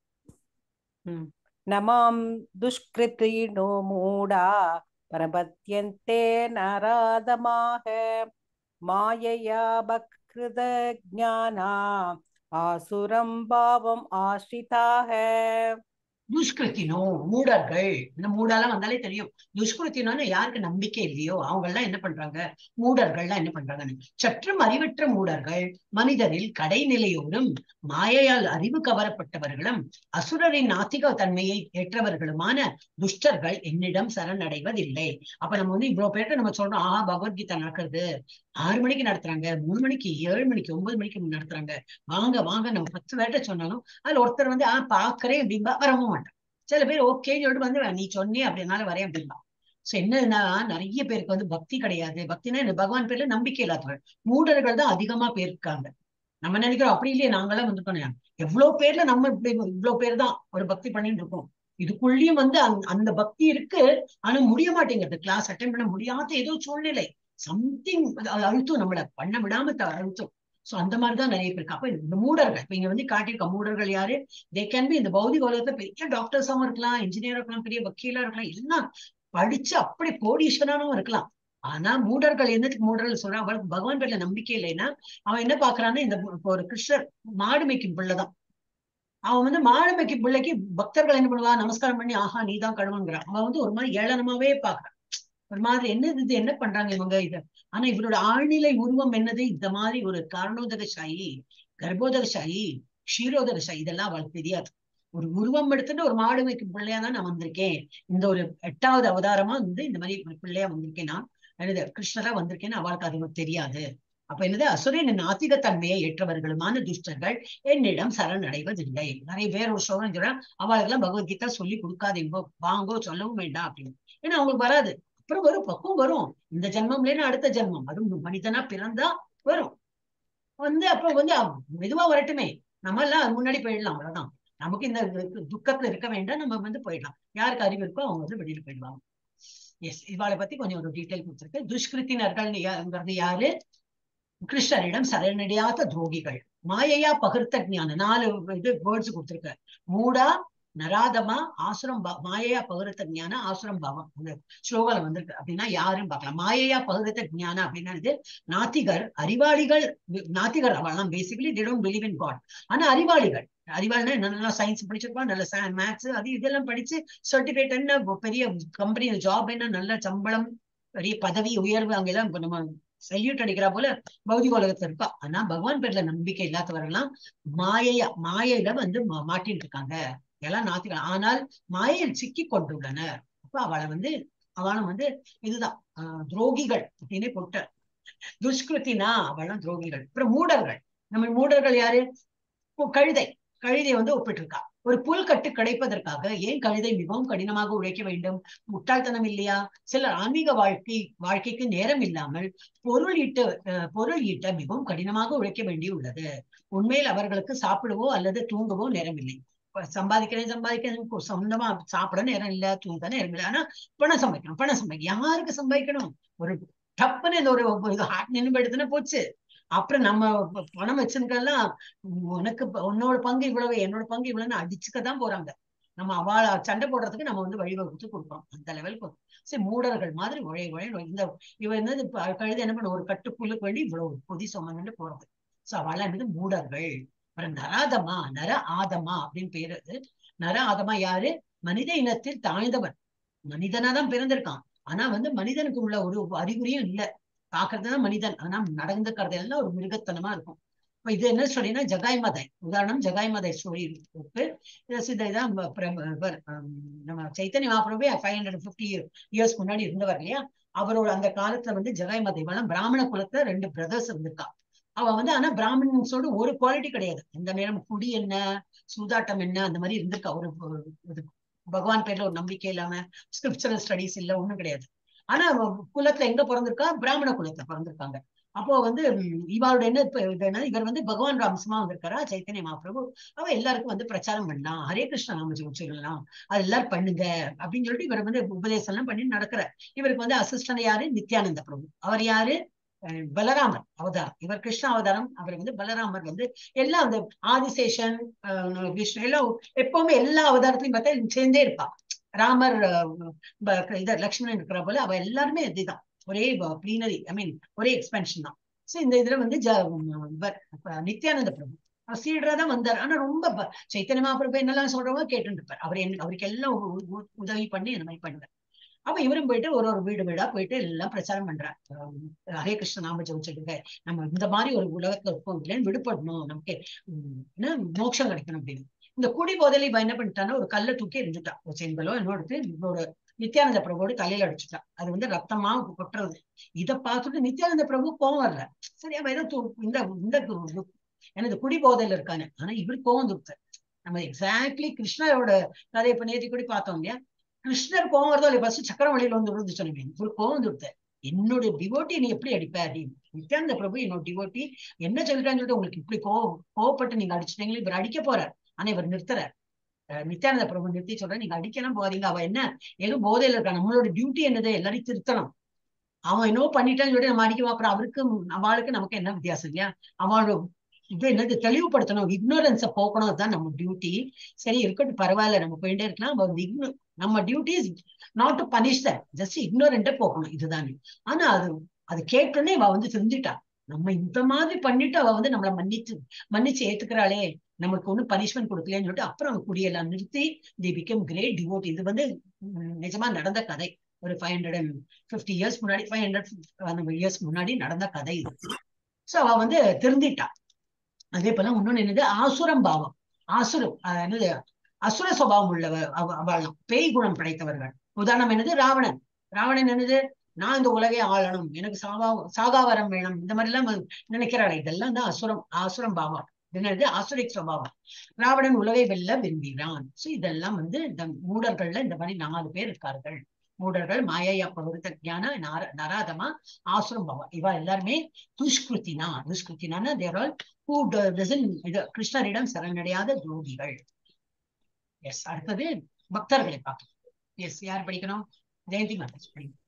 हम्म न मां दुष्कृतिनो मूढा प्रपद्यन्ते नराधमाः मायया बकृतज्ञाना आसुरं भावम् आश्रिताः துஷ்கிருத்தினோ மூடர்கள் இந்த மூடெல்லாம் வந்தாலே தெரியும் துஷ்கிருத்தினோன்னு யாருக்கு நம்பிக்கை இல்லையோ அவங்க எல்லாம் என்ன பண்றாங்க மூடர்கள்லாம் என்ன பண்றாங்கன்னு சற்றும் அறிவற்ற மூடர்கள் மனிதரில் கடைநிலையோடும் மாயையால் அறிவு கவரப்பட்டவர்களும் அசுரரின் நாத்திக தன்மையை ஏற்றவர்களுமான துஷ்டர்கள் என்னிடம் சரணடைவதில்லை அப்ப நம்ம வந்து இவ்வளவு பேர்ட்ட நம்ம சொல்றோம் ஆஹா பகவத்கீதா நடக்கிறது ஆறு மணிக்கு நடத்துறாங்க மூணு மணிக்கு ஏழு மணிக்கு ஒன்பது மணிக்கு நடத்துறாங்க வாங்க வாங்க நம்ம பத்து பேர்ட்ட சொன்னாலும் அதுல ஒருத்தர் வந்து ஆஹ் பாக்குறேன் அப்படின்பா வரவும் மாட்டான் சில பேர் ஓகேன்னு சொல்லிட்டு வந்து நீ சொன்னே அப்படினால வரேன் அப்படின்பா சோ என்னன்னா நிறைய பேருக்கு வந்து பக்தி கிடையாது பக்தினா என்ன பகவான் பேர்ல நம்பிக்கை இல்லாதவர்கள் மூடர்கள் தான் அதிகமா பேர் இருக்காங்க நம்ம நினைக்கிறோம் அப்படி இல்லையே நாங்களாம் வந்துட்டோம் எவ்வளவு பேர்ல நம்ம இப்படி இவ்வளவு பேர் தான் ஒரு பக்தி பண்ணிட்டு இருக்கோம் இதுக்குள்ளேயும் வந்து அந்த- அந்த பக்தி இருக்கு ஆனா முடிய மாட்டேங்குது கிளாஸ் அட்டன் பண்ண முடியாத ஏதோ சூழ்நிலை சம்திங் அழுத்தம் நம்மள பண்ண விடாம த- அழுத்தம் சோ அந்த மாதிரிதான் நிறைய பேருக்கு அப்ப இந்த மூடர்கள் இப்ப இங்க வந்து காட்டியிருக்க மூடர்கள் யாரு தே கேன் பி இந்த பௌதிக உலகத்துல பெரிய டாக்டர்ஸாவும் இருக்கலாம் இன்ஜினியரா இருக்கலாம் பெரிய வக்கீலா இருக்கலாம் எல்லாம் படிச்சு அப்படி கோடீஸ்வரனும் இருக்கலாம் ஆனா மூடர்கள் என்னத்துக்கு மூடர்கள் சொல்றான் அவளுக்கு பகவான் பேர்ல நம்பிக்கை இல்லைன்னா அவன் என்ன பாக்குறான்னா இந்த இப்போ ஒரு கிருஷ்ணர் மாடு மேய்க்கும் பிள்ளைதான் அவன் வந்து மாடு மேய்க்கும் பிள்ளைக்கு பக்தர்கள் என்ன பண்ணுவா நமஸ்காரம் பண்ணி ஆஹா நீதான் கடவுங்கிறான் அவன் வந்து ஒரு மாதிரி ஏளனமாவே பாக்குறான் ஒரு மாதிரி என்னது இது என்ன பண்றாங்க இவங்க இது ஆனா இவரோட ஆழ்நிலை உருவம் என்னது இந்த மாதிரி ஒரு காரணோதகசாயி கர்ப்போதகசாயி க்ஷீரோதகசாயி இதெல்லாம் அவளுக்கு தெரியாது ஒரு உருவம் எடுத்துட்டு ஒரு மாடு வைக்கும் பிள்ளையா தான் நான் வந்திருக்கேன் இந்த ஒரு எட்டாவது அவதாரமா வந்து இந்த மாதிரி ஒரு பிள்ளையா வந்திருக்கேன் நான் என்னது கிருஷ்ணரா வந்திருக்கேன்னு அவளுக்கு அது தெரியாது அப்ப என்னது அசுரன் நாத்திகத்தன்மையை ஏற்றவர்களுமான துஷ்டர்கள் என்னிடம் சரணடைவதில்லை நிறைய பேர் ஒரு சொல்றேன் சொல்றேன் அவளுக்கெல்லாம் பகவத்கீதா சொல்லி கொடுக்காதீங்கோ வாங்கோ சொல்லவும் வேண்டாம் அப்படின்னு ஏன்னா அவங்களுக்கு வராது அப்புறம் வரும் பக்குவம் வரும் இந்த ஜென்மம்லேன்னு அடுத்த ஜென்மம் அதுவும் மனிதனா பிறந்தா வரும் வந்து அப்ப வந்து அவ்- மெதுவா வரட்டுமே நம்ம எல்லாம் அது முன்னாடி போயிடலாம் அவ்வளவுதான் நமக்கு இந்த து- துக்கத்துல இருக்க வேண்டாம் நம்ம வந்து போயிடலாம் யாருக்கு அறிவு இருக்கோ அவங்க வந்து வெளியில போயிடுவாங்க எஸ் இவாளை பத்தி கொஞ்சம் ஒரு டீட்டெயில் கொடுத்துருக்கு துஷ்கிருத்தினர்கள்ங்கிறது யாரு கிருஷ்ணரிடம் சரணடையாத துரோகிகள் மாயையா பகிர்த்த ஞானம் நாலு இது வேர்ட்ஸ் கொடுத்திருக்க மூடா நராதமா ஆசுரம் பா- மாயையா பகிர்த்த ஞான ஆசுரம் பாவம் அந்த ஸ்லோகால வந்திருக்கு அப்படின்னா யாருன்னு பார்க்கலாம் மாயையா பகிர்த்த ஞானம் அப்படின்னா இது நாத்திகர் அறிவாளிகள் வி- நாத்திகர் அவெல்லாம் basically they don't believe in God ஆனா அறிவாளிகள் அறிவாளினா என்ன நல்லா சயின்ஸ் படிச்சிருப்பான் நல்ல மேத்ஸ் அது இதெல்லாம் படிச்சு சர்டிபிகேட் என்ன பெரிய கம்பெனி ஜாப் என்ன நல்ல சம்பளம் பெரிய பதவி உயர்வு அங்கெல்லாம் இப்ப நம்ம சல்யூட் அடிக்கிறா போல பௌதிக உலகத்துல இருப்பா ஆனா பகவான் பேர்ல நம்பிக்கை இல்லாதவர்கள்லாம் மாயையா மாயையில வந்து மா- மாட்டின்னு இருக்காங்க எல்லாம் நாத்திகள் ஆனால் மாயையில் சிக்கி கொண்டுள்ளனர் அப்ப அவளை வந்து அவளும் வந்து இதுதான் ஆஹ் துரோகிகள் அப்படின்னு போட்ட துஷ்கிருத்தினா அவளும் துரோகிகள் அப்புறம் மூடர்கள் நம்ம மூடர்கள் யாரு இப்போ கழுதை கழுதை வந்து ஒப்பிட்டிருக்கா ஒரு புல்கட்டு கிடைப்பதற்காக ஏன் கழுதை மிகவும் கடினமாக உழைக்க வேண்டும் முட்டாள்தனம் இல்லையா சிலர் ஆன்மீக வாழ்க்கை வாழ்க்கைக்கு நேரம் இல்லாமல் பொருள் ஈட்ட அஹ், பொருள் ஈட்ட மிகவும் கடினமாக உழைக்க வேண்டியுள்ளது உண்மையில் அவர்களுக்கு சாப்பிடவோ அல்லது தூங்கவோ நேரம் இல்லை இப்ப சம்பாதிக்கிறேன் சம்பாதிக்கிறேன் கு- சொந்தமா சாப்பிட நேரம் இல்ல தூங்க நேரம் இல்லை ஆனா பணம் சம்பாதிக்கணும் பணம் சம்பாதிக்க யாருக்கு சம்பாதிக்கணும் ஒரு டப்புன்னு இந்த ஒரு இது ஹார்ட் நின்று எடுத்துன்னு போச்சு அப்புறம் நம்ம ப- பணம் வச்சிருக்கலாம் உனக்கு ப- உன்னோட பங்கு இவ்வளவு என்னோட பங்கு இவ்வளவுன்னு அடிச்சுக்க தான் போறாங்க நம்ம அவள சண்டை போடுறதுக்கு நம்ம வந்து வழிவகுத்து கொடுக்குறோம் அந்த லெவலுக்கு சரி மூடர்கள் மாதிரி ஒழை ஒழை இந்த இவ என்னது இப்ப கழுது என்ன பண்ண ஒரு கட்டு புல்லுக்கு வேண்டி இவ்வளவு பொதி சுமந்துட்டு போறது சோ அவள என்னது மூடர்கள் அப்புறம் நராதமா நர ஆதமா அப்படின்னு பேரு அது நர ஆதமா யாரு மனித இனத்தில் தாழ்ந்தவன் மனிதனா தான் பிறந்திருக்கான் ஆனா வந்து மனிதனுக்கு உள்ள ஒரு அறிகுறியும் இல்ல பாக்குறதுதான் மனிதன் ஆனா நடந்துக்கிறது எல்லாம் ஒரு மிருகத்தனமா இருக்கும் இப்ப இது என்ன ஸ்டோரினா ஜகாய் மதை உதாரணம் ஜகாய் மதை ஸ்டோரி இருக்கு இது இதான் ப- பிர- இவர், ஹம், நம்ம Chaitanya Mahaprabhu five hundred fifty years முன்னாடி இருந்தவர் இல்லையா அவரோட அந்த காலத்துல வந்து ஜகாய் மதை வளம் பிராமண குலத்துல ரெண்டு பிரதர்ஸ் இருந்திருக்கா அவ வந்து ஆனா பிராமணன்ஸோட ஒரு குவாலிட்டி கிடையாது எந்த நேரம் குடி என்ன சூதாட்டம் என்ன அந்த மாதிரி இருந்திருக்கா ஒரு ஒரு- இது பகவான் பேர்ல ஒரு நம்பிக்கை இல்லாம ஸ்கிரிப்சரல் ஸ்டடிஸ் இல்ல ஒண்ணும் கிடையாது ஆனா அவ குலத்துல எங்க பிறந்திருக்கா பிராமண குலத்துல பிறந்திருக்காங்க அப்போ வந்து ம், இவரோட என்ன இப்ப இது என்ன, இவர் வந்து பகவான் ராம்சமா வந்திருக்காரா சைத்தன்ய மகாபிரபு அவ எல்லாருக்கும் வந்து பிரச்சாரம் பண்ணலாம் ஹரே கிருஷ்ண நாம சொல்லலாம் அது எல்லாரும் பண்ணுங்க அப்படின்னு சொல்லிட்டு இவர் வந்து உபதேசம் எல்லாம் பண்ணி நடக்கிற இவருக்கு வந்து அசிஸ்டன்ட் யாரு நித்யானந்த பிரபு அவர் யாரு அஹ் பலராமர் அவதாரம் இவர் கிருஷ்ண அவதாரம் அவர் வந்து பலராமர் வந்து எல்லாம் அந்த ஆதிசேஷன் அஹ் விஷ்ணு எல்லாம் எப்பவுமே எல்லா அவதாரத்திலையும் பார்த்தா சேர்ந்தே இருப்பா ராமர் அஹ், ப- இது லக்ஷ்மணன் இருக்கிற போல அவ எல்லாருமே இதுதான் ஒரே ப்ளீனரி ஐ மீன் ஒரே எக்ஸ்பென்ஷன் தான் சோ இந்த இதுல வந்து ஜ இவர், அஹ், நித்யானந்த பிரபு அவர் சீடரா தான் வந்தார் ஆனா ரொம்ப ப- சைத்தன்ய மகாபிரபு என்னெல்லாம் சொல்றவங்க கேட்டுட்டு இருப்பார் அவர் என்ன அவருக்கு எல்லாம் உ- உ- உதவி பண்ணி இந்த மாதிரி பண்ணுவார் அப்ப இவரும் போயிட்டு ஒரு ஒரு வீடு வீடா போயிட்டு எல்லாம் பிரச்சாரம் பண்றார் அஹ் ஹரே கிருஷ்ண நாம ஜெபிச்சுடுங்க நம்ம இந்த மாதிரி ஒரு உலகத்துல இருக்கோம் இல்லைன்னு விடுபடணும் நமக்கு உம், என்ன மோட்சம் கிடைக்கணும் அப்படின்னு இந்த குடி போதலை இவ என்ன பண்ணிட்டான்னா ஒரு கல்லை தூக்கி எரிஞ்சுட்டா ஒரு செங்கலோ இன்னொரு எடுத்து இவரோட நித்யானந்த பிரபுவோட தலையில அடிச்சுட்டா அது வந்து ரத்தமா கொட்டுறது இத பார்த்துட்டு நித்யானந்த பிரபு கோவம் வரல சரி அவ ஏதோ தூ- இந்த இந்த கு- எனது குடி போதையில இருக்கானு ஆனா இவர் கோவம் துடுத்து நம்ம எக்ஸாக்ட்லி கிருஷ்ணரோட கதையை இப்ப நேற்று கூட பார்த்தோம் இல்லையா கிருஷ்ணர் கோவம் வருதோ இல்லையா ஃபர்ஸ்ட் சக்கர வழியில வந்து விழுந்து சொன்னீங்க இவர் கோவம் துடுத்த என்னுடைய டிவோட்டி நீ எப்படி அடிப்ப அப்படின்னு நித்யானந்த பிரபு என்னோட டிவோட்டி என்ன சொல்லிட்டான்னு சொல்லிட்டு உங்களுக்கு இப்படி கோவம் கோவப்பட்டு நீங்க அடிச்சிட்டீங்களே இவர் அடிக்க போறார் ஆனா இவர் நிறுத்துறார் அஹ் நித்யானந்த பிரபு நிறுத்தி சொல்ற நீங்க அடிக்கலாம் போகாதீங்க அவ என்ன ஏதோ போதையில இருக்கா நம்மளோட டியூட்டி என்னது எல்லாரையும் திருத்தணும் அவன் என்னவோ பண்ணிட்டான்னு சொல்லிட்டு நம்ம அடிக்க அப்புறம் அவருக்கு அவளுக்கு நமக்கு என்ன வித்தியாசம் இல்லையா அவளோட இது என்னது தெளிவுபடுத்தணும் இக்னோரன்ஸை போக்கணும் அதுதான் நம்ம டியூட்டி சரி இருக்கட்டும் பரவாயில்ல நம்ம போயிட்டே இருக்கலாம் அவ வந்து igno- நம்ம duty is not to punish that just இக்னோரண்ட்டே போகணும் இதுதான் ஆனா அது அது கேட்டோடனே அவ வந்து தெரிஞ்சுட்டா நம்ம இந்த மாதிரி பண்ணிட்டு அவ வந்து நம்மள மன்னிச்சு மன்னிச்சு ஏத்துக்கிறாளே நம்மளுக்கு ஒண்ணும் பனிஷ்மெண்ட் கொடுக்கலன்னு சொல்லிட்டு அப்புறம் அவங்க குடியெல்லாம் நிறுத்தி தி பிகம் கிரேட் டிவோட் இது வந்து உம், நிஜமா நடந்த கதை ஒரு five hundred and fifty years முன்னாடி ஃபைவ் ஹண்ட்ரட் இயர்ஸ் முன்னாடி நடந்த கதை இது சோ அவ வந்து திருந்திட்டா அதே போல இன்னொன்னு என்னது ஆசுரம் பாவம் ஆசுரம் அஹ் என்னது அசுர சுபாவம் உள்ளவர் அவ அவள்லாம் பேய் குணம் படைத்தவர்கள் உதாரணம் என்னது ராவணன் ராவணன் என்னது நான் இந்த உலகை ஆளணும் எனக்கு சாவா சாகாவரம் வேணும் இந்த மாதிரி எல்லாம் நினைக்கிறாள் இதெல்லாம் தான் அசுரம் ஆசுரம் பாவம் இது என்னது ஆசுரிக் சுபாவம் ராவணன் உலகை வெல்ல விரும்பினான் சோ இதெல்லாம் வந்து இந்த மூடர்கள்ல இந்த மாதிரி நாலு பேர் இருக்கார்கள் மூடர்கள் மாயா பகுத்த ஞான நார நராதமா ஆசுரம் பாவம் இவ எல்லாருமே துஷ்கிருத்தினா துஷ்கிருத்தினா தேர் ஆல் ஹூ டசன் இது கிருஷ்ணரிடம் சரணடையாத துரோகிகள் எஸ் அடுத்தது பக்தர்களை பார்க்கலாம் எஸ் யார் படிக்கணும் ஜெயந்தி மாதாஜி படிக்கணும்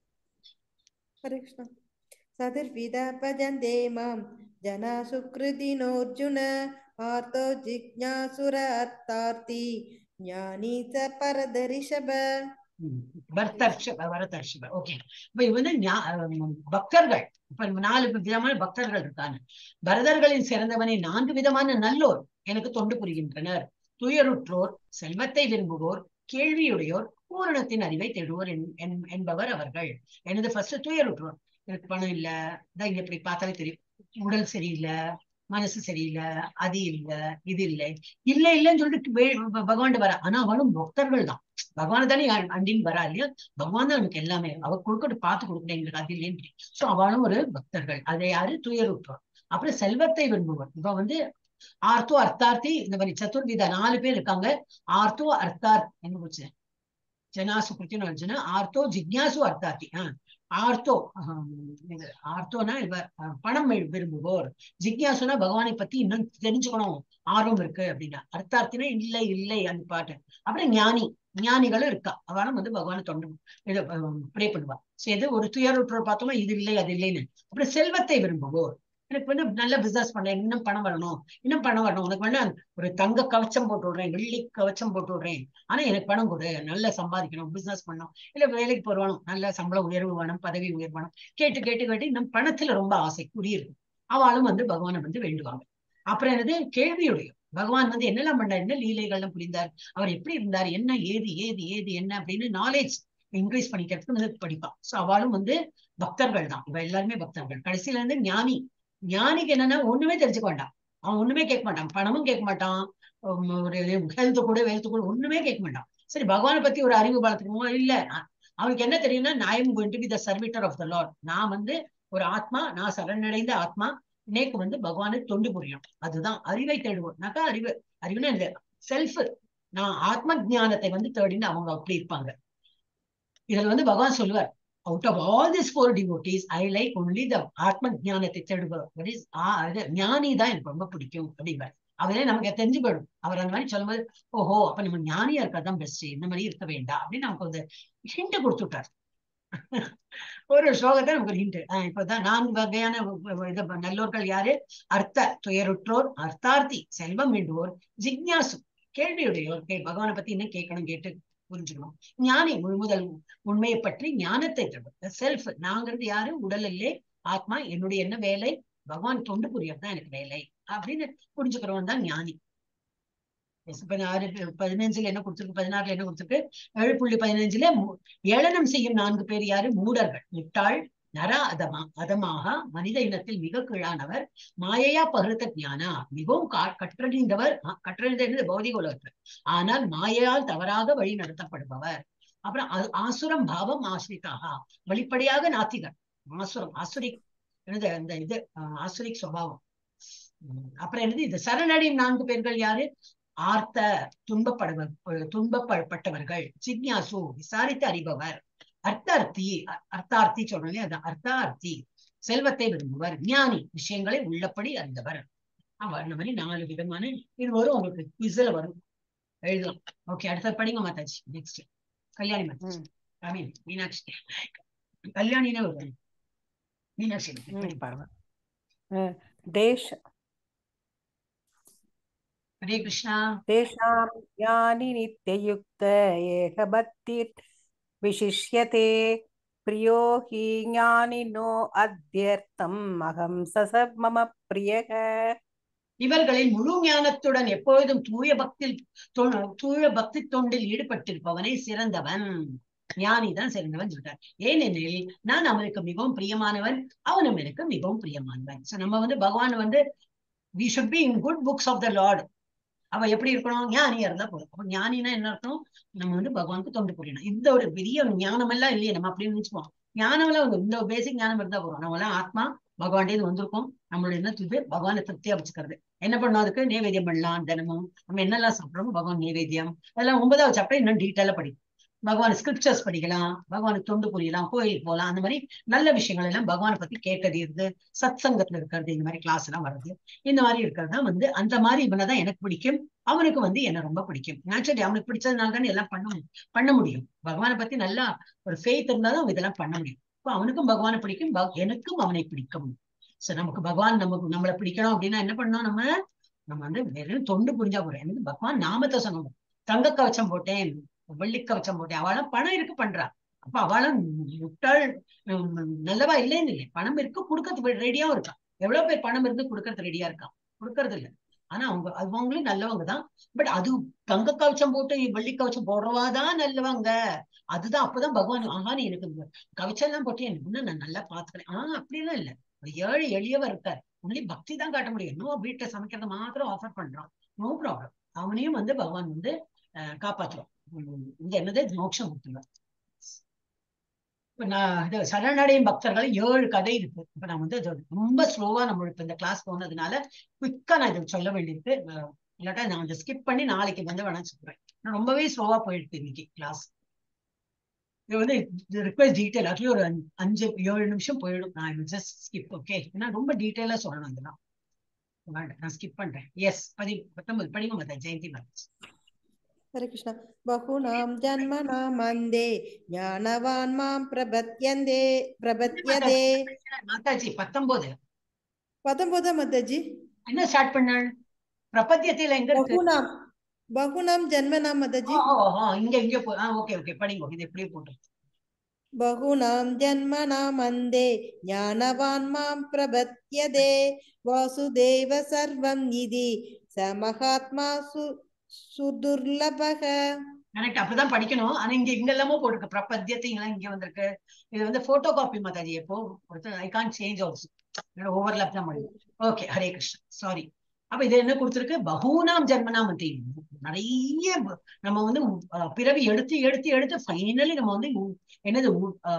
हरे कृष्ण सदर्विदा भजन्ते मां जना सुकृतिनोऽर्जुन आर्तो जिज्ञासुर अर्थार्थी ज्ञानी च परदर्शभ ம். பரதர்ஷப பரதர்ஷப ஓகே இப்ப இது வந்து ஞா- ஹம், பக்தர்கள் இப்ப நாலு விதமான பக்தர்கள் இருக்காங்க பரதர்களின் சிறந்தவனை நான்கு விதமான நல்லோர் எனக்கு தொண்டு புரிகின்றனர் துயருற்றோர் செல்வத்தை விரும்புவோர் கேள்வியுடையோர் பூரணத்தின் அறிவை தேடுவோர் என்- என்- என்பவர் அவர்கள் எனது ஃபர்ஸ்ட் துயருற்றோர் எனக்கு பணம் இல்ல இதான் இங்க இப்படி பார்த்தாலே தெரியும் உடல் சரியில்லை மனசு சரியில்லை அது இல்ல இது இல்லை இல்ல இல்லைன்னு சொல்லிட்டு வே- ப- பகவான் வர ஆனா அவனும் பக்தர்கள் தான் பகவான் தானே அ- அண்டின்னு வரா இல்லையா பகவான் தான் நமக்கு எல்லாமே அவர் கொடுக்கட்டு பார்த்து கொடுக்கணும் எங்களுக்கு அது இல்லைன்னு சோ அவளும் ஒரு பக்தர்கள் அதை யாரு துயருற்றோர் அப்புறம் செல்வத்தை விரும்புவர் இவ வந்து ஆர்த்தோ அர்த்தார்த்தி இந்த மாதிரி சதுர்வித நாலு பேர் இருக்காங்க ஆர்த்தோ அர்த்தார்த் என்ன போச்சு ஜனாசு கிருத்தின அர்ஜுன ஆர்த்தோ ஜிக்யாசு அர்த்தார்த்தி ஆஹ் ஆர்த்தோ ஆஹ் இது ஆர்த்தோனா இவ அஹ், பணம் வி- விரும்புவோர் ஜிக்யாசுனா பகவானை பத்தி இன்னும் தெரிஞ்சுக்கணும் ஆர்வம் இருக்கு அப்படின்னா அர்த்தார்த்தினா இல்லை இல்லை அந்த பாட்டு அப்புறம் ஞானி ஞானிகளும் இருக்கா அவளும் வந்து பகவானை தொண்டு இதை ப்ரே பண்ணுவா சரி இது ஒரு துயருற்றோர் பார்த்தோமா இது இல்லை அது இல்லைன்னு அப்புறம் செல்வத்தை விரும்புவோர் எனக்கு வந்து நல்ல பிசினஸ் பண்ணேன் இன்னும் பணம் வரணும் இன்னும் பணம் வரணும் உனக்கு வேணா ஒரு தங்க கவச்சம் போட்டு விடுறேன் வெள்ளி கவச்சம் போட்டு விடுறேன் ஆனா எனக்கு பணம் கொடு நல்லா சம்பாதிக்கணும் பிசினஸ் பண்ணணும் இல்ல வேலைக்கு போறவனும் நல்ல சம்பள உயர்வு வேணும் பதவி உயர்வு வேணும் கேட்டு கேட்டு கேட்டு இன்னும் பணத்துல ரொம்ப ஆசை குடியிருக்கும் அவளும் வந்து பகவானை வந்து வேண்டுவாங்க அப்புறம் என்னது கேள்வியுடைய பகவான் வந்து என்னெல்லாம் பண்ணார் என்ன லீலைகள்லாம் புரிந்தார் அவர் எப்படி இருந்தார் என்ன ஏது ஏது ஏது என்ன அப்படின்னு நாலேஜ் இன்க்ரீஸ் பண்ணிக்கிறதுக்கு வந்து படிப்பான் சோ அவளும் வந்து பக்தர்கள் தான் இவ எல்லாருமே பக்தர்கள் கடைசியில இருந்து ஞானி ஞானிக்கு என்னன்னா ஒண்ணுமே தெரிஞ்சுக்க வேண்டாம் அவன் ஒண்ணுமே கேட்க மாட்டான் பணமும் கேட்க மாட்டான் உம் ஒரு ஹெல்த் கூட வெல்த் கூட ஒண்ணுமே கேட்க மாட்டான் சரி பகவானை பத்தி ஒரு அறிவு வளர்த்துக்கணும் இல்ல அவனுக்கு என்ன தெரியும்னா நான் am going to be the servitor of the lord நான் வந்து ஒரு ஆத்மா நான் சரணடைந்த ஆத்மா இன்னைக்கு வந்து பகவானை தொண்டு புரியணும் அதுதான் அறிவை தேடுவோம்னாக்கா அறிவு அறிவுனா இந்த செல்ஃப் நான் ஆத்ம ஞானத்தை வந்து தேடின்னு அவங்க அப்படி இருப்பாங்க இதுல வந்து பகவான் சொல்லுவார் out of all this four devotees I like only the ஆத்ம ஞானத்தை தேடுபவர் இஸ் ஞானி தான் எனக்கு ரொம்ப பிடிக்கும் அப்படிம்பார் அவரே நமக்கு தெரிஞ்சு போயிடும் அவர் அந்த மாதிரி சொல்லும்போது ஓஹோ அப்ப நம்ம ஞானியா இருக்கதான் பெஸ்ட் இந்த மாதிரி இருக்க வேண்டாம் அப்படின்னு நமக்கு வந்து ஹிண்ட் கொடுத்து விட்டார் ஒரு ஸ்லோகத்தை நமக்கு ஒரு ஹிண்ட் இப்பதான் நான்கு வகையான இது நல்லோர்கள் யாரு அர்த்த துயருற்றோர் அர்த்தார்த்தி செல்வம் வேண்டுவோர் ஜிக்ஞாசு கேள்வியுடையோர் கே பகவானை பத்தி என்ன கேட்கணும் கேட்டு புரிஞ்சுக்கணும் ஞானி முழுமுதல் உண்மையை பற்றி ஞானத்தை தரும் செல்ஃப் நாங்கிறது யாரு உடல் இல்லே ஆத்மா என்னுடைய என்ன வேலை பகவான் தொண்டு புரியறது தான் எனக்கு வேலை அப்படின்னு புரிஞ்சுக்கிறவன் தான் ஞானி பதினாறு பதினஞ்சுல என்ன கொடுத்துருக்கு பதினாறுல என்ன கொடுத்துருக்கு ஏழு புள்ளி பதினஞ்சுல ஏளனம் செய்யும் நான்கு பேர் யாரு மூடர்கள் முட்டாள் நர அதமா அதமாக மனித இனத்தில் மிக கீழானவர் மாயையா பகிர்த்த ஞானா மிகவும் கற்றறிந்தவர் கற்றறிந்த பௌதிக உலகத்தில் ஆனால் மாயையால் தவறாக வழி நடத்தப்படுபவர் அப்புறம் ஆசுரம் பாவம் ஆசிரிதாக வெளிப்படையாக நாத்திகர் ஆசுரம் ஆசுரிக் என்னது அந்த இது ஆசுரிக் சுவாவம் அப்புறம் என்னது இது சரணடையும் நான்கு பேர்கள் யாரு ஆர்த்த துன்பப்படுவர் துன்பப்பட்டவர்கள் ஜிக்யாசு விசாரித்து அறிபவர் அர்த்தார்த்தி அர்த்தார்த்தி சொல்றோம் அது அர்த்தார்த்தி செல்வத்தை விரும்புவர் ஞானி விஷயங்களை உள்ளபடி அறிந்தவர் அவர் இந்த மாதிரி நாலு விதமான இது வரும் உங்களுக்கு குவிஸ்ல வரும் எழுதலாம் ஓகே அடுத்த படிங்க Mataji next Kalyani Mataji I mean Meenakshi கல்யாணினே வரும் மீனாட்சி தேஷ ஹரே கிருஷ்ணா तेषां ज्ञानि नित्ययुक्त एकभक्तिर् विशिष्यते प्रियो हि ज्ञानिनो अध्यर्थम् अहं स स मम प्रियः இவர்களின் முழு ஞானத்துடன் எப்பொழுதும் தூய பக்தி தூய பக்தி தொண்டில் ஈடுபட்டிருப்பவனே சிறந்தவன் ஞானி தான் சிறந்தவன் சொல்றார் ஏனெனில் நான் அவனுக்கு மிகவும் பிரியமானவன் அவனும் எனக்கு மிகவும் பிரியமானவன் சோ நம்ம வந்து பகவான் வந்து we should be in good books of the lord அவ எப்படி இருக்கணும் ஞானியா இருந்தா போதும் அப்ப ஞானினா என்ன அர்த்தம் நம்ம வந்து பகவானுக்கு தொண்டு புரியணும் இந்த ஒரு பெரிய ஞானம் எல்லாம் இல்லையே நம்ம அப்படின்னு நினைச்சுப்போம் ஞானம் எல்லாம் இந்த பேசிக் ஞானம் இருந்தா போதும் நம்ம எல்லாம் ஆத்மா பகவான்டே வந்திருக்கோம் நம்மளுடைய என்ன இது பகவானை திருப்தியா வச்சுக்கிறது என்ன பண்ணோம் அதுக்கு நேவேத்தியம் பண்ணலாம் தினமும் நம்ம என்னெல்லாம் சாப்பிடுறோமோ பகவான் நேவேத்தியம் அதெல்லாம் ஒன்பதாவது சாப்பிட்டா இன்னும் டீட்டெயிலா படிக்கும் பகவான் ஸ்கிரிப்சர்ஸ் படிக்கலாம் பகவானுக்கு தொண்டு புரியலாம் கோயிலுக்கு போகலாம் அந்த மாதிரி நல்ல விஷயங்கள் எல்லாம் பகவானை பத்தி கேட்கறது சத் சங்கத்துல இருக்கிறது இந்த மாதிரி கிளாஸ் எல்லாம் வருது இந்த மாதிரி இருக்கிறது தான் வந்து அந்த மாதிரி இவனைதான் எனக்கு பிடிக்கும் அவனுக்கு வந்து என்ன ரொம்ப பிடிக்கும் நேச்சுரலி அவனுக்கு பிடிச்சதுனால தானே எல்லாம் பண்ண பண்ண முடியும் பகவானை பத்தி நல்லா ஒரு ஃபெய்த் இருந்தாலும் அவன் இதெல்லாம் பண்ண முடியும் இப்போ அவனுக்கும் பகவானை பிடிக்கும் எனக்கும் அவனை பிடிக்கும் சோ நமக்கு பகவான் நமக்கு நம்மளை பிடிக்கணும் அப்படின்னா என்ன பண்ணணும் நம்ம நம்ம வந்து வெறும் தொண்டு புரிஞ்சா போறோம் எனக்கு பகவான் நாமத்தை சொன்னோம் தங்க கவச்சம் போட்டேன் வெள்ளி கவச்சம் போட்டேன் அவளும் பணம் இருக்கு பண்றா அப்ப அவளும் முட்டாள் நல்லவா இல்லைன்னு இல்லை பணம் இருக்கு கொடுக்கறது ரெடியாவும் இருக்கான் எவ்வளவு பேர் பணம் இருந்து கொடுக்கறது ரெடியா இருக்கான் கொடுக்கறது இல்லை ஆனா அவங்க அவங்களும் நல்லவங்க தான் பட் அது தங்க கவச்சம் போட்டு வெள்ளி கவச்சம் போடுறவாதான் நல்லவங்க அதுதான் அப்பதான் பகவான் ஆஹா நீ எனக்கு கவச்சம் எல்லாம் போட்டு எனக்கு இன்னும் நான் நல்லா பாத்துக்கிறேன் ஆஹ் அப்படிலாம் இல்ல ஒரு ஏழை எளியவர் இருக்கார் ஒன்லி பக்தி தான் காட்ட முடியும் இன்னும் வீட்டுல சமைக்கிறத மாத்திரம் ஆஃபர் பண்றான் நோ ப்ராப்ளம் அவனையும் வந்து பகவான் வந்து காப்பாற்றுவான் இந்த என்னது மோட்சம் கொடுத்துருவான் இப்ப நான் இது சரணடையும் பக்தர்கள் ஏழு கதை இருக்கு இப்ப நான் வந்து ரொம்ப ஸ்லோவா நம்மளுக்கு இந்த கிளாஸ் போனதுனால குவிக்கா நான் இதை சொல்ல வேண்டியிருக்கு இல்லாட்டா நான் அதை ஸ்கிப் பண்ணி நாளைக்கு வந்து வேணா சொல்றேன் நான் ரொம்பவே ஸ்லோவா போயிருக்கு இன்னைக்கு கிளாஸ் இது வந்து ரிக்வஸ்ட் டீட்டெயில் அதுலயும் ஒரு அஞ்சு ஏழு நிமிஷம் போயிடும் நான் ஜஸ்ட் ஸ்கிப் ஓகே ஏன்னா ரொம்ப டீட்டெயிலா சொல்லணும் இதெல்லாம் நான் ஸ்கிப் பண்றேன் எஸ் பதி பத்தொன்பது படிங்க மாதா ஜெயந்தி மாதா हरे कृष्ण बहूनां जन्मनां मन्दे ज्ञानवान् मां प्रपद्यन्ते प्रपद्यते மாதாஜி பத்தொன்பது பத்தொன்பதா மாதாஜி என்ன ஸ்டார்ட் பண்ணாள் பிரபத்தியத்தில எங்க இருக்கு பகுனாம் பகுனாம் ஜன்மனாம் மாதாஜி ஓ, ஓ, ஓ, இங்க இங்க போ ஓகே ஓகே படிங்க இது எப்படியே போட்டு பகுனாம் ஜன்மனாம் அந்தே ஞானவான் மாம் பிரபத்யதே வாசுதேவ சர்வம் இதி ச மகாத்மா சு சுதுர்லபக கரெக்ட் அப்படிதான் படிக்கணும் ஆனா இங்க இங்க எல்லாமோ போட்டிருக்கு பிரபத்தியத்தைங்களாம் இங்க வந்திருக்கு இது வந்து போட்டோ காப்பி மாதாஜி எப்போ I can change also overlap தான் முடியும் ஓகே ஹரே கிருஷ்ணா சாரி அப்ப இது என்ன கொடுத்திருக்கு பகூனாம் ஜென்மனாம் நிறைய ப- நம்ம வந்து அஹ், பிறவி எடுத்து எடுத்து எடுத்து ஃபைனலி நம்ம வந்து உ- என்னது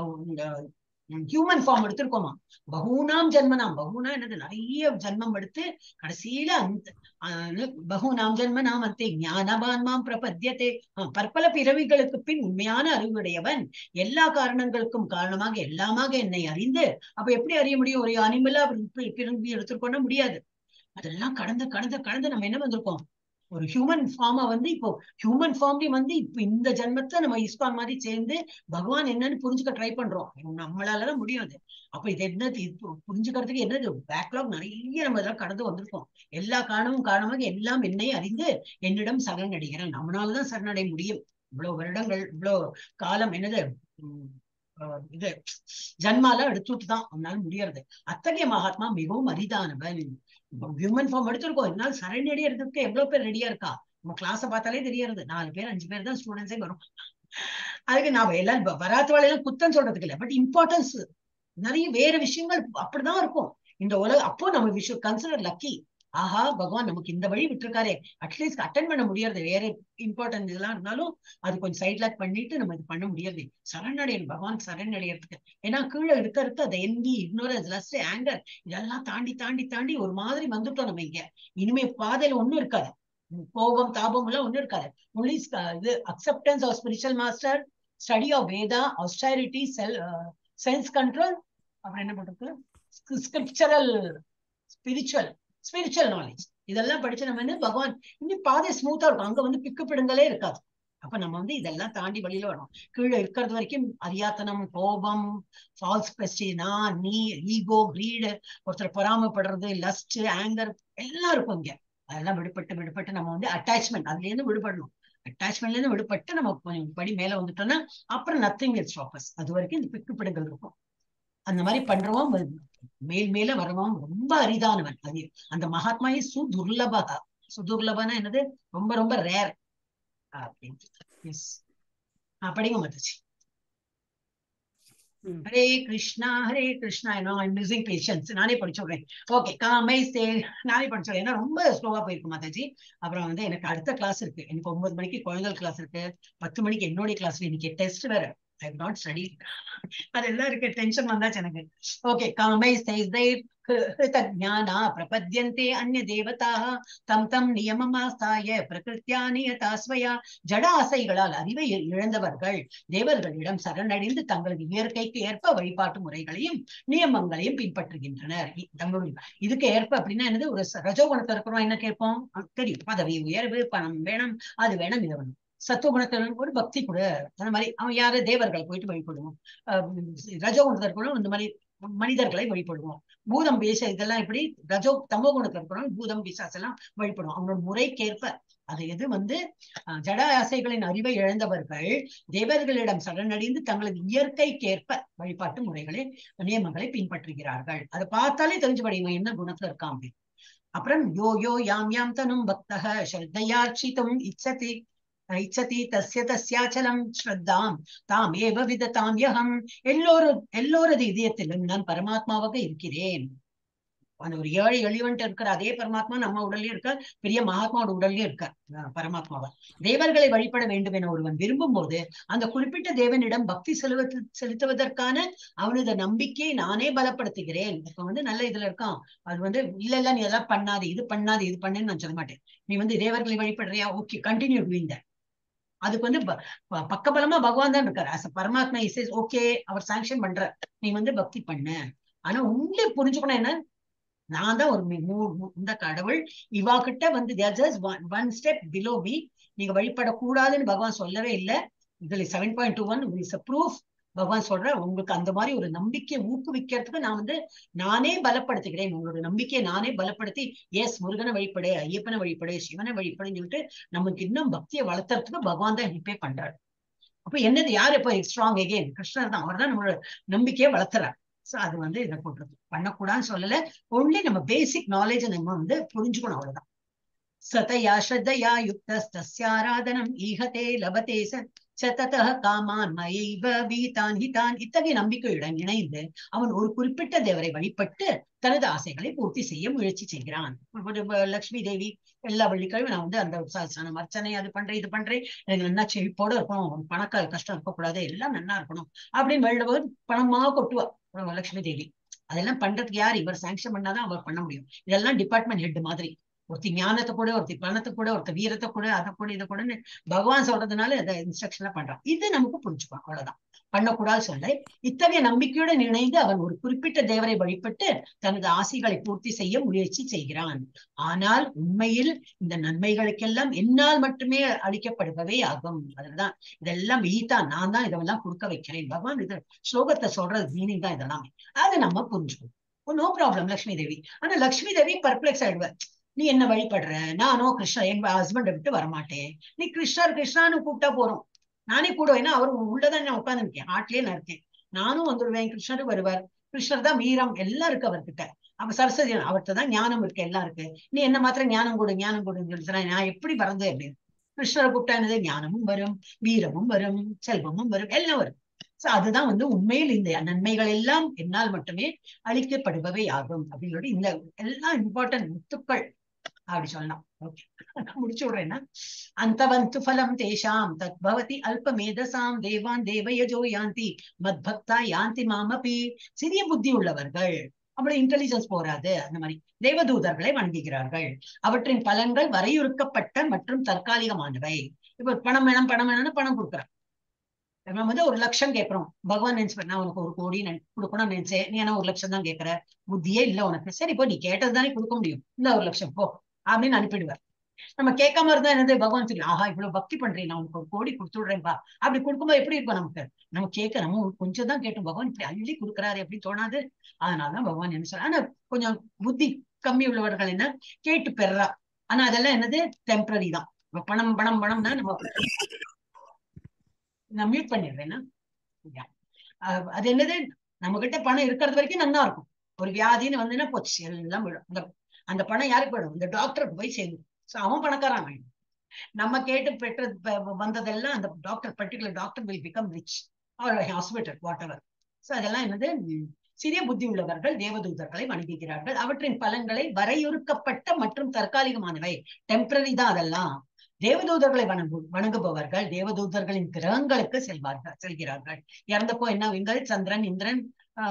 ஹியூமன் ஃபார்ம் எடுத்திருக்கோமா பகூனாம் ஜென்மனாம் பகூனா என்னது நிறைய ஜென்மம் எடுத்து கடைசியில அந்த அஹ், பகூனாம் ஜென்மனாம் அந்தே ஞானவான் மாம் பிரபத்தியதே ஆஹ், பற்பல பிறவிகளுக்கு பின் உண்மையான அறிவுடையவன் எல்லா காரணங்களுக்கும் காரணமாக எல்லாமாக என்னை அறிந்து அப்ப எப்படி அறிய முடியும் ஒரு அனிமலா பிறவி எடுத்திருக்கோம்னா முடியாது அதெல்லாம் கடந்து கடந்து கடந்து நம்ம என்ன வந்திருக்கோம் ஒரு ஹியூமன் ஃபார்மா வந்து இப்போ ஹியூமன் ஃபார்ம்லயும் வந்து இப்போ இந்த ஜென்மத்தை நம்ம இஸ்கான் மாதிரி சேர்ந்து பகவான் என்னன்னு புரிஞ்சுக்க ட்ரை பண்றோம் நம்மளாலதான் முடியாது அப்ப இது என்னது இது பு- புரிஞ்சுக்கிறதுக்கு என்னது பேக்லாக் நிறைய நம்ம இதெல்லாம் கடந்து வந்திருக்கோம் எல்லா காரணமும் காரணமாக எல்லாம் என்னை அறிந்து என்னிடம் சரணடைகிறேன் நம்மளாலதான் சரணடைய முடியும் இவ்வளவு வருடங்கள் இவ்வளவு காலம் என்னது உம் அஹ் இது ஜன்மால எடுத்துட்டு தான் அவனால முடியறது அத்தகைய மகாத்மா மிகவும் அரிதானவன் ஹியூமன் ஃபார்ம் எடுத்திருக்கோம் இதனால சரணடைறதுக்கு எவ்வளவு பேர் ரெடியா இருக்கா நம்ம கிளாஸ பார்த்தாலே தெரியறது நாலு பேர் அஞ்சு பேர் தான் ஸ்டூடெண்ட்ஸே வரும் அதுக்கு நாம எல்லாம் வ- வராதவாளை எல்லாம் குத்தம் சொல்றதுக்கு இல்ல பட் இம்பார்ட்டன்ஸ் நிறைய வேற விஷயங்கள் அப்படிதான் இருக்கும் இந்த உலக அப்போ நம்ம விஷயம் கன்சிடர் லக்கி ஆஹா பகவான் நமக்கு இந்த வழி விட்டுருக்காரே அட்லீஸ்ட் அட்டன் பண்ண முடியாது வேற இம்பார்ட்டன்ட் இதெல்லாம் இருந்தாலும் அது கொஞ்சம் சைட் லாக் பண்ணிட்டு நம்ம இது பண்ண முடியாது சரணடையணும் பகவான் சரணடையறதுக்கு ஏன்னா கீழே இருக்க இருக்க அந்த என்வி இக்னோரன்ஸ் லஸ்ட் ஆங்கர் இதெல்லாம் தாண்டி தாண்டி தாண்டி ஒரு மாதிரி வந்துட்டோம் நம்ம இங்க இனிமே பாதையில ஒண்ணும் இருக்காது கோபம் தாபம் எல்லாம் ஒண்ணும் இருக்காது ஒன்லி இது acceptance of spiritual master study of Veda austerity self sense control அப்புறம் என்ன பண்றது ஸ்கிரிப்சரல் ஸ்பிரிச்சுவல் ஸ்பிரிச்சுவல் நாலேஜ் இதெல்லாம் படிச்சு நம்ம என்ன பகவான் இன்னும் பாதை ஸ்மூத்தா இருக்கும் அங்க வந்து பிக்கு பிடுங்களே இருக்காது அப்ப நம்ம வந்து இதெல்லாம் தாண்டி வெளியில வரும் கீழே இருக்கிறது வரைக்கும் அரியாத்தனம் கோபம் ஃபால்ஸ் பிரஸ்டீனா நீ ஈகோ கிரீடு ஒருத்தர் பொறாமைப்படுறது லஸ்ட் ஆங்கர் எல்லாம் இருக்கும் இங்க அதெல்லாம் விடுபட்டு விடுபட்டு நம்ம வந்து அட்டாச்மெண்ட் அதுல இருந்து விடுபடணும் அட்டாச்மெண்ட்ல இருந்து விடுபட்டு நம்ம கொஞ்சம் படி மேல வந்துட்டோம்னா அப்புறம் நத்திங் வில் ஸ்டாப்பஸ் அது வரைக்கும் இந்த பிக்கு பிடுங்கள் இருக்கும் அந்த மாதிரி பண்றவன் வ- மேல் மேல வரவன் ரொம்ப அரிதானவன் அது அந்த மகாத்மாயே சுதுர்லபா சுதுர்லபனா என்னது ரொம்ப ரொம்ப ரேர் அப்படின்ட்டு எஸ் படிங்க மத்தச்சி ம். ஹரே கிருஷ்ணா ஹரே கிருஷ்ணா என்ன மியூசிக் பேஷன்ஸ் நானே படிச்சுடுறேன் ஓகே காமை சே நானே படிச்சுடுறேன் ஏன்னா ரொம்ப ஸ்லோவா போயிருக்கு மாதாஜி அப்புறம் வந்து எனக்கு அடுத்த கிளாஸ் இருக்கு எனக்கு ஒன்பது மணிக்கு குழந்தைகள் கிளாஸ் இருக்கு பத்து மணிக்கு என்னுடைய கிளாஸ் இன்னைக்கு டெஸ்ட் வேற ஐ நாட் ஸ்டடி அதெல்லாம் இருக்கு டென்ஷன் வந்தாச்சு எனக்கு ஓகே காமை சே ஞானா பிரபத்யந்தே அந்நிய தேவதாக தம் தம் நியமமாஸ்தாய பிரகிருத்தியா நியதா ஸ்வயா ஜட ஆசைகளால் அறிவை இ- இழந்தவர்கள் தேவர்களிடம் சரணடைந்து தங்களது இயற்கைக்கு ஏற்ப வழிபாட்டு முறைகளையும் நியமங்களையும் பின்பற்றுகின்றனர் இ- தங்களுடைய இதுக்கு ஏற்ப அப்படின்னா என்னது ஒரு ச- ரஜோகுணத்துல இருக்கிறோம் என்ன கேட்போம் அஹ் தெரியும் பதவி உயர்வு பணம் வேணும் அது வேணும் இது வேணும் சத்துவகுணத்துல ஒரு பக்தி கொடு அந்த மாதிரி அவன் யாரு தேவர்களை போயிட்டு வழிபடுவோம் அஹ் ரஜோகுணத்துல இருக்கணும் இந்த மாதிரி மனிதர்களை வழிபடுவோம் பூதம் பேச இதெல்லாம் எப்படி ரஜோ தமோ குணத்துல இருக்கிறோம் பூதம் பிசாஸ் எல்லாம் வழிபடுவோம் அவனோட முறைக்கேற்ப அது எது வந்து அஹ், ஜட ஆசைகளின் அறிவை இழந்தவர்கள் தேவர்களிடம் சரணடைந்து தங்களது இயற்கைக்கேற்ப வழிபாட்டு முறைகளை நியமங்களை பின்பற்றுகிறார்கள் அதை பார்த்தாலே தெரிஞ்சு படிங்க என்ன குணத்துல இருக்கான் அப்படின்னு அப்புறம் யோ யோ யாம் யாம் தனும் பக்தः ஸ்ரத்தையார்ச்சித்தும் இச்சதி இச்சதி தஸ்ய தஸ்யாச்சலம் ஸ்ரத்தாம் தாம் ஏவ விததாம் யகம் எல்லோரும் எல்லோரது இதயத்திலும் நான் பரமாத்மாவாக இருக்கிறேன் அந்த ஒரு ஏழை எளிவன்ட்டு இருக்கிற அதே பரமாத்மா நம்ம உடல்லயும் இருக்க பெரிய மகாத்மாவோட உடல்லயும் இருக்க பரமாத்மாவா தேவர்களை வழிபட வேண்டும் என ஒருவன் விரும்பும் போது அந்த குறிப்பிட்ட தேவனிடம் பக்தி செலுத்து செலுத்துவதற்கான அவனது நம்பிக்கையை நானே பலப்படுத்துகிறேன் இப்ப வந்து நல்ல இதுல இருக்கான் அது வந்து இல்ல இல்ல நீ எல்லாம் பண்ணாது இது பண்ணாது இது பண்ணுன்னு நான் சொல்ல மாட்டேன் நீ வந்து தேவர்களை வழிபடுறியா ஓகே கண்டினியூ டூயிங் தட் அதுக்கு வந்து ப- ப- பக்கபலமா பகவான் தான் இருக்காரு அஸ் பரமாத்மா இஸ் ஓகே அவர் சாங்ஷன் பண்ற நீ வந்து பக்தி பண்ணு ஆனா உண்மை புரிஞ்சுக்கணும் என்ன நான் தான் ஒரு மி- மூ- மூ- இந்த கடவுள் இவா கிட்ட வந்து ஒன் ஸ்டெப் பிலோ மீ நீங்க வழிபடக்கூடாதுன்னு பகவான் சொல்லவே இல்லை இதுல seven point two one is proof பகவான் சொல்ற உங்களுக்கு அந்த மாதிரி ஒரு நம்பிக்கையை ஊக்குவிக்கிறதுக்கு நான் வந்து நானே பலப்படுத்துகிறேன் உங்களோட நம்பிக்கையை நானே பலப்படுத்தி எஸ் முருகனை வழிபடு ஐயப்பனை வழிபடு சிவனை வழிபடுன்னு சொல்லிட்டு நமக்கு இன்னும் பக்தியை வளர்த்துறதுக்கு பகவான் தான் ஹெல்ப்பே பண்றாரு அப்ப என்னது யார் இப்ப ஸ்ட்ராங் எகெயின் கிருஷ்ணர் தான் அவர் தான் நம்மளோட நம்பிக்கையை வளர்த்துறாரு சோ அது வந்து இதை போட்டுருக்கு பண்ணக்கூடாதுன்னு சொல்லல ஒன்லி நம்ம பேசிக் நாலேஜ் நம்ம வந்து புரிஞ்சுக்கணும் அவ்வளவுதான் சதயா ஸ்ரத்தையா யுக்தஸ்தஸ்யாராதனம் ஈகதே லபதே சததः காமான் மயைவ வீதான் ஹிதான் இத்தகைய நம்பிக்கையுடன் இணைந்து அவன் ஒரு குறிப்பிட்ட தேவரை வழிபட்டு தனது ஆசைகளை பூர்த்தி செய்ய முயற்சி செய்கிறான் ஒரு லட்சுமி தேவி எல்லா வெள்ளிக்கிழமை நான் வந்து அந்த சனம் அர்ச்சனை அது பண்றேன் இது பண்றேன் எனக்கு நல்லா செழிப்போட இருக்கணும் பணக்க கஷ்டம் இருக்கக்கூடாது எல்லாம் நல்லா இருக்கணும் அப்படின்னு வெள்ளவர் பணமா கொட்டுவா லட்சுமி தேவி அதெல்லாம் பண்றதுக்கு யார் இவர் சாங்ஷன் பண்ணாதான் அவர் பண்ண முடியும் இதெல்லாம் டிபார்ட்மெண்ட் ஹெட் மாதிரி ஒருத்தி ஞானத்தை கூட ஒருத்தி பணத்தை கூட ஒருத்த வீரத்தை கூட அதை கூட இதை கூடன்னு பகவான் சொல்றதுனால அதை இன்ஸ்ட்ரக்ஷன்ல பண்றான் இது நமக்கு புரிஞ்சுப்பான் அவ்வளவுதான் பண்ணக்கூடாது சொல்ல இத்தகைய நம்பிக்கையுடன் இணைந்து அவன் ஒரு குறிப்பிட்ட தேவரை வழிபட்டு தனது ஆசைகளை பூர்த்தி செய்ய முயற்சி செய்கிறான் ஆனால் உண்மையில் இந்த நன்மைகளுக்கெல்லாம் என்னால் மட்டுமே அளிக்கப்படுபவே ஆகும் அதுதான் இதெல்லாம் ஈதான் நான் தான் இதெல்லாம் கொடுக்க வைக்கிறேன் பகவான் இது ஸ்லோகத்தை சொல்றது மீனிங் தான் இதெல்லாமே அதை நம்ம புரிஞ்சுக்கணும் நோ ப்ராப்ளம் லட்சுமி தேவி ஆனா லட்சுமி தேவி பர்ப்ளெக்ஸ் ஆயிடுவார் நீ என்ன வழிபடுற நானும் கிருஷ்ணா எங்க ஹஸ்பண்டை விட்டு வரமாட்டேன் நீ கிருஷ்ணர் கிருஷ்ணான்னு கூப்பிட்டா போறோம் நானே கூட ஏன்னா அவர் உள்ளதான் நான் உட்கார்ந்து இருக்கேன் ஹார்ட்லயே நான் இருக்கேன் நானும் வந்துடுவேன் கிருஷ்ணர் வருவார் கிருஷ்ணர் தான் வீரம் எல்லாம் இருக்கு அவர்கிட்ட அப்ப சரஸ்வதி அவர்கிட்ட தான் ஞானம் இருக்கு எல்லாம் இருக்கு நீ என்ன மாத்திரம் ஞானம் கொடு ஞானம் கொடுன்னு சொல்லி நான் எப்படி வரது அப்படின்னு கிருஷ்ணரை கூப்பிட்டா என்னது ஞானமும் வரும் வீரமும் வரும் செல்வமும் வரும் எல்லாம் வரும் சோ அதுதான் வந்து உண்மையில் இந்த நன்மைகள் எல்லாம் என்னால் மட்டுமே அளிக்கப்படுபவை ஆகும் அப்படின்னு இந்த எல்லாம் இம்பார்ட்டன்ட் முத்துக்கள் அப்படி சொல்லலாம் ஓகே முடிச்சு விடுறேன்னா அந்தவந்து ஃபலம் தேஷாம் தத் பவதி அல்பமேதசாம் தேவான் தேவயஜோ யாந்தி மத்பக்தா யாந்தி மாமபி சிறிய புத்தி உள்ளவர்கள் அப்படி இன்டெலிஜென்ஸ் போராது அந்த மாதிரி தேவதூதர்களை வணங்குகிறார்கள் அவற்றின் பலன்கள் வரையறுக்கப்பட்ட மற்றும் தற்காலிகமானவை இப்ப பணம் வேணும் பணம் வேணும்னு பணம் கொடுக்குறான் நம்ம வந்து ஒரு லட்சம் கேட்கிறோம் பகவான் நினைச்சு நான் உனக்கு ஒரு கோடி கொடுக்கணும்னு நினைச்சேன் நீ என்ன ஒரு லட்சம் தான் கேட்கற புத்தியே இல்ல உனக்கு சரி இப்போ நீ கேட்டது தானே கொடுக்க முடியும் இந்த ஒரு லட்சம் போ அப்படின்னு அனுப்பிடுவார் நம்ம கேட்காம இருந்தா என்னது பகவான் சொல்லி ஆஹா இவ்வளவு பக்தி பண்றேன் நான் உனக்கு ஒரு கோடி கொடுத்து விடுறேன்பா அப்படி கொடுக்கும்போது எப்படி இருக்கும் நமக்கு நம்ம கேட்க நம்ம கொஞ்சம் தான் கேட்டோம் பகவான் இப்படி அள்ளி கொடுக்குறாரு எப்படி தோணாது அதனாலதான் பகவான் என்ன சொல்ற ஆனா கொஞ்சம் புத்தி கம்மி உள்ளவர்கள் என்ன கேட்டு பெறா ஆனா அதெல்லாம் என்னது டெம்பரரி தான் பணம் பணம் பணம்னா நம்ம நான் மியூட் பண்ணிடுறேன்னா அது என்னது நம்ம கிட்ட பணம் இருக்கிறது வரைக்கும் நல்லா இருக்கும் ஒரு வியாதின்னு வந்துன்னா போச்சு எல்லாம் விடும் அந்த அந்த பணம் யாருக்கு போயிடும் இந்த டாக்டருக்கு போய் சேர்ந்து சோ அவன் பணக்காரன் ஆயிடும் நம்ம கேட்டு பெற்றது வந்ததெல்லாம் அந்த doctor particular doctor will become rich hospital whatever so அதெல்லாம் என்னது சிறிய புத்தி உள்ளவர்கள் தேவதூதர்களை வணங்குகிறார்கள் அவற்றின் பலன்களை வரையறுக்கப்பட்ட மற்றும் தற்காலிகமானவை டெம்பரரி தான் அதெல்லாம் தேவதூதர்களை வணங்கு வணங்குபவர்கள் தேவதூதர்களின் கிரகங்களுக்கு செல்வார்கள் செல்கிறார்கள் இறந்தப்போ என்ன விங்கள் சந்திரன் இந்திரன்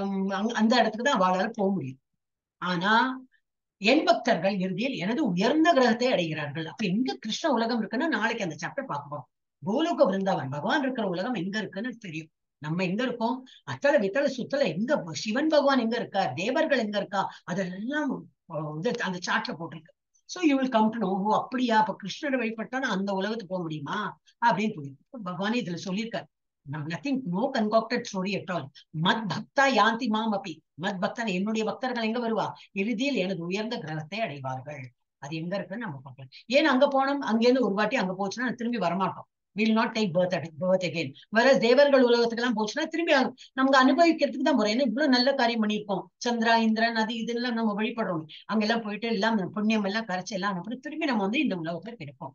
அந்த இடத்துக்கு தான் அவளால போக முடியும் ஆனா என் பக்தர்கள் இறுதியில் எனது உயர்ந்த கிரகத்தை அடைகிறார்கள் அப்ப எங்க கிருஷ்ண உலகம் இருக்குன்னா நாளைக்கு அந்த சாப்டர் பார்ப்போம் கோலோக விருந்தாவன் பகவான் இருக்கிற உலகம் எங்க இருக்குன்னு தெரியும் நம்ம எங்க இருக்கோம் அத்தல வித்தல சுத்தல எங்க சிவன் பகவான் எங்க இருக்கா தேவர்கள் எங்க இருக்கா அதெல்லாம் அந்த சாட்ல போட்டிருக்கு so you will come to know ஓ அப்படியா அப்ப கிருஷ்ணரை வழிபட்டா நான் அந்த உலகத்துக்கு போக முடியுமா அப்படின்னு புரியும் பகவானே இதுல சொல்லியிருக்காரு nothing no concocted story at all மத் பக்தா யாந்தி மாம் அப்பி மத் பக்தன் என்னுடைய பக்தர்கள் எங்க வருவா இறுதியில் எனது உயர்ந்த கிரகத்தை அடைவார்கள் அது எங்க இருக்குன்னு நம்ம பார்க்கலாம் ஏன் அங்க போனோம் அங்கேருந்து ஒரு வாட்டி அங்க போச்சுன்னா திரும்பி வரமாட்டோம் will not take birth birth again வேற தேவர்கள் உலகத்துக்கு எல்லாம் போச்சுன்னா திரும்பி நமக்கு அனுபவிக்கிறதுக்கு தான் போறோம் ஏன்னா இவ்வளவு நல்ல காரியம் பண்ணியிருக்கோம் சந்திரா இந்திரன் அது இதெல்லாம் நம்ம வழிபடுறோம் அங்கெல்லாம் போயிட்டு எல்லாம் புண்ணியம் எல்லாம் கரைச்சி எல்லாம் அனுப்பி திரும்பி நம்ம வந்து இந்த உலகத்துல பிறப்போம்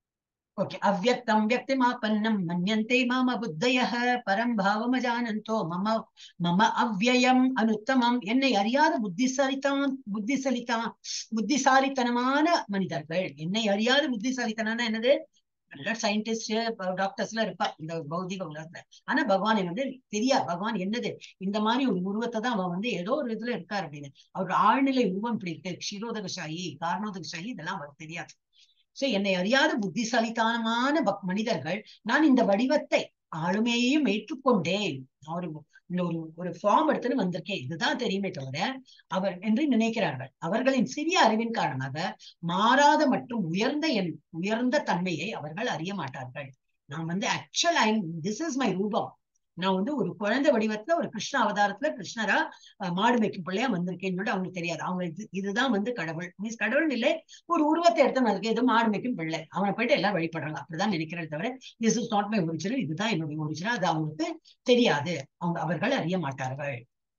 ஓகே அவ்வக்தம் வியக்திமாபன்னம் மன்யந்தே மாம புத்தய பரம் பாவமஜானந்தோ மம மம அவ்வயம் அனுத்தமம் என்னை அறியாத புத்திசாலித்தான் புத்திசலித்தான் புத்திசாலித்தனமான மனிதர்கள் என்னை அறியாத புத்திசாலித்தனம் என்னது நல்ல சயின்டிஸ்ட் டாக்டர்ஸ் எல்லாம் இருப்பா இந்த பௌதிக உலகத்துல ஆனா பகவான் வந்து தெரியா பகவான் என்னது இந்த மாதிரி ஒரு உருவத்தை தான் அவன் வந்து ஏதோ ஒரு இதுல இருக்காரு அப்படின்னு அவரோட ஆழ்நிலை உருவம் இப்படி இருக்கு க்ஷீரோதகசாயி காரணோதகசாயி இதெல்லாம் அவருக்கு தெரியாது சோ என்னை அறியாத புத்திசாலித்தனமான மனிதர்கள் நான் இந்த வடிவத்தை ஆளுமையையும் ஏற்றுக்கொண்டேன் ஒரு இந்த ஒரு ஒரு ஃபார்ம் எடுத்துன்னு வந்திருக்கேன் இதுதான் தெரியுமே தவிர அவர் என்று நினைக்கிறார்கள் அவர்களின் சிறிய அறிவின் காரணமாக மாறாத மற்றும் உயர்ந்த என் உயர்ந்த தன்மையை அவர்கள் அறிய மாட்டார்கள் நான் வந்து actual I this is my ரூபம் நான் வந்து ஒரு குழந்தை வடிவத்துல ஒரு கிருஷ்ண அவதாரத்துல கிருஷ்ணரா அஹ், மாடு மேய்க்கும் பிள்ளையா வந்திருக்கேன்னு சொல்லிட்டு அவங்களுக்கு தெரியாது அவங்க இது இதுதான் வந்து கடவுள் மீன்ஸ் கடவுள் இல்லை ஒரு உருவத்தை எடுத்து அதுக்கு ஏதோ மாடு மேய்க்கும் பிள்ளை அவனை போயிட்டு எல்லாம் வழிபடுறாங்க அப்படிதான் நினைக்கிறேன் தவிர this is not my original இதுதான் என்னுடைய ஒரிஜினல் அது அவங்களுக்கு தெரியாது அவங்க அவர்கள் அறிய மாட்டார்கள்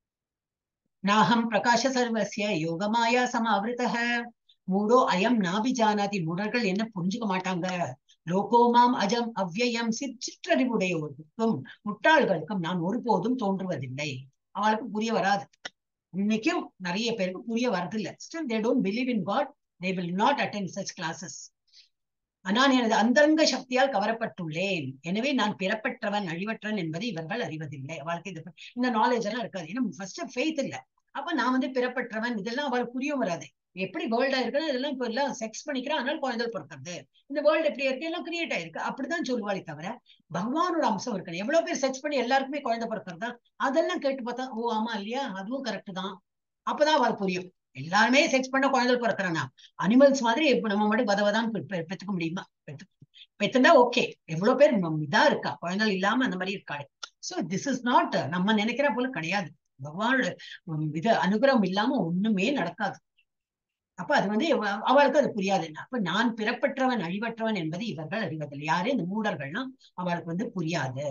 நாகம் பிரகாஷ சர்வசிய யோகமாயா சமாவிருத்தः மூடோ அயம் நாபிஜானாதி மூடர்கள் என்ன புரிஞ்சுக்க மாட்டாங்க லோகோமாம் அஜம் அவ்யயம் சிற்றறிவுடையோருக்கும் முட்டாள்களுக்கும் நான் ஒருபோதும் தோன்றுவதில்லை அவளுக்கு புரிய வராது இன்னைக்கும் நிறைய பேருக்கு புரிய வரதில்லை still they don't believe in God they will not attend such classes நான் எனது அந்தரங்க சக்தியால் கவரப்பட்டுள்ளேன் எனவே நான் பிறப்பற்றவன் அழிவற்றவன் என்பதை இவர்கள் அறிவதில்லை அவளுக்கு இது இந்த நாலேஜ் எல்லாம் இருக்காது ஏன்னா ஃபர்ஸ்ட் ஃபெய்த் இல்ல அப்ப நான் வந்து பிறப்பற்றவன் இதெல்லாம் அவளுக்கு புரியும் வராது எப்படி வேர்ல்டா இருக்குன்னு இதெல்லாம் இப்ப எல்லாம் செக்ஸ் பண்ணிக்கிறேன் அதனால குழந்தை பிறக்கிறது இந்த வேர்ல்டு எப்படி இருக்கு எல்லாம் கிரியேட் ஆயிருக்கு அப்படிதான் சொல்லுவாளே தவிர பகவானோட அம்சம் இருக்கு எவ்வளவு பேர் சர்ச் பண்ணி எல்லாருக்குமே குழந்தை பிறக்கிறதா அதெல்லாம் கேட்டு பார்த்தா ஓ ஆமா இல்லையா அதுவும் கரெக்ட் தான் அப்பதான் அவளுக்கு புரியும் எல்லாருமே செக்ஸ் பண்ண குழந்தை பிறக்கிறானா அனிமல்ஸ் மாதிரி இப்ப நம்ம மட்டும் பதவதான் பெத்துக்க முடியுமா பெத்து பெத்துனா ஓகே எவ்வளவு பேர் நம்ம இதா இருக்கா குழந்தை இல்லாம அந்த மாதிரி இருக்காரு சோ திஸ் இஸ் நாட் நம்ம நினைக்கிற போல கிடையாது பகவானோட உம், இது அனுகிரகம் இல்லாம ஒண்ணுமே நடக்காது அப்ப அது வந்து அவ- அவளுக்கு அது புரியாது அப்ப நான் பிறப்பற்றவன் அழிவற்றவன் என்பது இவர்கள் அறிவதில்லை யாரு இந்த மூடர்கள்லாம் அவளுக்கு வந்து புரியாது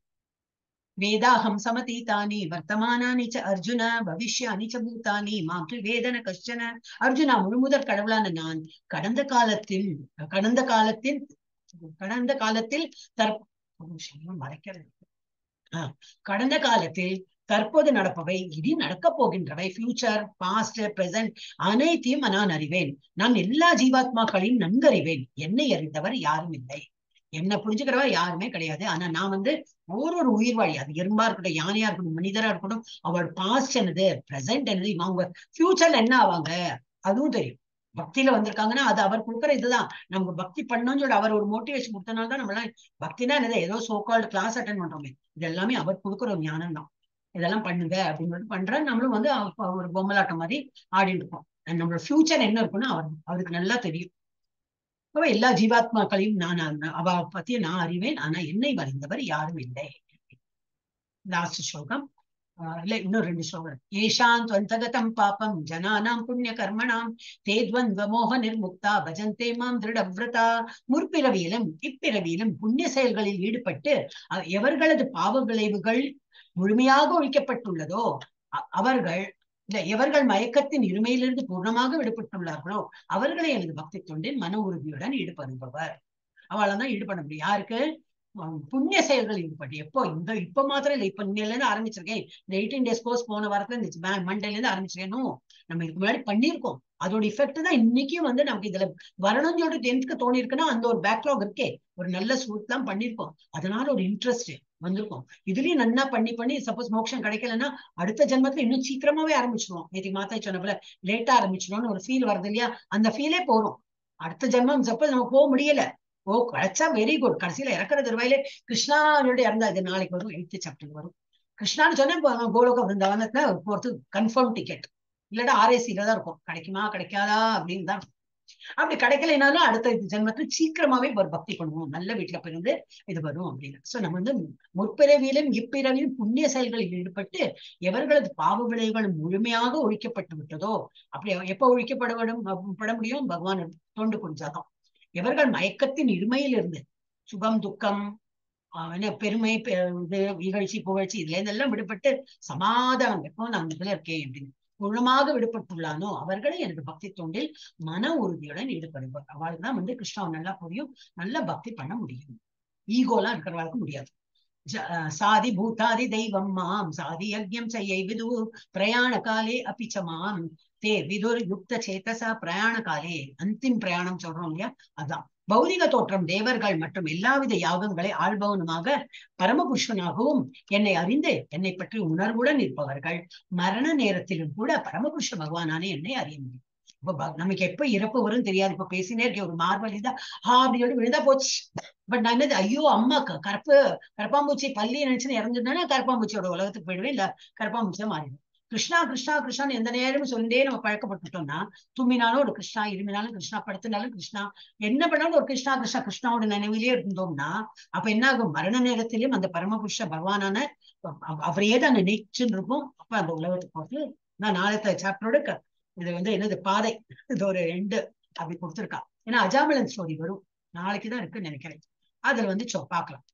வேதாஹம் சமதீதானி வர்த்தமானானி ச அர்ஜுன பவிஷ்யானி ச பூதானி மாம் து வேதன கஷ்டன அர்ஜுனா முழுமுதற் கடவுளான நான் கடந்த காலத்தில் கடந்த காலத்தில் கடந்த காலத்தில் தற் ஒரு நிமிஷம் மறைக்கிறது ஆஹ் கடந்த காலத்தில் தற்போது நடப்பவை இனி நடக்கப் போகின்றவை ஃபியூச்சர் பாஸ்ட் பிரசன்ட் அனைத்தையும் நான் அறிவேன் நான் எல்லா ஜீவாத்மாக்களையும் நன்கறிவேன் என்னை அறிந்தவர் யாரும் இல்லை என்ன புரிஞ்சுக்கிறவா யாருமே கிடையாது ஆனா நான் வந்து ஒரு ஒரு உயிர் வாழி அது எறும்பா இருக்கட்டும் யானையா இருக்கட்டும் மனிதரா இருக்கட்டும் அவள் பாஸ்ட் என்னது பிரசன்ட் என்னது இவன் அவங்க ஃபியூச்சர்ல என்ன ஆவாங்க அதுவும் தெரியும் பக்தியில வந்திருக்காங்கன்னா அது அவர் கொடுக்குற இதுதான் நமக்கு பக்தி பண்ணணும்னு சொல்லி அவர் ஒரு மோட்டிவேஷன் கொடுத்தனால தான் நம்மளாம் பக்தினா என்னது ஏதோ சோ கால்டு கிளாஸ் அட்டன் பண்றோமே இது எல்லாமே அவர் கொடுக்குற ஒரு ஞானம் தான் இதெல்லாம் பண்ணுங்க அப்படின்னு சொல்லிட்டு பண்ற நம்மளும் வந்து அவ- ஒரு பொம்மலாட்டம் மாதிரி ஆடிட்டு இருக்கோம் நம்மளோட ஃபியூச்சர் என்ன இருக்குன்னு அவர் அவருக்கு நல்லா தெரியும் அப்ப எல்லா ஜீவாத்மாக்களையும் நான் நான் அவ பத்தி நான் அறிவேன் ஆனா என்னை வரைந்தவர் யாரும் இல்லை லாஸ்ட் ஸ்லோகம் ஆஹ் இல்ல இன்னும் ரெண்டு ஸ்லோகம் ஏஷாந்த் வந்தகதம் பாபம் ஜனானாம் புண்ணிய கர்மணாம் தே துவந்த மோக நிர்முக்தா பஜந்தே மாம் திருடவ்ரதா முற்பிறவியிலும் இப்பிறவியிலும் புண்ணிய செயல்களில் ஈடுபட்டு அ- எவர்களது பாவ விளைவுகள் முழுமையாக ஒழிக்கப்பட்டுள்ளதோ அ- அவர்கள் இல்ல எவர்கள் மயக்கத்தின் இருமையிலிருந்து பூர்ணமாக விடுபட்டுள்ளார்களோ அவர்களை எனது பக்தி தொண்டில் மன உறுதியுடன் ஈடுபடுபவர் அவளை தான் ஈடுபட முடியும் யாருக்கு உம் புண்ணிய செயல்கள் ஈடுபட்டு எப்போ இந்த இப்ப மாத்திரம் இல்ல இப்ப இன்னையில இருந்து ஆரம்பிச்சிருக்கேன் இந்த எயிட்டீன் டேஸ் கோர்ஸ் போன வாரத்துல இந்த மண்டேல இருந்து ஆரம்பிச்சிருக்கேன் நம்ம இதுக்கு முன்னாடி பண்ணியிருக்கோம் அதோட இஃபெக்ட் தான் இன்னைக்கும் வந்து நமக்கு இதுல வரணும்னு சொல்லிட்டு எனக்கு தோணி இருக்குன்னா அந்த ஒரு பேக்லாக் இருக்கே ஒரு நல்ல சூட் தான் பண்ணிருக்கோம் அதனால ஒரு இன்ட்ரெஸ்ட் வந்திருக்கும் இதுலயும் நன்னா பண்ணி பண்ணி சப்போஸ் மோட்சம் கிடைக்கலன்னா அடுத்த ஜென்மத்துல இன்னும் சீக்கிரமாவே ஆரம்பிச்சிருவோம் நேற்று மாத்தா சொன்ன போல லேட்டா ஆரம்பிச்சிடும்னு ஒரு ஃபீல் வருது இல்லையா அந்த ஃபீலே போறோம் அடுத்த ஜென்மம் சப்போஸ் நம்ம போக முடியல ஓ கிடைச்சா வெரி குட் கடைசியில இறக்குற தருவாயிலே கிருஷ்ணாவோட இறந்தா இது நாளைக்கு வரும் எயித்து சாப்டர் வரும் கிருஷ்ணான்னு சொன்னா இப்போ கோலோக விருந்தாவனத்துல போறது கன்ஃபார்ம் டிக்கெட் இல்லாட்டா ஆர்ஏசில தான் இருக்கும் கிடைக்குமா கிடைக்காதா அப்படின்னு தான் இருக்கும். அப்படி கிடைக்கலைனாலும் அடுத்த இது ஜென்மத்துல சீக்கிரமாவே ஒரு பக்தி பண்ணுவோம் நல்ல வீட்டுல பிறந்து இது வரும் அப்படின்னு சோ நம்ம வந்து முற்பிறவியிலும் இப்பிறவியிலும் புண்ணிய செயல்களில் ஈடுபட்டு எவர்களது பாவ விளைவுகள் முழுமையாக ஒழிக்கப்பட்டு விட்டதோ அப்படி எப்ப ஒழிக்கப்பட வேண்டும் பட முடியும் பகவான் தொண்டு குறிஞ்சாதான் எவர்கள் மயக்கத்தின் இருமையில் இருந்து சுகம் துக்கம் ஆஹ் என்ன பெருமை பெ- இது இகழ்ச்சி புகழ்ச்சி இதுல இருந்தெல்லாம் விடுபட்டு சமாதானம் எப்போ நான் இதுல இருக்கேன் அப்படின்னு முழுமாக விடுபட்டுள்ளானோ அவர்களை எனது பக்தி தொண்டில் மன உறுதியுடன் ஈடுபடுவார் அவளுக்கு தான் வந்து கிருஷ்ணாவை நல்லா புரியும் நல்லா பக்தி பண்ண முடியும் ஈகோலாம் இருக்கிறவளுக்கு முடியாது ஜ- அஹ் சாதி பூதாதி தெய்வம் மாம் சாதி யஜ்யம் செய்யை விது பிரயாண காலே அபிச்ச மாம் தே விதுர் யுக்த சேதசா பிரயாண காலே அந்திம் பிரயாணம் சொல்றோம் இல்லையா அதான் பௌதிக தோற்றம் தேவர்கள் மற்றும் எல்லாவித யாகங்களை ஆள்பவனுமாக பரமபுருஷனாகவும் என்னை அறிந்து என்னை பற்றி உணர்வுடன் இருப்பவர்கள் மரண நேரத்திலும் கூட பரமபுருஷ பகவானானே என்னை அறிய முடியும் இப்ப ப- நமக்கு எப்ப இறப்பு வரும் தெரியாது இப்ப பேசினே இருக்கேன் ஒரு மார்பல் இதா ஆ அப்படி சொல்லி விழுந்தா போச்சு பட் நான் என்னது ஐயோ அம்மா க- கருப்பு கரப்பாம்பூச்சி பள்ளி நினைச்சுன்னு இறந்துருந்தேன்னா கரப்பாம்பூச்சியோட உலகத்துக்கு போயிடுவேன் இல்ல கரப்பாம்பூச்சியா மாறிடும் கிருஷ்ணா கிருஷ்ணா கிருஷ்ணான்னு எந்த நேரமும் சொல்லிட்டே நம்ம பழக்கப்பட்டுட்டோம்னா தும்மினாலும் ஒரு கிருஷ்ணா இருமினாலும் கிருஷ்ணா படுத்தினாலும் கிருஷ்ணா என்ன பண்ணாலும் ஒரு கிருஷ்ணா கிருஷ்ணா கிருஷ்ணாவோட நினைவிலே இருந்தோம்னா அப்ப என்ன ஆகும் மரண நேரத்திலும் அந்த பரமபுருஷ பகவானான அவ- அவரையே தான் நினைச்சுன்னு இருக்கும் அப்ப அந்த உலகத்துக்கு போட்டு நான் நாளைத்த சாப்டரோட க- இது வந்து என்னது பாதை இது ஒரு எண்டு அப்படி கொடுத்துருக்கா ஏன்னா அஜாமலன் ஸ்டோரி வரும் நாளைக்கு தான் இருக்குன்னு நினைக்கிறேன் அதுல வந்து சொ பார்க்கலாம்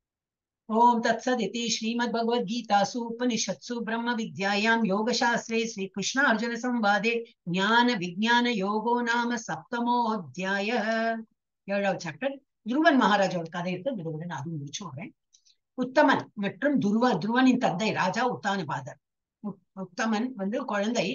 ஓம் தத்சத் இதி ஸ்ரீமத் பகவத்கீதாசு உபனிஷத்சு பிரம்ம வித்யாயாம் யோகசாஸ்திரே ஸ்ரீ கிருஷ்ண அர்ஜுன சம்வாதே ஞான விஞ்ஞான யோகோ நாம சப்தமோத்தியாய ஏழாவது சாப்டர் துருவன் மகாராஜாவோட கதை இருக்கு விடுவிட நான் அதுவும் முடிச்சு விடுறேன் உத்தமன் மற்றும் துருவ துருவனின் தந்தை ராஜா உத்தானபாதர் உத்- உத்தமன் வந்து குழந்தை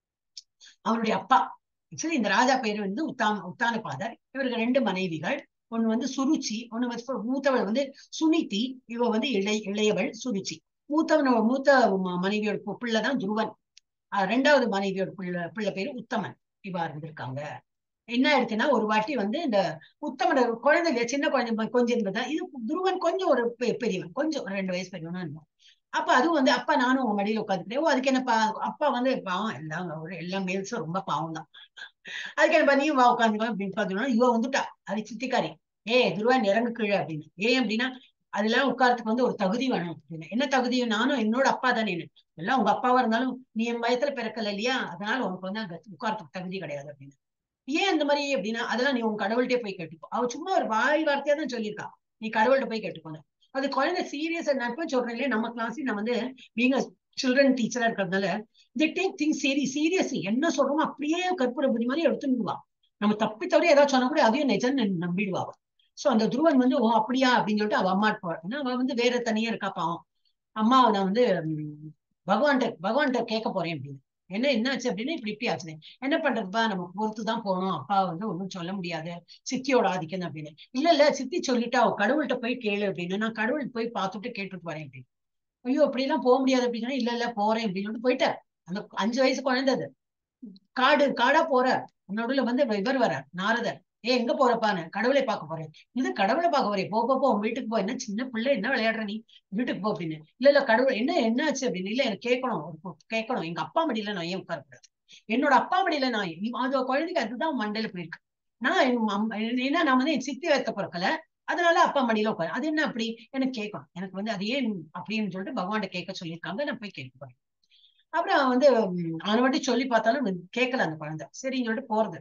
அவருடைய அப்பா ஆக்சுவலி இந்த ராஜா பேரு வந்து உத்தான உத்தானபாதர் இவருக்கு ரெண்டு மனைவிகள் ஒண்ணு வந்து சுருச்சி ஒண்ணு வந்து மூத்தவள் வந்து சுனிதி இவ வந்து இளை இளையவள் சுருச்சி மூத்தவனோட மூத்த ம- மனைவியோட பு- பிள்ளைதான் துருவன் அஹ் ரெண்டாவது மனைவியோட பிள்ளை பிள்ளை பேரு உத்தமன் இவா இருந்திருக்காங்க என்ன ஆயிடுச்சுன்னா ஒரு வாட்டி வந்து இந்த உத்தமனோட குழந்தை இல்லையா சின்ன குழந்தை ம- கொஞ்சம் இருந்ததா இது துருவன் கொஞ்சம் ஒரு பெ- பெரியவன் கொஞ்சம் ஒரு ரெண்டு வயசு பெரியவனா இருந்தான் அப்ப அதுவும் வந்து அப்பா நானும் உன் மடியில உட்காந்துக்கிறேன் ஓ அதுக்கு என்னப்பா அப்பா வந்து பாவம் எல்லாம் ஒரு எல்லா மேல்ஸும் ரொம்ப பாவம் தான் அதுக்கு என்னப்பா நீ வா உட்காந்துக்கோ அப்படின்னு பாத்தீங்கன்னா இவ வந்துட்டா அது சித்திக்காரி ஏ துருவன் இறங்கு கீழே அப்படின்னு ஏன் அப்படின்னா அதெல்லாம் உட்காரத்துக்கு வந்து ஒரு தகுதி வேணும் அப்படின்னு என்ன தகுதி நானும் என்னோட அப்பா தானே எல்லாம் உங்க அப்பாவா இருந்தாலும் நீ என் வயசுல பிறக்கல இல்லையா அதனால உனக்கு வந்து அங்க உட்காரத்துக்கு தகுதி கிடையாது அப்படின்னு ஏன் இந்த மாதிரி அப்படின்னா அதெல்லாம் நீ உன் கடவுள்கிட்டே போய் கேட்டுக்கோ அவ சும்மா ஒரு வாய் வார்த்தையா தான் சொல்லியிருக்கா நீ கடவுள்கிட்ட போய் கேட்டுக்கோங்க அது குழந்தை சீரியஸா நான் போய் சொல்றேன் இல்லையா நம்ம கிளாஸ்ல நான் வந்து நீங்க சில்ட்ரன் டீச்சரா இருக்கிறதுனால தி டேக் திங்ஸ் சரி சீரியஸ் என்ன சொல்றோமோ அப்படியே கற்பூர புதி மாதிரி எடுத்துடுவா நம்ம தப்பி தவிர ஏதாவது சொன்னா கூட அதையும் நிஜம் நம்பிடுவா அவ சோ அந்த துருவன் வந்து ஓ அப்படியா அப்படின்னு சொல்லிட்டு அவ அம்மா போறா ஏன்னா அவ வந்து வேற தனியா இருக்கா பாவம் அம்மா நான் வந்து ம், பகவான்கிட்ட பகவான்கிட்ட கேட்க போறேன் அப்படின்னு என்ன என்னாச்சு அப்படின்னு இப்படி இப்படி ஆச்சு என்ன பண்றதுப்பா நம்ம பொறுத்து தான் போகணும் அப்பா வந்து ஒண்ணும் சொல்ல முடியாது சித்தியோட ஆதிக்கம் தான் அப்படின்னு இல்ல இல்ல சித்தி சொல்லிட்டா அவ கடவுள்கிட்ட போய் கேளு அப்படின்னு நான் கடவுள் போய் பார்த்துட்டு கேட்டுட்டு வரேன் அப்படின்னு ஐயோ அப்படி எல்லாம் போக முடியாது அப்படின்னு இல்ல இல்ல போறேன் அப்படின்னு சொல்லிட்டு போயிட்டார் அந்த அஞ்சு வயசு குழந்தை அது காடு காடா போற நடுவுல வந்து இவர் வர நாரதர் ஏ எங்க போறப்பான்னு கடவுளை பார்க்க போறேன் இது கடவுளை பார்க்க போறேன் போ போ போ உன் வீட்டுக்கு போ என்ன சின்ன பிள்ளை என்ன விளையாடுற நீ வீட்டுக்கு போ அப்படின்னு இல்ல இல்ல கடவுள் என்ன என்ன ஆச்சு அப்படின்னு இல்ல எனக்கு கேட்கணும் ஒரு கு- கேட்கணும் எங்க அப்பா மடியில நான் ஏன் உட்காரக்கூடாது என்னோட அப்பா மடியில நான் ஏன் இவ- அது குழந்தைக்கு அதுதான் மண்டையில போயிருக்கு நான் எங்க அம்- ஏன்னா நான் வந்து என் சித்தி வைத்த பிறக்கல அதனால அப்பா மடியில உட்காரு அது என்ன அப்படி எனக்கு கேட்கணும் எனக்கு வந்து அது ஏன் அப்படின்னு சொல்லிட்டு பகவான்கிட்ட கேட்க சொல்லியிருக்காங்க நான் போய் கேட்க போறேன் அப்புறம் வந்து ம், அவனை மட்டும் சொல்லி பார்த்தாலும் கேட்கல அந்த குழந்தை சரின்னு சொல்லிட்டு போறது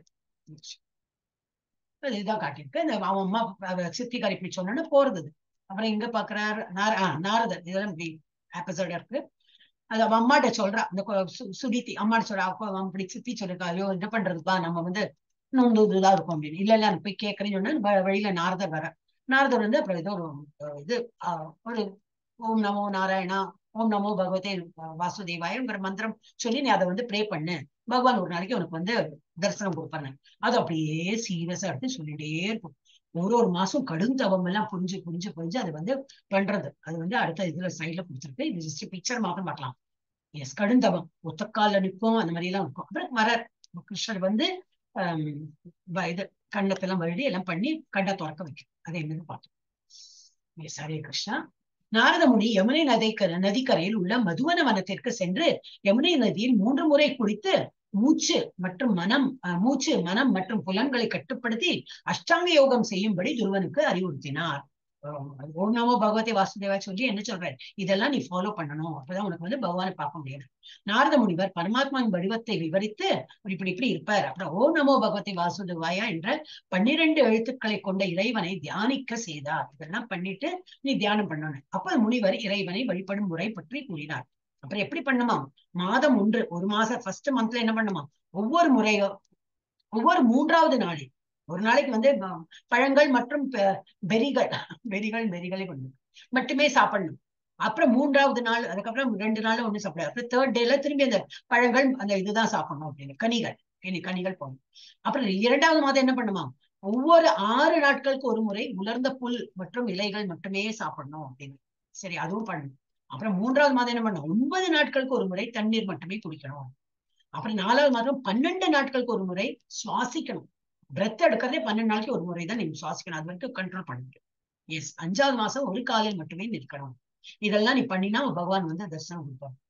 அது இதுதான் காட்டியிருக்கு இந்த அவன் அம்மா அவ சித்திக்காரி இப்படி சொன்னோன்னு போறது இது. அப்புறம் எங்க பாக்குறாரு நார ஆ, நாரதர் இதெல்லாம் இப்படி எபிசோட் இருக்கு அது அவன் அம்மாட்ட சொல்றா இந்த கொ- சு- சுகித்தி அம்மாட்ட சொல்றா அப்ப அவன் இப்படி சித்தி சொல்லிருக்கா ஐயோ என்ன பண்றதுப்பா நம்ம வந்து நொந்து இதுதான் இருக்கும் அப்படின்னு இல்ல இல்ல நான் போய் கேட்கறேன்னு சொன்னா வ- வழியில நாரதர் வர நாரதர் வந்து அப்புறம் ஏதோ ஒரு அஹ், இது ஆஹ், ஒரு ஓம் நமோ நாராயணா ஓம் நமோ பகவதே வாசுதேவாயங்கிற மந்திரம் சொல்லி நீ அதை வந்து ப்ரே பண்ணு பகவான் ஒரு நாளைக்கு உனக்கு வந்து தரிசனம் கொடுப்பாரு அது அப்படியே சீரியஸா எடுத்து சொல்லிட்டே இருக்கும் ஒரு ஒரு மாசம் கடும் தவம் எல்லாம் புரிஞ்சு புரிஞ்சு புரிஞ்சு அது வந்து பண்றது அது வந்து அடுத்த இதுல சைட்ல கொடுத்துருக்கு இது ஜஸ்ட் பிக்சர் மாத்திரம் பார்க்கலாம் எஸ் கடுந்தவம் ஒத்தக்கால நிற்கும் அந்த மாதிரி எல்லாம் இருக்கும் அப்புறம் வரார் கிருஷ்ணர் வந்து ஆம், வ- இது கண்ணத்தெல்லாம் வருடி எல்லாம் பண்ணி கண்ணை திறக்க வைக்கும் அது என்னன்னு பார்த்தோம் எஸ் ஹரே கிருஷ்ணா நாரத முனி யமுனை நதிக்கரை நதிக்கரையில் உள்ள மதுவன வனத்திற்கு சென்று யமுனை நதியில் மூன்று முறை குளித்து மூச்சு மற்றும் மனம் அஹ், மூச்சு மனம் மற்றும் புலன்களை கட்டுப்படுத்தி அஷ்டாங்க யோகம் செய்யும்படி துருவனுக்கு அறிவுறுத்தினார் அஹ், ஓம் நமோ பகவதி வாசுதேவா சொல்லி என்ன சொல்றாரு இதெல்லாம் நீ ஃபாலோ பண்ணணும் அப்பதான் உனக்கு வந்து பகவானை பார்க்க முடியாது நாரத முனிவர் பரமாத்மாவின் வடிவத்தை விவரித்து இப்படி இப்படி இப்படி இருப்பார் அப்புறம் ஓம் நமோ பகவதி வாசுதேவாயா என்ற பன்னிரண்டு எழுத்துக்களை கொண்ட இறைவனை தியானிக்க செய்தார் இதெல்லாம் பண்ணிட்டு நீ தியானம் பண்ணணும் அப்ப முனிவர் இறைவனை வழிபடும் முறை பற்றி கூறினார் அப்புறம் எப்படி பண்ணுமா மாதம் ஒன்று ஒரு மாசம் ஃபர்ஸ்ட் மந்த்ல என்ன பண்ணுமா ஒவ்வொரு முறையோ ஒவ்வொரு மூன்றாவது நாளில் ஒரு நாளைக்கு வந்து ப- பழங்கள் மற்றும் பெ- பெரிகள் பெரிகள் பெரிகளை பண்ணணும் மட்டுமே சாப்பிடணும் அப்புறம் மூன்றாவது நாள் அதுக்கப்புறம் ரெண்டு நாள் ஒண்ணு சாப்பிடாது அப்புறம் தேர்ட் டேல திரும்பி அந்த பழங்கள் அந்த இதுதான் சாப்பிடணும் அப்படின்னு கனிகள் கனி கனிகள் போடணும் அப்புறம் இரண்டாவது மாதம் என்ன பண்ணுமா ஒவ்வொரு ஆறு நாட்களுக்கு ஒரு முறை உலர்ந்த புல் மற்றும் இலைகள் மட்டுமே சாப்பிடணும் அப்படின்னு சரி அதுவும் பண்ணணும் அப்புறம் மூன்றாவது மாதம் என்ன பண்ணணும் ஒன்பது நாட்களுக்கு ஒரு முறை தண்ணீர் மட்டுமே குடிக்கணும் அப்புறம் நாலாவது மாதம் பன்னெண்டு நாட்களுக்கு ஒரு முறை சுவாசிக்கணும் பிரெத் எடுக்கிறதே பன்னெண்டு நாளைக்கு ஒரு முறை தான் நீங்க சுவாசிக்கணும் அது வரைக்கும் கண்ட்ரோல் பண்ணிட்டு எஸ் அஞ்சாவது மாசம் ஒரு காலில் மட்டுமே நிற்கணும் இதெல்லாம் நீ பண்ணினா பகவான் வந்து தரிசனம் கொடுப்பார்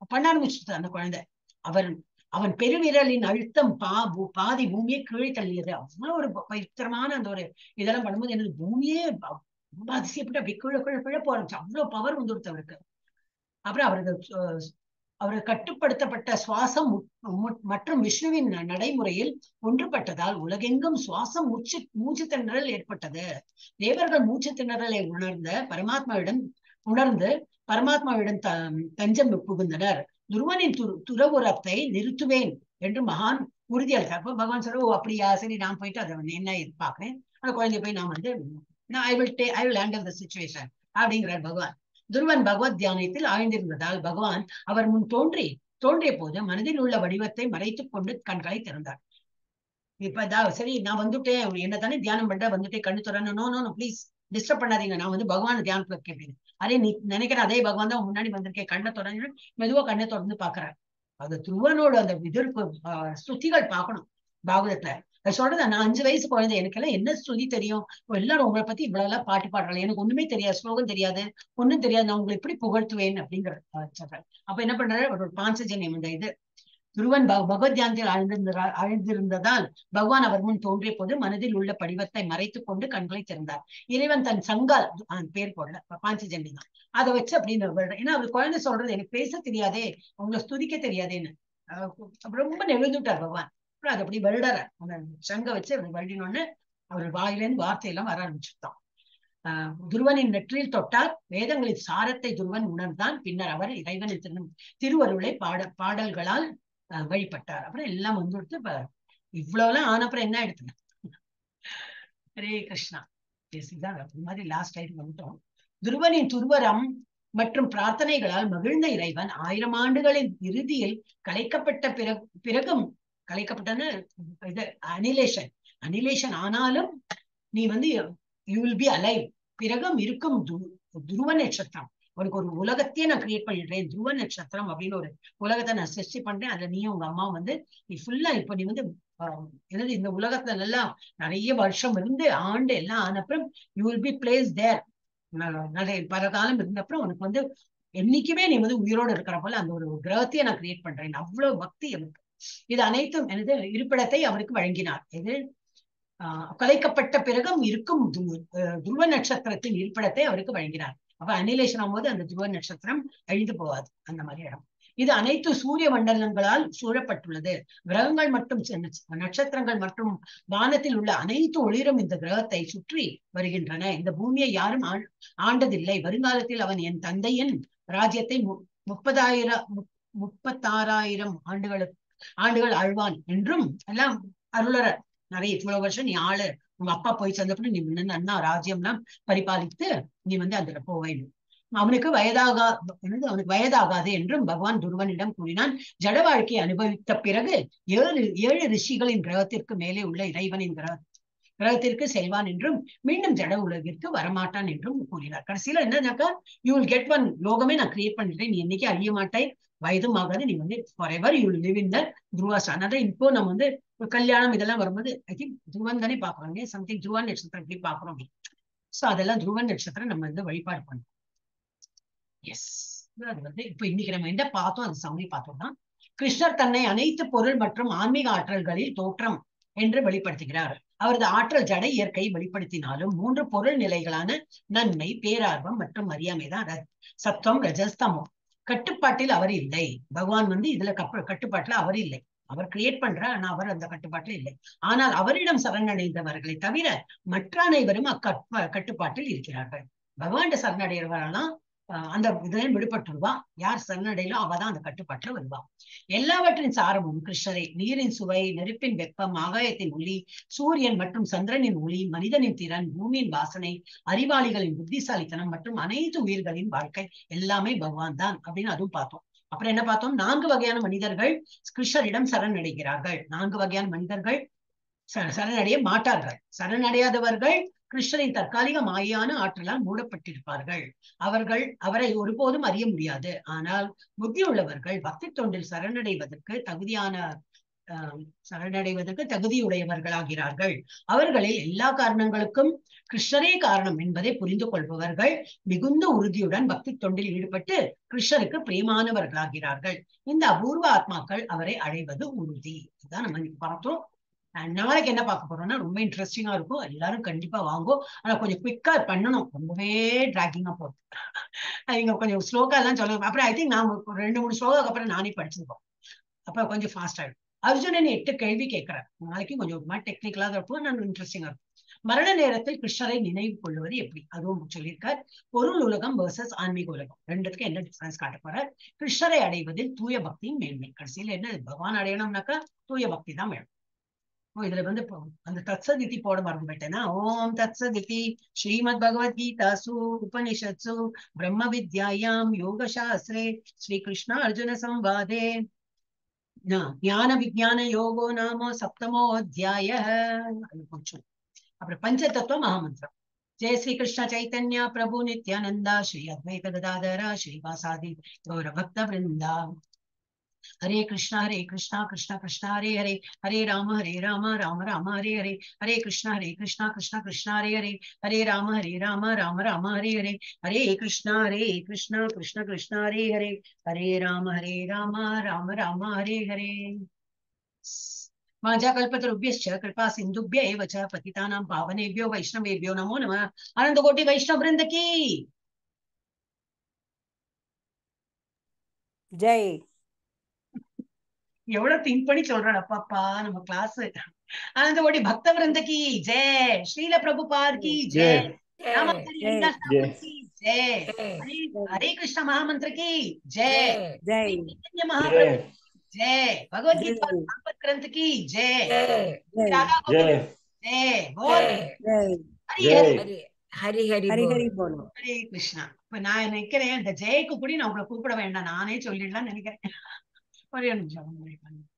பண்ண ஆரம்பிச்சுட்டு அந்த குழந்தை அவன் அவன் பெருவிரலின் அழுத்தம் பா பூ- பாதி பூமியை கீழே தள்ளியது அவ்வளவு ஒரு ப- பவித்திரமான அந்த ஒரு இதெல்லாம் பண்ணும்போது எனக்கு பூமியே ப- ரொம்ப அதிசயப்பட்டு அப்படி கீழே கீழே கீழே போக ஆரம்பிச்சு அவ்வளவு பவர் வந்துடுத்து அவருக்கு அப்புறம் அவரது அஹ், அவர் கட்டுப்படுத்தப்பட்ட சுவாசம் மு- மு- மற்றும் விஷ்ணுவின் ந- நடைமுறையில் ஒன்றுபட்டதால் உலகெங்கும் சுவாசம் மூச்சு மூச்சு திணறல் ஏற்பட்டது தேவர்கள் மூச்சு திணறலை உணர்ந்த பரமாத்மாவிடம் உணர்ந்து பரமாத்மாவிடம் த தஞ்சம் புகுந்தனர் துருவனின் துரு துறவுரத்தை நிறுத்துவேன் என்று மகான் உறுதியளித்தார் அப்போ பகவான் சொல்ற ஓ அப்படியா சரி நான் போயிட்டு அதை வந்து என்ன இது பார்க்கிறேன் அந்த குழந்தைய போய் நான் வந்து I will day I will handle the situation அப்படிங்கிறார் பகவான் துருவன் பகவத் தியானத்தில் ஆழ்ந்திருந்ததால் பகவான் அவர் முன் தோன்றி தோன்றிய போது மனதில் உள்ள வடிவத்தை மறைத்துக் கொண்டு கண்களை திறந்தார் இப்ப இதா- சரி நான் வந்துட்டேன் என்ன தானே தியானம் பண்ற வந்துட்டே கண்ணு திறன்னு நோ நோ ப்ளீஸ் டிஸ்டர்ப் பண்ணாதீங்க நான் வந்து பகவான் தியானத்துல கேட்பேன் அதே நீ நினைக்கிற அதே பகவான் தான் முன்னாடி வந்திருக்கேன் கண்ணை தொடர்ந்து மெதுவா கண்ணை தொடர்ந்து பாக்குறாரு அது துருவனோட அந்த எதிர்ப்பு ஆஹ், ஸ்துதிகள் பார்க்கணும் பாகவதத்துல அது சொல்றது நான் அஞ்சு வயசு குழந்தை எனக்கு எல்லாம் என்ன ஸ்ருதி தெரியும் இப்ப எல்லாரும் உங்களை பத்தி இவ்வளவு எல்லாம் பாட்டு பாடுறாங்க எனக்கு ஒண்ணுமே தெரியாது ஸ்லோகம் தெரியாது ஒண்ணும் தெரியாது நான் உங்களை எப்படி புகழ்த்துவேன் அப்படிங்கிற சொல்றேன் அப்ப என்ன பண்றாரு ஒரு பாஞ்சஜன்யம் இந்த இது துருவன் பக- பகவத் தியானத்தில் ஆழ்ந்திருந்த ஆழ்ந்திருந்ததால் பகவான் அவர் முன் தோன்றிய போது மனதில் உள்ள படிவத்தை மறைத்துக் கொண்டு கண்களை திறந்தார் இறைவன் தன் சங்கால் ஆஹ், பேர் போடல பாஞ்சஜன்யம் தான் அதை வச்சு அப்படின்னு வருட- ஏன்னா அவர் குழந்தை சொல்றது எனக்கு பேச தெரியாதே உங்களை ஸ்துதிக்க தெரியாதேன்னு ஆஹ் அப்ப ரொம்ப நெகிழ்ந்துட்டார் பகவான் அப்புறம் அது அப்படி வருடார அந்த சங்க வச்சு அப்படி வருடினோன்னு அவர் வாயிலேருந்து வார்த்தையெல்லாம் வர ஆரம்பிச்சுட்டான் ஆஹ் துருவனின் நெற்றியில் தொட்டார் வேதங்களின் சாரத்தை துருவன் உணர்ந்தான் பின்னர் அவர் இறைவனின் திரு திருவருளை பாட பாடல்களால் ஆஹ் வழிபட்டார் அப்புறம் எல்லாம் வந்துடுத்து இப்ப இவ்வளவுலாம் ஆன அப்புறம் என்ன எடுத்துங்க ஹரே கிருஷ்ணா Yes, இதான் இந்த மாதிரி லாஸ்ட் டைம் வந்துட்டோம் துருவனின் துருவரம் மற்றும் பிரார்த்தனைகளால் மகிழ்ந்த இறைவன் ஆயிரம் ஆண்டுகளின் இறுதியில் கலைக்கப்பட்ட பிறகு பிறகும் கலைக்கப்பட்டன்னு இது அனிலேஷன் அனிலேஷன் ஆனாலும் நீ வந்து யூ வில் பி அலைவ் பிறகும் இருக்கும் து- துருவ நட்சத்திரம் உனக்கு ஒரு உலகத்தையே நான் கிரியேட் பண்ணிடுறேன் துருவ நட்சத்திரம் அப்படின்னு ஒரு உலகத்தை நான் சிருஷ்டி பண்றேன் அதுல நீயும் உங்க அம்மா வந்து நீ ஃபுல்லா இப்ப நீ வந்து ஆஹ், என்னது இந்த உலகத்துல எல்லாம் நிறைய வருஷம் இருந்து ஆண்டு எல்லாம் ஆனப்புறம் you will be place there நிறைய பல காலம் இருந்தப்புறம் உனக்கு வந்து என்னைக்குமே நீ வந்து உயிரோடு இருக்கிற போல அந்த ஒரு கிரகத்தையே நான் கிரியேட் பண்றேன் அவ்வளவு பக்தி அவருக்கு இது அனைத்தும் எனது இருப்பிடத்தை அவருக்கு வழங்கினார் இது ஆஹ் கலைக்கப்பட்ட பிறகும் இருக்கும் து- அஹ் துருவ நட்சத்திரத்தின் இருப்பிடத்தை அவருக்கு வழங்கினார் அப்ப அனிலேஷன் ஆகும்போது அந்த துருவ நட்சத்திரம் அழிந்து போகாது அந்த மாதிரி இடம் இது அனைத்து சூரிய மண்டலங்களால் சூழப்பட்டுள்ளது கிரகங்கள் மற்றும் சி- நட்சத்திரங்கள் மற்றும் வானத்தில் உள்ள அனைத்து ஒளிரும் இந்த கிரகத்தை சுற்றி வருகின்றன இந்த பூமியை யாரும் ஆள்- ஆண்டதில்லை வருங்காலத்தில் அவன் என் தந்தையின் ராஜ்யத்தை மு- முப்பதாயிரம் முப்- முப்பத்தாறாயிரம் ஆண்டுகளுக்கு ஆண்டுகள் ஆழ்வான் என்றும் எல்லாம் அருளர் நிறைய இவ்வளவு வருஷம் நீ ஆளு உங்க அப்பா போய் சேர்ந்தப்ப நீ நின்னு அண்ணா ராஜ்யம்லாம் பரிபாலித்து நீ வந்து அதுல போவேன் அவனுக்கு வயதாக என்னது அவனுக்கு வயதாகாது என்றும் பகவான் துருவனிடம் கூறினான் ஜட வாழ்க்கையை அனுபவித்த பிறகு ஏழு ஏழு ரிஷிகளின் கிரகத்திற்கு மேலே உள்ள இறைவனின் கிரக கிரகத்திற்கு செல்வான் என்றும் மீண்டும் ஜட உலகிற்கு வரமாட்டான் என்றும் கூறினார் கடைசியில என்னன்னாக்கா யூ வில் கெட் ஒன் லோகமே நான் கிரியேட் பண்ணிட்டேன் நீ என்னைக்கு அழிய மாட்டாய் வயதும் ஆகாது நீ வந்து forever you live in the துருவாசான் அதான் இப்போ நம்ம வந்து ஒரு கல்யாணம் இதெல்லாம் வரும்போது ஐ திங்க் துருவன் தானே பாக்குறோங்க சம்திங் துருவன் நட்சத்திரம் இப்படி பாக்குறோம் சோ அதெல்லாம் துருவன் நட்சத்திரம் நம்ம வந்து வழிபாடு பண்ணோம் எஸ் அது வந்து இப்ப இன்னைக்கு நம்ம என்ன பார்த்தோம் அது சமணி பார்த்தோம்னா கிருஷ்ணர் தன்னை அனைத்து பொருள் மற்றும் ஆன்மீக ஆற்றல்களில் தோற்றம் என்று வெளிப்படுத்துகிறார் அவரது ஆற்றல் ஜட இயற்கையை வெளிப்படுத்தினாலும் மூன்று பொருள் நிலைகளான நன்மை பேரார்வம் மற்றும் அறியாமை தான் ர- சத்துவம் ரஜஸ்தமம் கட்டுப்பாட்டில் அவர் இல்லை பகவான் வந்து இதுல கப்ப கட்டுப்பாட்டுல அவர் இல்லை அவர் கிரியேட் பண்றார் ஆனா அவர் அந்த கட்டுப்பாட்டில் இல்லை ஆனால் அவரிடம் சரணடைந்தவர்களை தவிர மற்ற அனைவரும் அக்கட்ப கட்டுப்பாட்டில் இருக்கிறார்கள் பகவான் சரணடைகிறவரெல்லாம் ஆஹ் அந்த இதுல விடுபட்டுருவா யார் சரணடையிலோ அவதான் அந்த கட்டுப்பாட்டுல வருவா எல்லாவற்றின் சாரமும் கிருஷ்ணரை நீரின் சுவை நெருப்பின் வெப்பம் ஆகாயத்தின் ஒளி சூரியன் மற்றும் சந்திரனின் ஒளி மனிதனின் திறன் பூமியின் வாசனை அறிவாளிகளின் புத்திசாலித்தனம் மற்றும் அனைத்து உயிர்களின் வாழ்க்கை எல்லாமே பகவான் தான் அப்படின்னு அதுவும் பார்த்தோம் அப்புறம் என்ன பார்த்தோம் நான்கு வகையான மனிதர்கள் கிருஷ்ணரிடம் சரணடைகிறார்கள் நான்கு வகையான மனிதர்கள் ச- சரணடைய மாட்டார்கள் சரணடையாதவர்கள் கிருஷ்ணரின் தற்காலிக மாயான ஆற்றலால் மூடப்பட்டிருப்பார்கள் அவர்கள் அவரை ஒருபோதும் அறிய முடியாது ஆனால் புத்தி உள்ளவர்கள் பக்தி தொண்டில் சரணடைவதற்கு தகுதியான ஆஹ் சரணடைவதற்கு தகுதியுடையவர்களாகிறார்கள் அவர்களில் எல்லா காரணங்களுக்கும் கிருஷ்ணரே காரணம் என்பதை புரிந்து கொள்பவர்கள் மிகுந்த உறுதியுடன் பக்தி தொண்டில் ஈடுபட்டு கிருஷ்ணருக்கு பிரியமானவர்களாகிறார்கள் இந்த அபூர்வ ஆத்மாக்கள் அவரை அடைவது உறுதி இதுதான் நம்ம இன்னைக்கு பார்த்தோம் அஹ் நாளைக்கு என்ன பார்க்க போறோம்னா ரொம்ப இன்ட்ரெஸ்டிங்கா இருக்கும் எல்லாரும் கண்டிப்பா வாங்கும் ஆனா கொஞ்சம் குவிக்கா பண்ணணும் ரொம்பவே டிராகிங்கா போகுது நீங்க கொஞ்சம் ஸ்லோகா எல்லாம் சொல்லுங்க அப்புறம் ஐ திங்க் நான் ஒரு ரெண்டு மூணு ஸ்லோகாக்கு அப்புறம் நானே படிச்சிருக்கோம் அப்ப கொஞ்சம் ஃபாஸ்ட் ஆயிடும் அர்ஜுனன் எட்டு கேள்வி கேட்கிறார் நாளைக்கு கொஞ்சம் ஒரு மாதிரி டெக்னிக்கலா இருக்கும் நான் இன்ட்ரெஸ்டிங்கா இருக்கும் மரண நேரத்தில் கிருஷ்ணரை நினைவு கொள்வது எப்படி அதுவும் சொல்லியிருக்கார் பொருள் உலகம் versus ஆன்மீக உலகம் ரெண்டுத்துக்கும் என்ன டிஃபரன்ஸ் காட்ட போறார் கிருஷ்ணரை அடைவதில் தூய பக்தியின் மேன்மை கடைசியில என்ன பகவான் அடையணும்னாக்கா தூய பக்தி தான் வேணும் ஓ இதுல வந்து இப்போ அந்த தத்சதிதி போட மறந்து போயிட்டேன்னா ஓம் தத்சதிதி ஸ்ரீமத் பகவத்கீதாசு உபனிஷத்சு பிரம்ம வித்யாயாம் யோக சாஸ்திரே ஸ்ரீ கிருஷ்ண அர்ஜுன சம்வாதே ஞான விஜயான யோகோ நாமோ சப்தமோ அத்தியாய அது கொஞ்சம் அப்புறம் பஞ்சதத்துவ மகாமந்திரம் ஜெய ஸ்ரீ கிருஷ்ண சைத்தன்யா பிரபு நித்யானந்தா ஸ்ரீ அத்வைத கதாதரா ஸ்ரீவாசாதி கௌர பக்த விருந்தா ஹரே கிருஷ்ணா ஹரே கிருஷ்ணா கிருஷ்ணா கிருஷ்ணா ஹரே ஹரே ஹரே ராம ஹரே ராம ராம ராம ஹரே ஹரே ஹரே கிருஷ்ணா ஹரே கிருஷ்ணா கிருஷ்ணா கிருஷ்ணா ஹரே ஹரே ஹரே ராம ஹரே ராம ராம ராம ஹரே ஹரே ஹரே கிருஷ்ணா ஹரே கிருஷ்ணா கிருஷ்ண கிருஷ்ணா ஹரே ஹரே ஹரே ராம ஹரே ராம ராம ராம ஹரே ஹரே वाञ्छाकल्पतरुभ्यश्च कृपा सिन्धुभ्य एव च पतितानां पावनेभ्यो वैष्णवेभ्यो नमो नमः अनन्तकोटि वैष्णव वृंद की ஜெய் எவ்வளவு திங்க் பண்ணி சொல்றான் அப்பாப்பா நம்ம கிளாஸ் அனந்தகோடி பக்த விருந்த की जय श्रील प्रभुपाद की जय रामाचार्य जय हरिदास ठाकुर की जय हरे हरे कृष्ण महामंत्र की जय ஜெய் चैतन्य महाप्रभु जय भगवत गीता भागवत ग्रंथ की जय ஜெய் राधा गोविंद जय जय बोल ஜெய் हरि हरि जय ஹரி ஹரி ஹரி போல். ஹரி போலோ ஹரே கிருஷ்ணா இப்ப நான் நினைக்கிறேன் இந்த ஜெயக்கு கூட நான் உங்களை கூப்பிட வேண்டாம் நானே சொல்லிடலாம்னு நினைக்கிறேன் ஒரே ஒரு நிமிஷம் wait பண்ணுங்க.